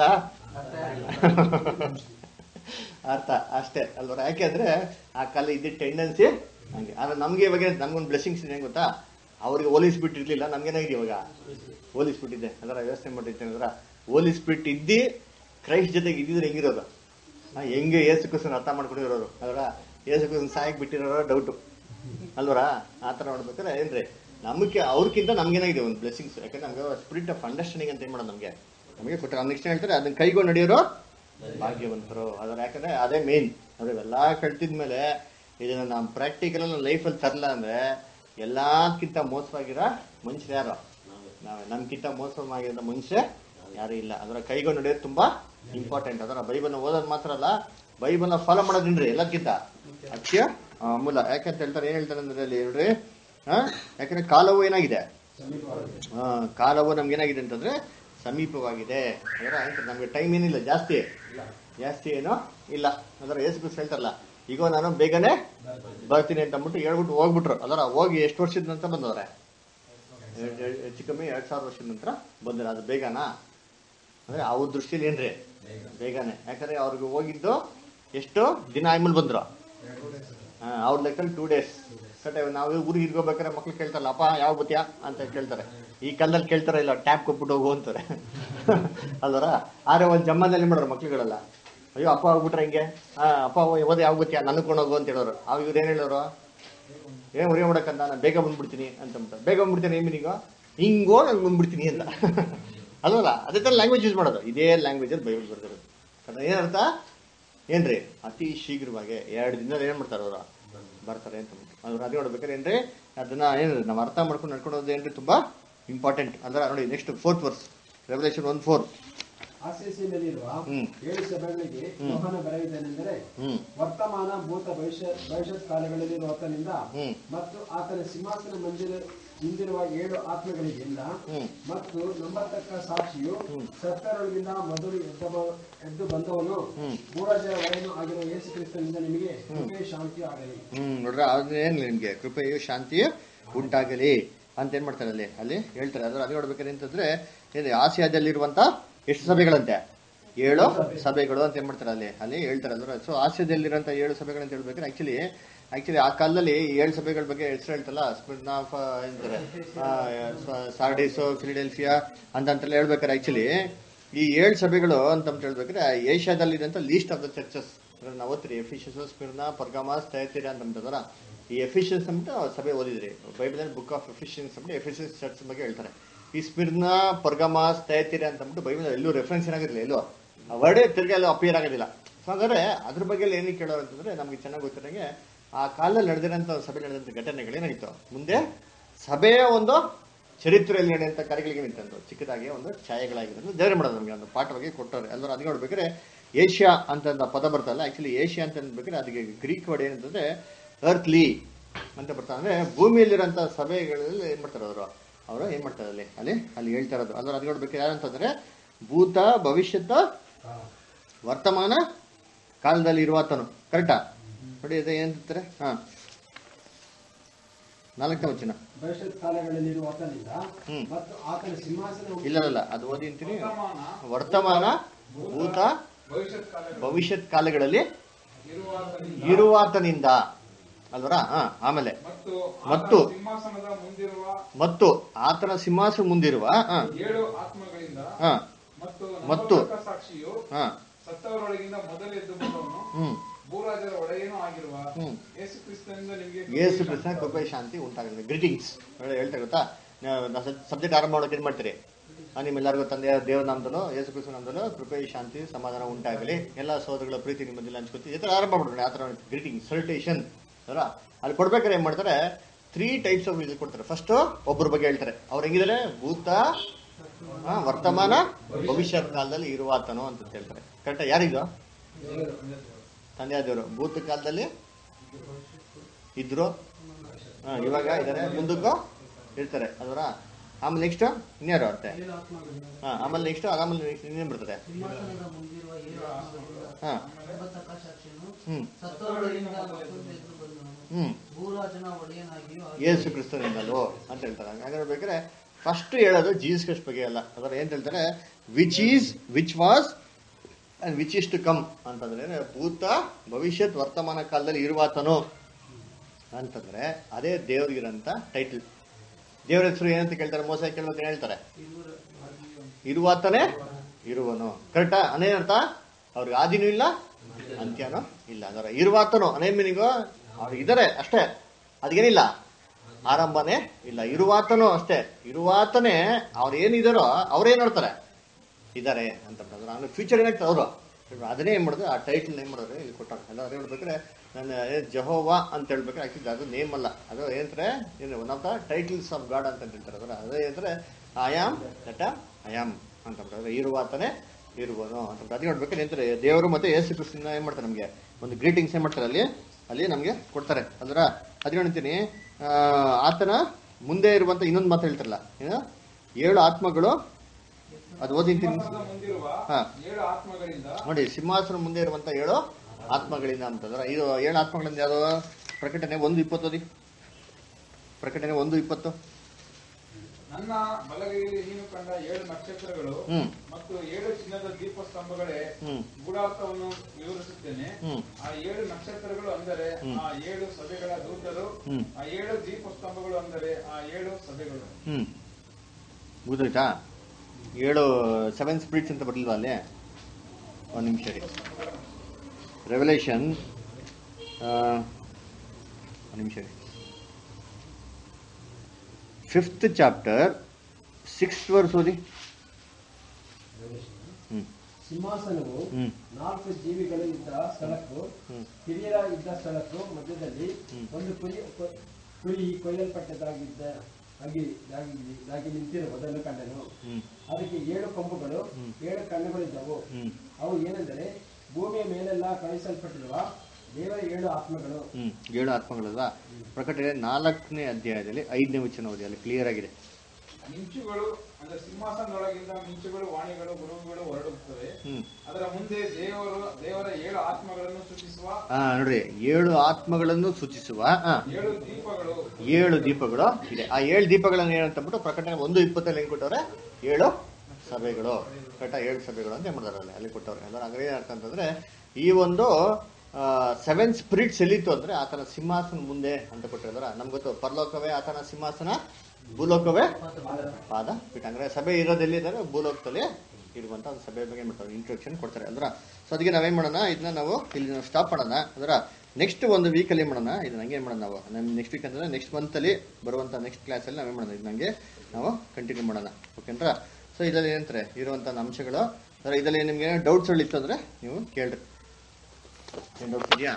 ಅರ್ಥ ಅಷ್ಟೇ ಅಲ್ವರ ಯಾಕೆಂದ್ರೆ ಆ ಕಾಲ ಇದ್ದ ಟೆಂಡೆನ್ಸಿ ಹಂಗೆ ಆದ್ರೆ ನಮ್ಗೆ ಇವಾಗ ನಮ್ಗೊಂದು ಬ್ಲೆಸ್ಸಿಂಗ್ಸ್ ಇದೆ ಹೆಂಗ್ ಗೊತ್ತಾ ಅವ್ರಿಗೆ ಹೋಲಿಸ್ಬಿಟ್ಟಿರ್ಲಿಲ್ಲ ನಮ್ಗೇನಾಗಿದೆ ಇವಾಗ ಹೋಲಿಸ್ಬಿಟ್ಟಿದ್ದೆ ಅದರ ವ್ಯವಸ್ಥೆ ಮಾಡಿರ್ತೇನೆ ಅದರ ಹೋಲಿಸ್ಬಿಟ್ಟು ಇದ್ದಿ ಕ್ರೈಸ್ಟ್ ಜೊತೆಗೆ ಇದ್ದಿದ್ರೆ ಹೆಂಗಿರೋದು ಆ, ಹೆಂಗೆ ಏಸು ಕ್ರಿಸ್ತನ ಅರ್ಥ ಮಾಡ್ಕೊಂಡಿರೋರು ಅದರ ಏಸು ಕ್ರಿಸ್ತನ ಸಾಯಕ್ ಬಿಟ್ಟಿರೋ ಡೌಟು ಅಲ್ವರ ಆ ಥರ ನೋಡ್ಬೇಕಾದ್ರೆ ಏನ್ರಿ ನಮಗೆ ಅವ್ರಿಗಿಂತ ನಮ್ಗೇನಾಗಿದೆ ಒಂದು ಬ್ಲೆಸ್ಸಿಂಗ್ಸ್ ಯಾಕಂದ್ರೆ ನಮ್ಗೆ ಸ್ಪಿರಿಟ್ ಆಫ್ ಅಂಡರ್ಸ್ಟ್ಯಾಂಡಿಂಗ್ ಅಂತ ಏನ್ ಮಾಡೋದು ನಮಗೆ ನಮಗೆ ಕೊಟ್ಟರೆ ನೆಕ್ಸ್ಟ್ ಹೇಳ್ತಾರೆ ಅದನ್ನ ಕೈಗೊಂಡು ನಡೆಯೋರು ಭಾಗ್ಯವಂತರು ಅದರ ಯಾಕಂದ್ರೆ ಅದೇ ಮೇನ್ ಅವೆಲ್ಲ ಕಳ್ತಿದ್ಮೇಲೆ ಇದನ್ನ ನಮ್ಮ ಪ್ರಾಕ್ಟಿಕಲ್ ಲೈಫಲ್ಲಿ ತರಲ್ಲ ಅಂದ್ರೆ ಎಲ್ಲಕ್ಕಿಂತ ಮೋಸವಾಗಿರೋ ಮನುಷ್ಯರು ಯಾರು ನಾವೇ ನಮ್ಗಿಂತ ಮೋಸವಾಗಿರೋ ಮನುಷ್ಯ ಯಾರು ಇಲ್ಲ ಅದರ ಕೈಗೊಂಡು ನಡೆಯೋದು ತುಂಬಾ ಇಂಪಾರ್ಟೆಂಟ್ ಅದರ ಬೈಬಲ್ನ ಓದೋದು ಮಾತ್ರ ಅಲ್ಲ ಬೈಬಲ್ನ ಫಾಲೋ ಮಾಡೋದಿನ್ರಿ ಎಲ್ಲಕ್ಕಿಂತ ಅಕ್ಷಯ ಆ, ಮೂಲ ಯಾಕಂತ ಹೇಳ್ತಾರೆ ಏನ್ ಹೇಳ್ತಾರೆ ಅಂದ್ರೆ ಅಲ್ಲಿ ಹೇಳ್ರಿ ಹಾ ಯಾಕಂದ್ರೆ ಕಾಲವು ಏನಾಗಿದೆ ಆ, ಕಾಲವು ನಮ್ಗೆ ಏನಾಗಿದೆ ಅಂತಂದ್ರೆ ಸಮೀಪವಾಗಿದೆ ಅದರ ಆಯ್ತು ನಮ್ಗೆ ಟೈಮ್ ಏನಿಲ್ಲ ಜಾಸ್ತಿ ಜಾಸ್ತಿ ಏನೋ ಇಲ್ಲ ಅದರ ಏಸು ಕ್ರಿಸ್ತ ಹೇಳ್ತಾರಲ್ಲ ಈಗ ನಾನು ಬೇಗನೆ ಬರ್ತೀನಿ ಅಂತ ಅಂದ್ಬಿಟ್ಟು ಹೇಳ್ಬಿಟ್ಟು ಹೋಗ್ಬಿಟ್ರು ಅದರ ಹೋಗಿ ಎಷ್ಟು ವರ್ಷದ ನಂತರ ಬಂದವ್ರೆ ಎರಡ್- ಎರಡ್- ಹೆಚ್ಚು ಕಮ್ಮಿ ಎರಡ್ ಸಾವಿರ ವರ್ಷದ ನಂತರ ಬಂದ್ರೆ ಅದು ಬೇಗನಾ ಅಂದ್ರೆ ಅವ್ರ ದೃಷ್ಟಿಯಲ್ಲಿ ಏನ್ರಿ ಬೇಗನೆ ಯಾಕಂದ್ರೆ ಅವ್ರಿಗೆ ಹೋಗಿದ್ದು ಎಷ್ಟು ದಿನ ಆದ್ಮೇಲೆ ಬಂದ್ರು ಹಾ, ಅವ್ರ ಲೆಕ್ಕಲ್ಲಿ ಟೂ ಡೇಸ್ ಕಟ್ಟೆ ನಾವು ಊರಿಗೆ ಇರ್ಗೋಬೇಕಾದ್ರೆ ಮಕ್ಳು ಕೇಳ್ತಾರಲ್ಲ ಅಪ್ಪ ಯಾವ ಬತ್ತೀಯಾ ಅಂತ ಕೇಳ್ತಾರೆ ಈ ಕಾಲದಲ್ಲಿ ಕೇಳ್ತಾರ ಇಲ್ಲ ಟ್ಯಾಪ್ ಕೊಟ್ಬಿಟ್ಟು ಹೋಗು ಅಂತಾರೆ ಅಲ್ವರ ಆದ್ರೆ ಒಂದ್ ಜಮ್ಮದಲ್ಲಿ ಮಾಡೋರು ಮಕ್ಳುಗಳೆಲ್ಲ ಅಯ್ಯೋ ಅಪ್ಪ ಹೋಗ್ಬಿಟ್ರೆ ಹಿಂಗೆ ಹಾ ಅಪ್ಪ ಓದಿ ಯಾವ ಬತ್ತೀಯಾ ನನಗೆ ಕೊಂಡೋಗು ಅಂತ ಹೇಳೋರು ಅವಾಗ ಇವ್ರು ಏನ್ ಹೇಳೋರು ಏನ್ ಉರಿ ಮಾಡಕ್ಕಂತ ನಾನು ಬೇಗ ಬಂದ್ಬಿಡ್ತೀನಿ ಅಂತ ಅಂದ್ಬಿಟ್ಟು. ಬೇಗ ಬಂದ್ಬಿಡ್ತೀನಿ ಏಮಿನಿಗ ಹಿಂಗೋ ನಂಗೆ ಬಂದ್ಬಿಡ್ತೀನಿ ಅಂತ ಅಲ್ವಲ್ಲ ಅದೇ ತರ ಲ್ಯಾಂಗ್ವೇಜ್ ಯೂಸ್ ಮಾಡೋದು ಇದೇ ಲ್ಯಾಂಗ್ವೇಜ್ ಅಲ್ಲಿ ಬೈಬಲ್ ಬರ್ದಿರೋದು ಅದ್ರ ಏನರ್ಥ ಏನ್ರಿ ಅತಿ ಶೀಘ್ರವಾಗಿ ಎರಡು ದಿನದಲ್ಲಿ ಏನ್ ಮಾಡ್ತಾರೆ ಅವರು ಬರ್ತಾರೆ ಅಂತ ಅಂದ್ಬಿಟ್ಟು. ಅವ್ರು ಅದೇ ನೋಡ್ಬೇಕಾದ್ರೆ ಏನ್ರಿ ಅದನ್ನ ಏನು ನಾವು ಅರ್ಥ ಮಾಡ್ಕೊಂಡು ನಡ್ಕೊಂಡು ಹೋಗೋದು ಏನ್ರಿ ತುಂಬಾ ಇಂಪಾರ್ಟೆಂಟ್ ಅಂದ್ರೆ ನೋಡಿ next fourth verse revolution one four ಆಸೀಸಿನಲ್ಲಿರುವ ಹ್ಮ್. ಏಳು ಸಭೆಗಳಿಗೆ ಹ್ಮ್. ಯೋಹಾನ ಬರೆಯುವುದೇನೆಂದರೆ ಹ್ಮ್ ವರ್ತಮಾನ ಭೂತ ಭವಿಷ್ಯ ಭವಿಷ್ಯತ್ ಕಾಲಗಳಲ್ಲಿರುವ ಆತನಿಂದ ಹ್ಮ್. ಮತ್ತು ಆತನ ಸಿಂಹಾಸನ ಮಂದಿರ ಹಿಂದಿರುವ ಏಳು ಆತ್ಮಗಳಿಗಿಂದ ಹ್ಮ್. ಮತ್ತು ನಂಬತಕ್ಕ ಸಾಕ್ಷಿಯು ಸತ್ತರೊಳಗಿಂದ ಮೊದಲು ಎದ್ದ ಬ- ಎದ್ದು ಬಂದವನು ಹ್ಮ್. ಮೂರಜರ ವಯನು ಆಗಿರುವ ಯೇಸು ಕ್ರಿಸ್ತನಿಂದ ನಿಮಗೆ ಕೃಪೆ ಶಾಂತಿ ಆಗಲಿ ಹ್ಮ್ ನೋಡ್ರ ಅದೇನ್ ನಿಮ್ಗೆ ಕೃಪೆಯು ಶಾಂತಿಯು ಉಂಟಾಗಲಿ ಅಂತ ಏನ್ ಮಾಡ್ತಾರೆ ಅಲ್ಲಿ ಅಲ್ಲಿ ಹೇಳ್ತಾರೆ ಅದ್ರ ಅದು ನೋಡ್ಬೇಕಾದ್ರೆ ಅಂತಂದ್ರೆ ಏನು ಆಸಿಯಾದಲ್ಲಿರುವಂತ ಎಷ್ಟು ಸಭೆಗಳಂತೆ ಏಳು ಸಭೆಗಳು ಅಂತ ಏನ್ ಮಾಡ್ತಾರೆ ಅಲ್ಲಿ ಅಲ್ಲಿ ಹೇಳ್ತಾರೆ ಅದ್ರ ಸೊ ಆಸಿಯಾದಲ್ಲಿರುವಂತ ಏಳು ಸಭೆಗಳಂತ ಹೇಳ್ಬೇಕಾದ್ರೆ ಆಕ್ಚುಲಿ ಆಕ್ಚುಲಿ ಆ ಕಾಲದಲ್ಲಿ ಈ ಏಳು ಸಭೆಗಳ ಬಗ್ಗೆ ಹೆಸರು ಹೇಳ್ತಲ್ಲ ಸ್ಮಿರ್ನ ಏನಂತಾರೆ ಸಾರ್ಡಿಸೋ ಫಿಲಿಡೆಲ್ಫಿಯಾ ಅಂತಂತೆಲ್ಲ ಹೇಳ್ಬೇಕಾದ್ರೆ ಆಕ್ಚುಲಿ ಈ ಏಳು ಸಭೆಗಳು ಅಂತ ಹೇಳ್ಬೇಕಾದ್ರೆ ಏಷ್ಯಾದಲ್ಲಿರುವಂತ ಲೀಸ್ಟ್ ಆಫ್ ದ ಚರ್ಚಸ್ ನಾವು ಓದ್ತೀರಿ ಎಫಿಷಿಯಸ್ ಸ್ಪಿರ್ನ ಪರ್ಗಾಮಾಸ್ ತಯತಿರ ಅಂತ ಅಂತಾರ ಈ ಎಫಿಷಿಯನ್ಸ್ ಅಂದ್ಬಿಟ್ಟು ಸಭೆ ಓದಿದ್ರಿ ಬೈಬಲ್ ಬುಕ್ ಆಫ್ ಎಫಿಷಿಯನ್ಸ್ ಅಂದ್ಬಿಟ್ಟು ಎಫಿಷಿಯನ್ಸ್ ಚರ್ಚ್ ಬಗ್ಗೆ ಹೇಳ್ತಾರೆ ಈ ಸ್ಪಿರ್ನ ಪರ್ಗಾಮಾಸ್ ತಯತಿರ ಅಂತ ಅಂದ್ಬಿಟ್ಟು ಬೈಬಲ್ ಎಲ್ಲೂ ರೆಫರೆನ್ಸ್ ಏನಾಗಿರಲಿಲ್ಲ ಎಲ್ಲೂ ಆ ವರ್ಡೇ ತಿರ್ಗಿ ಎಲ್ಲೂ ಅಪಿಯರ್ ಆಗೋದಿಲ್ಲ ಸೊ ಹಾಗಾದ್ರೆ ಅದ್ರ ಬಗ್ಗೆ ಎಲ್ಲ ಏನಕ್ಕೆ ಕೇಳೋರು ಅಂತಂದ್ರೆ ನಮ್ಗೆ ಚೆನ್ನಾಗಿ ಗೊತ್ತಿರಂಗೆ ಆ ಕಾಲದಲ್ಲಿ ನಡೆದಿರೋಂಥ ಸಭೆ ನಡೆದಂಥ ಘಟನೆಗಳು ಏನಾಗಿತ್ತು ಮುಂದೆ ಸಭೆಯ ಒಂದು ಚರಿತ್ರೆಯಲ್ಲಿ ನಡೆಯುವಂಥ ಕಾರ್ಯಗಳಿಗೆ ನಿಂತಂದು ಚಿಕ್ಕದಾಗಿ ಒಂದು ಛಾಯೆಗಳಾಗಿರೋದು ದೇವರೇ ಮಾಡೋದು ನಮಗೆ ಒಂದು ಪಾಠವಾಗಿ ಕೊಟ್ಟವ್ರೆ ಎಲ್ಲರೂ ಅದಕ್ಕೆ ನೋಡ್ಬೇಕಾದ್ರೆ ಏಷ್ಯಾ ಅಂತ ಪದ ಬರ್ತಲ್ಲ ಆಕ್ಚುಲಿ ಏಷ್ಯಾ ಅಂತ ಅನ್ಬೇಕಾದ್ರೆ ಅದಕ್ಕೆ ಗ್ರೀಕ್ ವರ್ಡ್ ಏನಂತಂದ್ರೆ ಅರ್ತ್ಲಿ ಅಂತ ಬರ್ತಾರೆ ಅಂದ್ರೆ ಭೂಮಿಯಲ್ಲಿರೋಂಥ ಸಭೆಗಳಲ್ಲಿ ಏನ್ ಮಾಡ್ತಾರೆ ಅವರು ಅವರು ಏನ್ ಮಾಡ್ತಾರೆ ಅಲ್ಲಿ ಅಲ್ಲಿ ಅಲ್ಲಿ ಹೇಳ್ತಾ ಇರೋದು ಅಂದ್ರೆ ಅದು ನೋಡ್ಬೇಕು ಯಾರಂತಂದ್ರೆ ಭೂತ ಭವಿಷ್ಯದ ವರ್ತಮಾನ ಕಾಲದಲ್ಲಿ ಇರುವಾತನು ಕರೆಕ್ಟಾ ನೋಡಿ ಇದು ಏನಂತಾರೆ ಹಾ ನಾಲ್ಕನೇ ವಚನ ಭವಿಷ್ಯತ್ ಕಾಲಗಳಲ್ಲಿರುವ ಆತನಿಂದ ಹ್ಮ್. ಮತ್ತು ಆತನ ಸಿಂಹಾಸನ ಇಲ್ಲ ಇಲ್ಲ ಅದು ಓದಿ ಅಂತೀನಿ ವರ್ತಮಾನ ವರ್ತಮಾನ ಭೂತ ಭವಿಷ್ಯತ್ ಕಾಲ ಭವಿಷ್ಯತ್ ಕಾಲಗಳಲ್ಲಿ ಇರುವಾತನಿಂದ ಇರುವಾತನಿಂದ ಅಲ್ವರ ಹಾ ಆಮೇಲೆ ಮತ್ತು ಮತ್ತು ಆತನ ಸಿಂಹಾಸನದ ಮುಂದಿರುವ ಮತ್ತು ಆತನ ಸಿಂಹಾಸನ ಮುಂದಿರುವ ಹಾ ಏಳು ಆತ್ಮಗಳಿಂದ ಹಾ ಮತ್ತು ಮತ್ತು ನವೋದಕ ಸಾಕ್ಷಿಯು ಹಾ ಸತ್ತವರೊಳಗಿಂದ ಮೊದಲೆದ್ದು ಬಂದವನು ಹ್ಮ್ ಭೂರಾಜರ ಒಡೆಯನೂ ಆಗಿರುವ ಹ್ಮ್. ಯೇಸು ಕ್ರಿಸ್ತನಿಂದ ನಿಮಗೆ ಯೇಸು ಕೃಷ್ಣ ಕೃಪೆ ಶಾಂತಿ ಉಂಟಾಗಲಿ ಗ್ರೀಟಿಂಗ್ಸ್ ಹೇಳ್ತಾ ಗೊತ್ತಾ ಸಬ್ಜೆಕ್ಟ್ ಆರಂಭ ಮಾಡೋಕೆ ಏನ್ ಮಾಡ್ತೀರಿ ಆ, ನಿಮ್ಮೆಲ್ಲರಿಗೂ ತಂದೆಯ ದೇವ ನಾಮದಲ್ಲೂ ಯೇಸು ಕೃಷ್ಣ ನಾಮದಲ್ಲೂ ಕೃಪೆ ಶಾಂತಿ ಸಮಾಧಾನ ಉಂಟಾಗಲಿ ಎಲ್ಲ ಸೋದರಗಳ ಪ್ರೀತಿ ನಿಮ್ಮದಲ್ಲಿ ಹಂಚ್ಕೊತೀವಿ ಈ ಥರ ಆರಂಭ ಮಾಡ್ತಾರೆ ಆ ಥರ ಗ್ರೀಟಿಂಗ್ ಸಲ್ಟೇಷನ್ ಅಲ್ಲ ಅಲ್ಲಿ ಕೊಡ್ಬೇಕಾದ್ರೆ ಏನ್ ಮಾಡ್ತಾರೆ ತ್ರೀ ಟೈಪ್ಸ್ ಆಫ್ ಇದು ಕೊಡ್ತಾರೆ ಫಸ್ಟ್ ಒಬ್ಬರ ಬಗ್ಗೆ ಹೇಳ್ತಾರೆ ಅವ್ರು ಹೆಂಗಿದ್ದಾರೆ ಭೂತ ಆ, ವರ್ತಮಾನ ಭವಿಷ್ಯತ್ ಕಾಲದಲ್ಲಿ ಇರುವಾತನು ಅಂತ ಹೇಳ್ತಾರೆ ಕರೆಕ್ಟಾ ಯಾರಿದು ತಂದೆಯ ದೇವರು ಭೂತ ಕಾಲದಲ್ಲಿ ಇದ್ರು ಹಾ, ಇವಾಗ ಇದಾರೆ ಮುಂದಕ್ಕೂ ಇರ್ತಾರೆ ಅದರ ಆಮೇಲೆ ನೆಕ್ಸ್ಟ್ ಇನ್ಯಾರು ಅತ್ತೆ ಏಳು ಆತ್ಮಗಳಿಂದ ಹಾ ಆಮೇಲೆ ನೆಕ್ಸ್ಟ್ ಆಮೇಲೆ ನೆಕ್ಸ್ಟ್ ಇನ್ನೇನ್ ಬರ್ತದೆ ಸಿಂಹಾಸನದ ಮುಂದಿರುವ ಏಳು ಆತ್ಮಗಳಿಂದ ಹಾ ಎಂಬತ್ತಕ್ಕ ಸಾಕ್ಷಿಯನ್ನು ಹ್ಮ್ ಸತ್ತವರೊಳಗಿಂದ ಮತ್ತೊಂದು ಎದ್ದು ಬಂದವನು ಹ್ಮ್ ಭೂರಾಜನ ಒಡೆಯನಾಗಿಯೂ ಆಗಿರುವನು. ಯೇಸು ಕ್ರಿಸ್ತನಿಂದಲೂ ಅಂತ ಹೇಳ್ತಾರೆ ಹಾಗಾದ್ರೆ ಬೇಕಾದ್ರೆ ಫಸ್ಟ್ ಹೇಳೋದು ಜೀಸಸ್ ಕ್ರಿಸ್ಟ್ ಬಗ್ಗೆ ಅಲ್ಲ ಅದರ ಏನ್ ಹೇಳ್ತಾರೆ which is which was and which is to come ಅಂತಂದ್ರೆ ಭೂತ ಭವಿಷ್ಯತ್ ವರ್ತಮಾನ ಕಾಲದಲ್ಲಿ ಇರುವಾತನು ಅಂತಂದ್ರೆ ಅದೇ ದೇವ್ರಿಗಿರಂತ ಟೈಟಲ್ ದೇವ್ರ ಹೆಸರು ಏನಂತ ಕೇಳ್ತಾರೆ ಮೋಸ ಕೇಳ್ಬೇಕು ಏನ್ ಹೇಳ್ತಾರೆ ಇರುವರು ಆಗಿಯೂ ಇರುವಾತನೇ ಇರುವನು ಕರೆಕ್ಟಾ ಅನೇನರ್ಥ ಅವ್ರಿಗೆ ಆದಿನೂ ಇಲ್ಲ ಅಂತ್ಯನೂ ಇಲ್ಲ ಅದರ ಇರುವಾತನು ಅನೇ ಮೀನಿಂಗು ಅವ್ರು ಇದಾರೆ ಅಷ್ಟೇ ಅದಕ್ಕೇನಿಲ್ಲ ಆರಂಭನೇ ಇಲ್ಲ ಇರುವಾತನು ಅಷ್ಟೇ ಇರುವಾತನೇ ಅವ್ರು ಏನಿದಾರೋ ಅವ್ರೇನ್ ನೋಡ್ತಾರೆ ಇದಾರೆ ಅಂತ ಬಿಡೋದು ಆಮೇಲೆ ಫ್ಯೂಚರ್ ಏನಾಗ್ತದೆ ಅವರು ಅದನ್ನೇ ಏನ್ ಮಾಡೋದು ಆ ಟೈಟಲ್ ಏನ್ ಮಾಡೋದು ಇಲ್ಲಿ ಕೊಟ್ಟಾಗ ಎಲ್ಲ ಅದೇ ಹೇಳ್ಬೇಕಾದ್ರೆ ನನ್ನ ಜಹೋವಾ ಅಂತ ಹೇಳ್ಬೇಕಾದ್ರೆ ಆಕ್ಚುಲಿ ಅದು ನೇಮ್ ಅಲ್ಲ ಅದು ಏನಂತಾರೆ ಏನು one of the titles of God ಅಂತ ಹೇಳ್ತಾರೆ ಅದರ ಅದೇ ಏನಂದ್ರೆ I am that I am ಅಂತ ಬಿಡೋದು ಇರುವಾತನೇ ಇರುವನು ಅಂತ ಬಿಟ್ಟು ಅದೇ ನೋಡ್ಬೇಕಾದ್ರೆ ಏನಂತಾರೆ ದೇವರು ಮತ್ತೆ ಯೇಸು ಕ್ರಿಸ್ತನ ಏನ್ ಮಾಡ್ತಾರೆ ನಮಗೆ ಒಂದು ಗ್ರೀಟಿಂಗ್ಸ್ ಏನ್ ಮಾಡ್ತಾರೆ ಅಲ್ಲಿ ಅಲ್ಲಿ ನಮಗೆ ಕೊಡ್ತಾರೆ ಅದರ ಅದೇ ಹೇಳ್ತೀನಿ ಆ, ಆತನ ಮುಂದೆ ಇರುವಂತ ಇನ್ನೊಂದು ಮಾತು ಹೇಳ್ತಾರಲ್ಲ ಏನು ಏಳು ಆತ್ಮಗಳು ಅದು ಓದಿಂತೀನಿ ಸಿಂಹಾಸನದ ಮುಂದಿರುವ ಹಾ. ಏಳು ಆತ್ಮಗಳಿಂದ ನೋಡಿ ಸಿಂಹಾಸನ ಮುಂದೆ ಇರುವಂತ ಏಳು ಆತ್ಮಗಳಿಂದ ಅಂತಂದ್ರೆ ಇದು ಏಳು ಆತ್ಮಗಳಿಂದ ಯಾವ್ದು ಪ್ರಕಟಣೆ ಒಂದು ಇಪ್ಪತ್ತು ಓದಿ ಪ್ರಕಟಣೆ ಒಂದು ಇಪ್ಪತ್ತು ನನ್ನ ಬಲಗೈಯಲ್ಲಿ ನೀನು ಕಂಡ ಏಳು ನಕ್ಷತ್ರಗಳು ಹ್ಮ್ ಮತ್ತು ಏಳು ಚಿನ್ನದ ದೀಪಸ್ತಂಭಗಳೇ ಹ್ಮ್ ಗೂಢಾರ್ಥವನ್ನು ವಿವರಿಸುತ್ತೇನೆ ಹ್ಮ್ ಆ ಏಳು ನಕ್ಷತ್ರಗಳು ಅಂದರೆ ಹ್ಮ್. ಆ ಏಳು ಸಭೆಗಳ ದೂತರು ಹ್ಮ್ ಆ ಏಳು ದೀಪಸ್ತಂಭಗಳು ಅಂದರೆ ಆ ಏಳು ಸಭೆಗಳು ಹ್ಮ್ ಗೊತ್ತಾಯ್ತಾ ಏಳು ಸೆವೆನ್ ಸ್ಪಿರಿಟ್ಸ್ ಅಂತ ಬರಲಿಲ್ವಾ ಅಲ್ಲಿ ಒಂದು ನಿಮಿಷ ರೀ ರೆವಲ್ಯೂಷನ್ ಒಂದು ನಿಮಿಷ ರೀ ಫಿಫ್ತ್ ಚಾಪ್ಟರ್ ಸಿಕ್ಸ್ ವರ್ಸ್ ಓದಿ ಹ್ಮ್ ಸಿಂಹಾಸನವು ಹ್ಮ್ ನಾಲ್ಕು ಜೀವಿಗಳು ಇದ್ದ ಸ್ಥಳಕ್ಕೂ ಹ್ಮ್ ಹಿರಿಯರ ಇದ್ದ ಸ್ಥಳಕ್ಕೂ ಮಧ್ಯದಲ್ಲಿ ಹ್ಮ್. ಒಂದು ಕುರಿ ಕೊ- ಕುರಿ ಕೊಯ್ಯಲ್ಪಟ್ಟದಾಗಿದ್ದ ಆಗಿ ದಾಗಿ- ದಾಗಿ ನಿಂತಿರುವುದನ್ನು ಕಂಡನು ಹ್ಮ್ ಅದಕ್ಕೆ ಏಳು ಕೊಂಬುಗಳು ಹ್ಮ್. ಏಳು ಕಣ್ಣುಗಳಿದ್ದವು ಹ್ಮ್ ಅವು ಏನೆಂದರೆ ಭೂಮಿಯ ಮೇಲೆಲ್ಲ ಕಳುಹಿಸಲ್ಪಟ್ಟಿರುವ ದೇವರ ಏಳು ಆತ್ಮಗಳು ಹ್ಮ್ ಏಳು ಆತ್ಮಗಳಲ್ವಾ ಪ್ರಕಟಣೆ ನಾಲ್ಕನೇ ಅಧ್ಯಾಯದಲ್ಲಿ ಐದನೇ ವಚನ ಓದಿ ಅಲ್ಲಿ ಕ್ಲಿಯರ್ ಆಗಿದೆ ಮಿಂಚುಗಳು ಅಂದ್ರೆ ಸಿಂಹಾಸನದೊಳಗಿಂದ ಮಿಂಚುಗಳು ವಾಣಿಗಳು ಗುರುಗಳು ಹೊರಡುತ್ತವೆ ಹ್ಮ್ ಅದರ ಮುಂದೆ ದೇವರು ದೇವರ ಏಳು ಆತ್ಮಗಳನ್ನು ಸೂಚಿಸುವ ಆ ನೋಡ್ರಿ ಏಳು ಆತ್ಮಗಳನ್ನು ಸೂಚಿಸುವ ಆ, ಏಳು ದೀಪಗಳು ಏಳು ದೀಪಗಳು ಇದೆ ಆ ಏಳು ದೀಪಗಳನ್ನು ಏನಂತ ಅಂದ್ಬಿಟ್ಟು ಪ್ರಕಟಣೆ ಒಂದು ಇಪ್ಪತ್ತಲ್ಲಿ ಹೆಂಗ್ ಕೊಟ್ಟವ್ರೆ ಏಳು ಸಭೆಗಳು ಕರೆಕ್ಟಾ ಏಳು ಸಭೆಗಳು ಅಂತ ಏನ್ ಮಾಡ್ತಾರೆ ಅಲ್ಲಿ ಅಲ್ಲಿ ಕೊಟ್ಟವ್ರೆ ಅಂದ್ರೆ ಹಂಗಾರೆ ಏನ್ ಅರ್ಥ ಅಂತಂದ್ರೆ ಈ ಒಂದು ಸೆವೆನ್ ಸ್ಪಿರಿಟ್ಸ್ ಎಲ್ಲಿತ್ತು ಅಂದ್ರೆ ಆತನ ಸಿಂಹಾಸನ ಮುಂದೆ ಅಂತ ಕೊಟ್ಟಿರೋದ್ರ ನಮ್ಗೆ ಗೊತ್ತು ಪರಲೋಕವೇ ಆತನ ಸಿಂಹಾಸನ ಭೂಲೋಕವೇ ಪಾದ ಪೀಠ ಅಂದ್ರೆ ಸಭೆ ಇರೋದು ಎಲ್ಲಿದ್ದಾರೆ ಭೂಲೋಕದಲ್ಲಿ ಇರುವಂತ ಒಂದು ಸಭೆ ಬಗ್ಗೆ ಮಾಡ್ತಾರೆ ಇಂಟ್ರೊಡಕ್ಷನ್ ಕೊಡ್ತಾರೆ ಅಲ್ರ ಸೊ ಅದಕ್ಕೆ ನಾವೇನ್ ಮಾಡೋಣ ಇದನ್ನ ನಾವು ಇಲ್ಲಿ ಸ್ಟಾಪ್ ಮಾಡೋಣ ಅದರ ನೆಕ್ಸ್ಟ್ ಒಂದು ವೀಕಲ್ಲಿ ಏನ್ ಮಾಡೋಣ ಇದನ್ನ ಹಂಗೆ ಏನ್ ಮಾಡೋಣ ನಾವು ನಮ್ಮ ನೆಕ್ಸ್ಟ್ ವೀಕ್ ಅಂತಂದ್ರೆ ನೆಕ್ಸ್ಟ್ ಮಂತಲ್ಲಿ ಬರುವಂತ ನೆಕ್ಸ್ಟ್ ಕ್ಲಾಸಲ್ಲಿ ನಾವೇನ್ ಮಾಡೋಣ ಇದು ನಂಗೆ ನಾವು ಕಂಟಿನ್ಯೂ ಮಾಡೋಣ ಓಕೆಂದ್ರ ಸೊ ಇದರಲ್ಲಿ ಏನಂತಾರೆ ಇರುವಂತ ಅಂಶಗಳು ಅಂದ್ರೆ ಇದರಲ್ಲಿ ನಿಮ್ಗೆ ಡೌಟ್ಸ್ ಇತ್ತು ಅಂದ್ರೆ ನೀವು ಕೇಳ್ರಿ ಏನ್ ಡೌಟ್ಸ್ ಇದೆಯಾ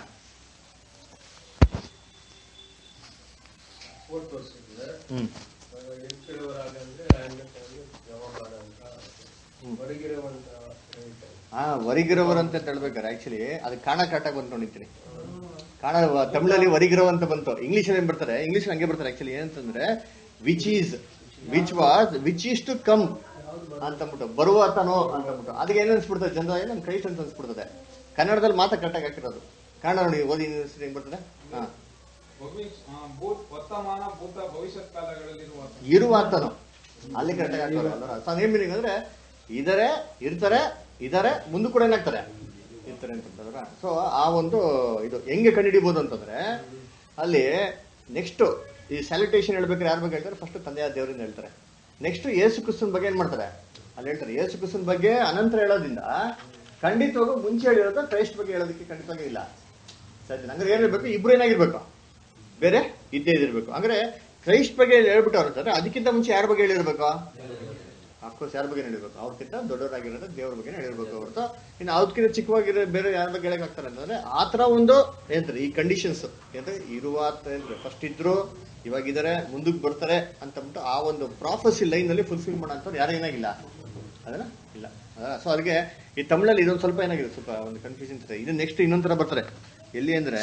ಫೋಟೋಸ್ ಇದೆ ಹ್ಮ್ ಎಂಟುವರಾಗಂದ್ರೆ ಜಮಾ ಮಾಡಂತ ಹೊರಗಿರುವಂತ ಹೇಳ್ತಾರೆ. ಹಾ ಹೊರಗಿರೋರು ಅಂತ ಹೇಳ್ಬೇಕಾರೆ ಆಕ್ಚುಲಿ ಅದು ಕಾಣ ಕಾಟಾಗ ಬಂತು ನೋಡಿದ್ದೀನಿ ಕಾಣ ತಮಿಳಲ್ಲಿ ಹೊರಗಿರೋ ಅಂತ ಬಂತು ಇಂಗ್ಲಿಷ್ ಏನ್ ಬರ್ತಾರೆ ಇಂಗ್ಲಿಷ್ ಹಂಗೆ ಬರ್ತಾರೆ ಆಕ್ಚುಲಿ ಏನಂತಂದ್ರೆ which is which was which is to come ಅಂತಂದ್ಬಿಟ್ಟು ಬರುವ ತನೋ ಅಂತಂದ್ಬಿಟ್ಟು ಅದಕ್ಕೆ ಏನ್ ಅನ್ಸ್ಬಿಡ್ತದೆ ಜನರ ನಮ್ ಕ್ರೈಸ್ಟ್ ಅಂತ ಅನ್ಸ್ಬಿಡ್ತದೆ ಕನ್ನಡದಲ್ಲಿ ಮಾತ್ರ ಕರೆಕ್ಟಾಗಿ ಹಾಕಿರೋದು ಕನ್ನಡ ನೋಡಿ ಓದಿ ಹೆಂಗ್ ಬರ್ತದೆ ಹಾ ಭವಿಷ್- ಆ, ಭೂತ್ ವರ್ತಮಾನ ಭೂತ ಭವಿಷ್ಯತ್ ಕಾಲಗಳಲ್ಲಿರುವ ಇರುವಾತನು ಅಲ್ಲಿ ಕರೆಕ್ಟಾಗಿ ಹಾಕೋರು ಅಲ್ವಾ ಸೊ ಏನ್ ಮೀನಿಂಗ್ ಅಂದ್ರೆ ಇದಾರೆ ಇರ್ತಾರೆ ಇದಾರೆ ಮುಂದೆ ಕೂಡ ಏನಾಗ್ತಾರೆ ಇರ್ತಾರೆ ಅಂತಂದ್ರ ಸೊ ಆ ಒಂದು ಇದು ಹೆಂಗೆ ಕಂಡುಹಿಡಿಬಹುದು ಅಂತಂದ್ರೆ ಅಲ್ಲಿ ನೆಕ್ಸ್ಟ್ ಈ ಸ್ಯಾಲ್ಯುಟೇಷನ್ ಹೇಳ್ಬೇಕಾದ್ರೆ ಯಾರ ಬಗ್ಗೆ ಹೇಳ್ತಾರೆ ಫಸ್ಟ್ ತಂದೆಯ ದೇವರಿಂದ ಹೇಳ್ತಾರೆ ನೆಕ್ಸ್ಟ್ ಯೇಸು ಕ್ರಿಸ್ತನ್ ಬಗ್ಗೆ ಏನ್ ಮಾಡ್ತಾರೆ ಅಲ್ಲಿ ಹೇಳ್ತಾರೆ ಯೇಸು ಕ್ರಿಸ್ತನ್ ಬಗ್ಗೆ ಅನಂತರ ಹೇಳೋದ್ರಿಂದ ಖಂಡಿತವಾಗೂ ಮುಂಚೆ ಹೇಳಿರೋದು ಕ್ರೈಸ್ಟ್ ಬಗ್ಗೆ ಹೇಳೋದಕ್ಕೆ ಖಂಡಿತವಾಗಿ ಇಲ್ಲ ಸರಿ ಹಂಗಾರೆ ಏನ್ ಹೇಳ್ಬೇಕು ಇಬ್ರು ಏನಾಗಿರ್ಬೇಕು ಬೇರೆ ಇದ್ದೇ ಇದಿರ್ಬೇಕು ಅಂದ್ರೆ ಕ್ರೈಸ್ಟ್ ಬಗ್ಗೆ ಹೇಳ್ಬಿಟ್ಟು ಅವ್ರು ಅಂತಾರೆ ಅದಕ್ಕಿಂತ ಮುಂಚೆ ಯಾರ ಬಗ್ಗೆ ಹೇಳಿರ್ಬೇಕು ಅಫ್ಕೋರ್ಸ್ ಯಾರ ಬಗ್ಗೆ ಹೇಳಿರ್ಬೇಕು ಅವ್ರಕ್ಕಿಂತ ದೊಡ್ಡವರಾಗಿರೋದು ದೇವ್ರ ಬಗ್ಗೆ ಹೇಳಿರ್ಬೇಕು ಹೊರತು ಇನ್ನು ಅವ್ರಕ್ಕಿಂತ ಚಿಕ್ಕವಾಗಿರೋ ಬೇರೆ ಯಾರ ಬಗ್ಗೆ ಹೇಳಕ್ ಆಗ್ತಾರೆ ಅಂತಂದ್ರೆ ಆ ತರ ಒಂದು ಏನಂತಾರೆ ಈ ಕಂಡೀಷನ್ಸ್ ಅಂದ್ರೆ ಇರುವ ಫಸ್ಟ್ ಇದ್ರು ಇವಾಗಿದ್ದಾರೆ ಮುಂದಕ್ಕೆ ಬರ್ತಾರೆ ಅಂತಂದ್ಬಿಟ್ಟು ಆ ಒಂದು ಪ್ರಾಫೆಸಿ ಲೈನ್ ಅಲ್ಲಿ ಫುಲ್ಫಿಲ್ ಮಾಡೋ ಅಂಥವ್ರು ಯಾರು ಏನಾಗಿಲ್ಲ ಅದನ್ನ ಇಲ್ಲ ಸೊ ಅದಕ್ಕೆ ಈ ತಮಿಳಲ್ಲಿ ಇದೊಂದು ಸ್ವಲ್ಪ ಏನಾಗಿದೆ ಸ್ವಲ್ಪ ಒಂದು ಕನ್ಫ್ಯೂಷನ್ ಇದೆ ಇದು ನೆಕ್ಸ್ಟ್ ಇನ್ನೊಂದ್ ತರ ಬರ್ತಾರೆ ಎಲ್ಲಿ ಅಂದ್ರೆ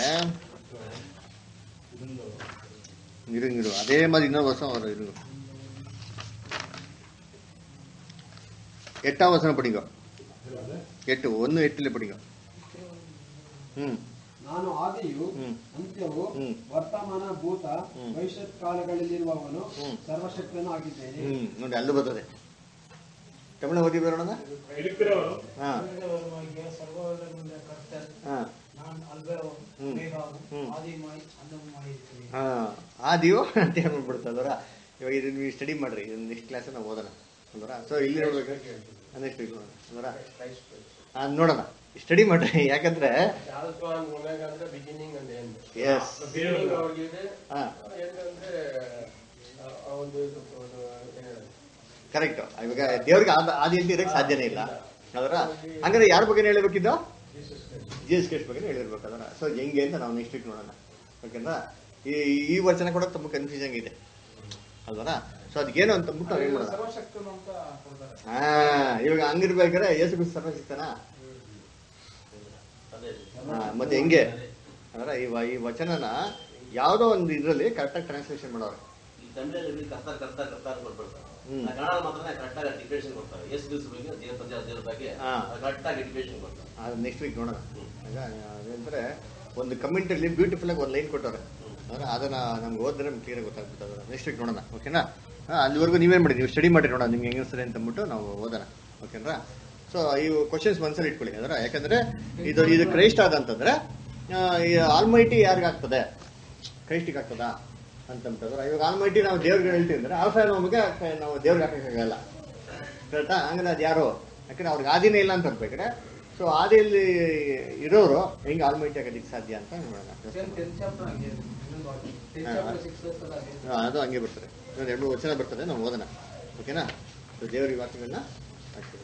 இருங்க இரு. அதே மாதிரி இன்னொரு வருஷம் வரும் இருங்க எட்டாம் வசனம் படிங்க எட்டு ஒன்னு எட்டுல படிங்க ಹ್ಮ್ ನಾನು ಆದಿಯು ಹ್ಮ್. ಅಂತ್ಯವು ಹ್ಮ್. ವರ್ತಮಾನ ಭೂತ ಹ್ಮ್. ಭವಿಷ್ಯತ್ ಕಾಲಗಳಲ್ಲಿರುವವನು ಹ್ಮ್. ಸರ್ವಶಕ್ತನೂ ಆಗಿದ್ದೇನೆ ಹ್ಮ್ ನೋಡಿ ಅಲ್ಲೂ ಬರ್ತದೆ ತಮಿಳು ಓದಿ ಬರೋಣ இருக்கிறவரும் ಹಾ வருமாகிய சர்வவல்லமையுள்ள கர்த்தர் ಹಾ நான் அல்பவும் ம். மேகாவும் ம். ஆதியுமாய் அந்தமுமாய் இருக்கிறேன் ಹಾ ಆದಿಯೋ ಅಂತ ಹೇಳ್ಬಿಡ್ತದರ ಇವಾಗ ಇದನ್ನ ನೀವು ಸ್ಟಡಿ ಮಾಡ್ರಿ ಇದನ್ನ ನೆಕ್ಸ್ಟ್ ಕ್ಲಾಸ್ ನಾವು ಓದೋಣ ಅಂದ್ರ ಸೊ ಇಲ್ಲಿ ನೋಡ್ಬೇಕು ನೆಕ್ಸ್ಟ್ ಅಂದ್ರ ಹಾ ನೋಡೋಣ ಸ್ಟಡಿ ಮಾಡ್ರಿ ಯಾಕಂದ್ರೆ ಆಲ್ಫಾ ಅಂಡ್ ಒಮೆಗಾ ಅಂದ್ರೆ beginning and end yes beginning ಅವ್ರಿಗಿದೆ ಹಾ ಎಂಡ್ ಅಂದ್ರೆ ಆ, ಆ ಒಂದು ಇದು ಒಂದು ಏನ್ ಹೇಳೋದು? ಕರೆಕ್ಟ್ ಇವಾಗ ದೇವ್ರಿಗೆ ಆದ- ಆದಿ ಅಂತ ಇರಕ್ಕೆ ಸಾಧ್ಯನೇ ಇಲ್ಲ ಅದರ ಹಂಗಾರೆ ಯಾರ ಬಗ್ಗೆ ಹೇಳಬೇಕಿದ್ದು ಜೀಸಸ್ ಕ್ರಿಸ್ಟ್ ಬಗ್ಗೆ ಹೇಳಿರ್ಬೇಕು ಅದರ ಸೊ ಹೆಂಗೆ ಅಂತ ನಾವು ನೆಕ್ಸ್ಟ್ ವೀಕ್ ನೋಡೋಣ ಓಕೆನಾ ಈ ಈ ವಚನ ಕೂಡ ತುಂಬ ಕನ್ಫ್ಯೂಷನ್ ಇದೆ ಅಲ್ವರ ಸೊ ಅದಕ್ಕೇನು ಅಂತ ಅಂದ್ಬಿಟ್ಟು ನಾವು ಏನ್ ಮಾಡೋಣ ಸರ್ವಶಕ್ತನು ಅಂತ ಕೊಡ್ತಾರೆ ಹಾ ಇವಾಗ ಹಂಗಿರ್ಬೇಕಾದ್ರೆ ಯೇಸು ಕ್ರಿಸ್ತ ಸರ್ವ ಸಿಗ್ತಾನ ಮತ್ತೆ ಹೆಂಗೆ ಅದರ ಈ ವ- ಈ ವಚನನ ಯಾವ್ದೋ ಒಂದು ಇದ್ರಲ್ಲಿ ಕರೆಕ್ಟಾಗಿ ಟ್ರಾನ್ಸ್ಲೇಷನ್ ಮಾಡೋರು ಈ ತಮಿಳಲ್ಲಿ ಕರ್ತಾರ ಕರ್ತಾರ ಕರ್ತಾರ ಕೊಟ್ಬಿಡ್ತಾರೆ ಹ್ಮ್. ಕನ್ನಡ ಮಾತ್ರ ಕರೆಕ್ಟ್ ಆಗಿ ಡಿಕ್ಲೇಷನ್ ಕೊಡ್ತಾರೆ ಎಷ್ಟು ದಿವಸ ಬಗ್ಗೆ ದೇವ್ರ ಪದ್ಯ ದೇವ್ರ ಬಗ್ಗೆ ಹಾ. ಕರೆಕ್ಟ್ ಆಗಿ ಡಿಕ್ಲೇಷನ್ ಕೊಡ್ತಾರೆ ಅದು ನೆಕ್ಸ್ಟ್ ವೀಕ್ ನೋಡೋಣ ಈಗ ಅದಂದ್ರೆ ಒಂದು ಕಮೆಂಟಲ್ಲಿ ಬ್ಯೂಟಿಫುಲ್ ಆಗಿ ಒಂದು ಲೈನ್ ಕೊಟ್ಟವ್ರೆ ಅಂದ್ರೆ ಅದನ್ನ ನಮ್ಗೆ ಓದಿದ್ರೆ ನಮ್ಗೆ ಕ್ಲಿಯರ್ ಗೊತ್ತಾಗ್ಬಿಟ್ಟು ನೆಕ್ಸ್ಟ್ ವೀಕ್ ನೋಡೋಣ ಓಕೆನಾ ಹಾ, ಅಲ್ಲಿವರೆಗೂ ನೀವೇನ್ ಮಾಡಿ ನೀವು ಸ್ಟಡಿ ಮಾಡಿ ನೋಡೋಣ ನಿಮ್ಗೆ ಹೆಂಗೆ ಅನ್ಸ್ತದೆ ಅಂತ ಅಂದ್ಬಿಟ್ಟು ನಾವು ಓದೋಣ ಓಕೆನಾ ಸೊ ಈ ಕ್ವಶನ್ಸ್ ಮನ್ಸಲ್ಲಿ ಇಟ್ಕೊಳ್ಳಿ ಅಂದ್ರೆ ಯಾಕಂದ್ರೆ ಇದು ಇದು ಕ್ರೈಸ್ಟ್ ಆದಂತಂದ್ರೆ ಆ, ಈ ಆಲ್ಮೈಟಿ ಯಾರಿಗಾಗ್ತದೆ ಆಗ್ತದೆ ಕ್ರೈಸ್ಟಿಗೆ ಆಗ್ತದಾ ಅಂತಂತಂದ್ರೆ ಇವಾಗ ಆಲ್ಮೈಟಿ ನಾವು ದೇವ್ರಿಗೆ ಹೇಳ್ತೀವಿ ಅಂದ್ರೆ ಆಲ್ಫಾ ನಮಗೆ ನಾವು ದೇವ್ರಿಗೆ ಹಾಕಕ್ಕಾಗಲ್ಲ ಕರೆಕ್ಟಾ ಹಂಗಂದ್ರೆ ಅದು ಯಾರು ಯಾಕಂದ್ರೆ ಅವ್ರಿಗೆ ಆದಿನೇ ಇಲ್ಲ ಅಂತ ಅನ್ಬೇಕಾದ್ರೆ ಸೊ ಆದಿಯಲ್ಲಿ ಇರೋರು ಹೆಂಗೆ ಆಲ್ಮೈಟಿ ಆಗೋದಕ್ಕೆ ಸಾಧ್ಯ ಅಂತ ನೋಡೋಣ ಟೆಂತ್ ಚಾಪ್ಟರ್ ಹಂಗೆ ಇನ್ನೊಂದು ಟೆಂತ್ ಹಾ. ಚಾಪ್ಟರ್ ಸಿಕ್ಸ್ ಅಲ್ಲ ಹಾಗೆ ಹಾ, ಅದು ಹಂಗೆ ಬರ್ತದೆ ಇನ್ನೊಂದು ಎರಡು ಮೂರು ವಚನ ಬರ್ತದೆ ನಾವು ಓದೋಣ ಓಕೆನಾ ಸೊ ದೇವರಿಗೆ ವಾಕ್ಯಗಳನ್ನ ಹಾಕ್ತೀವಿ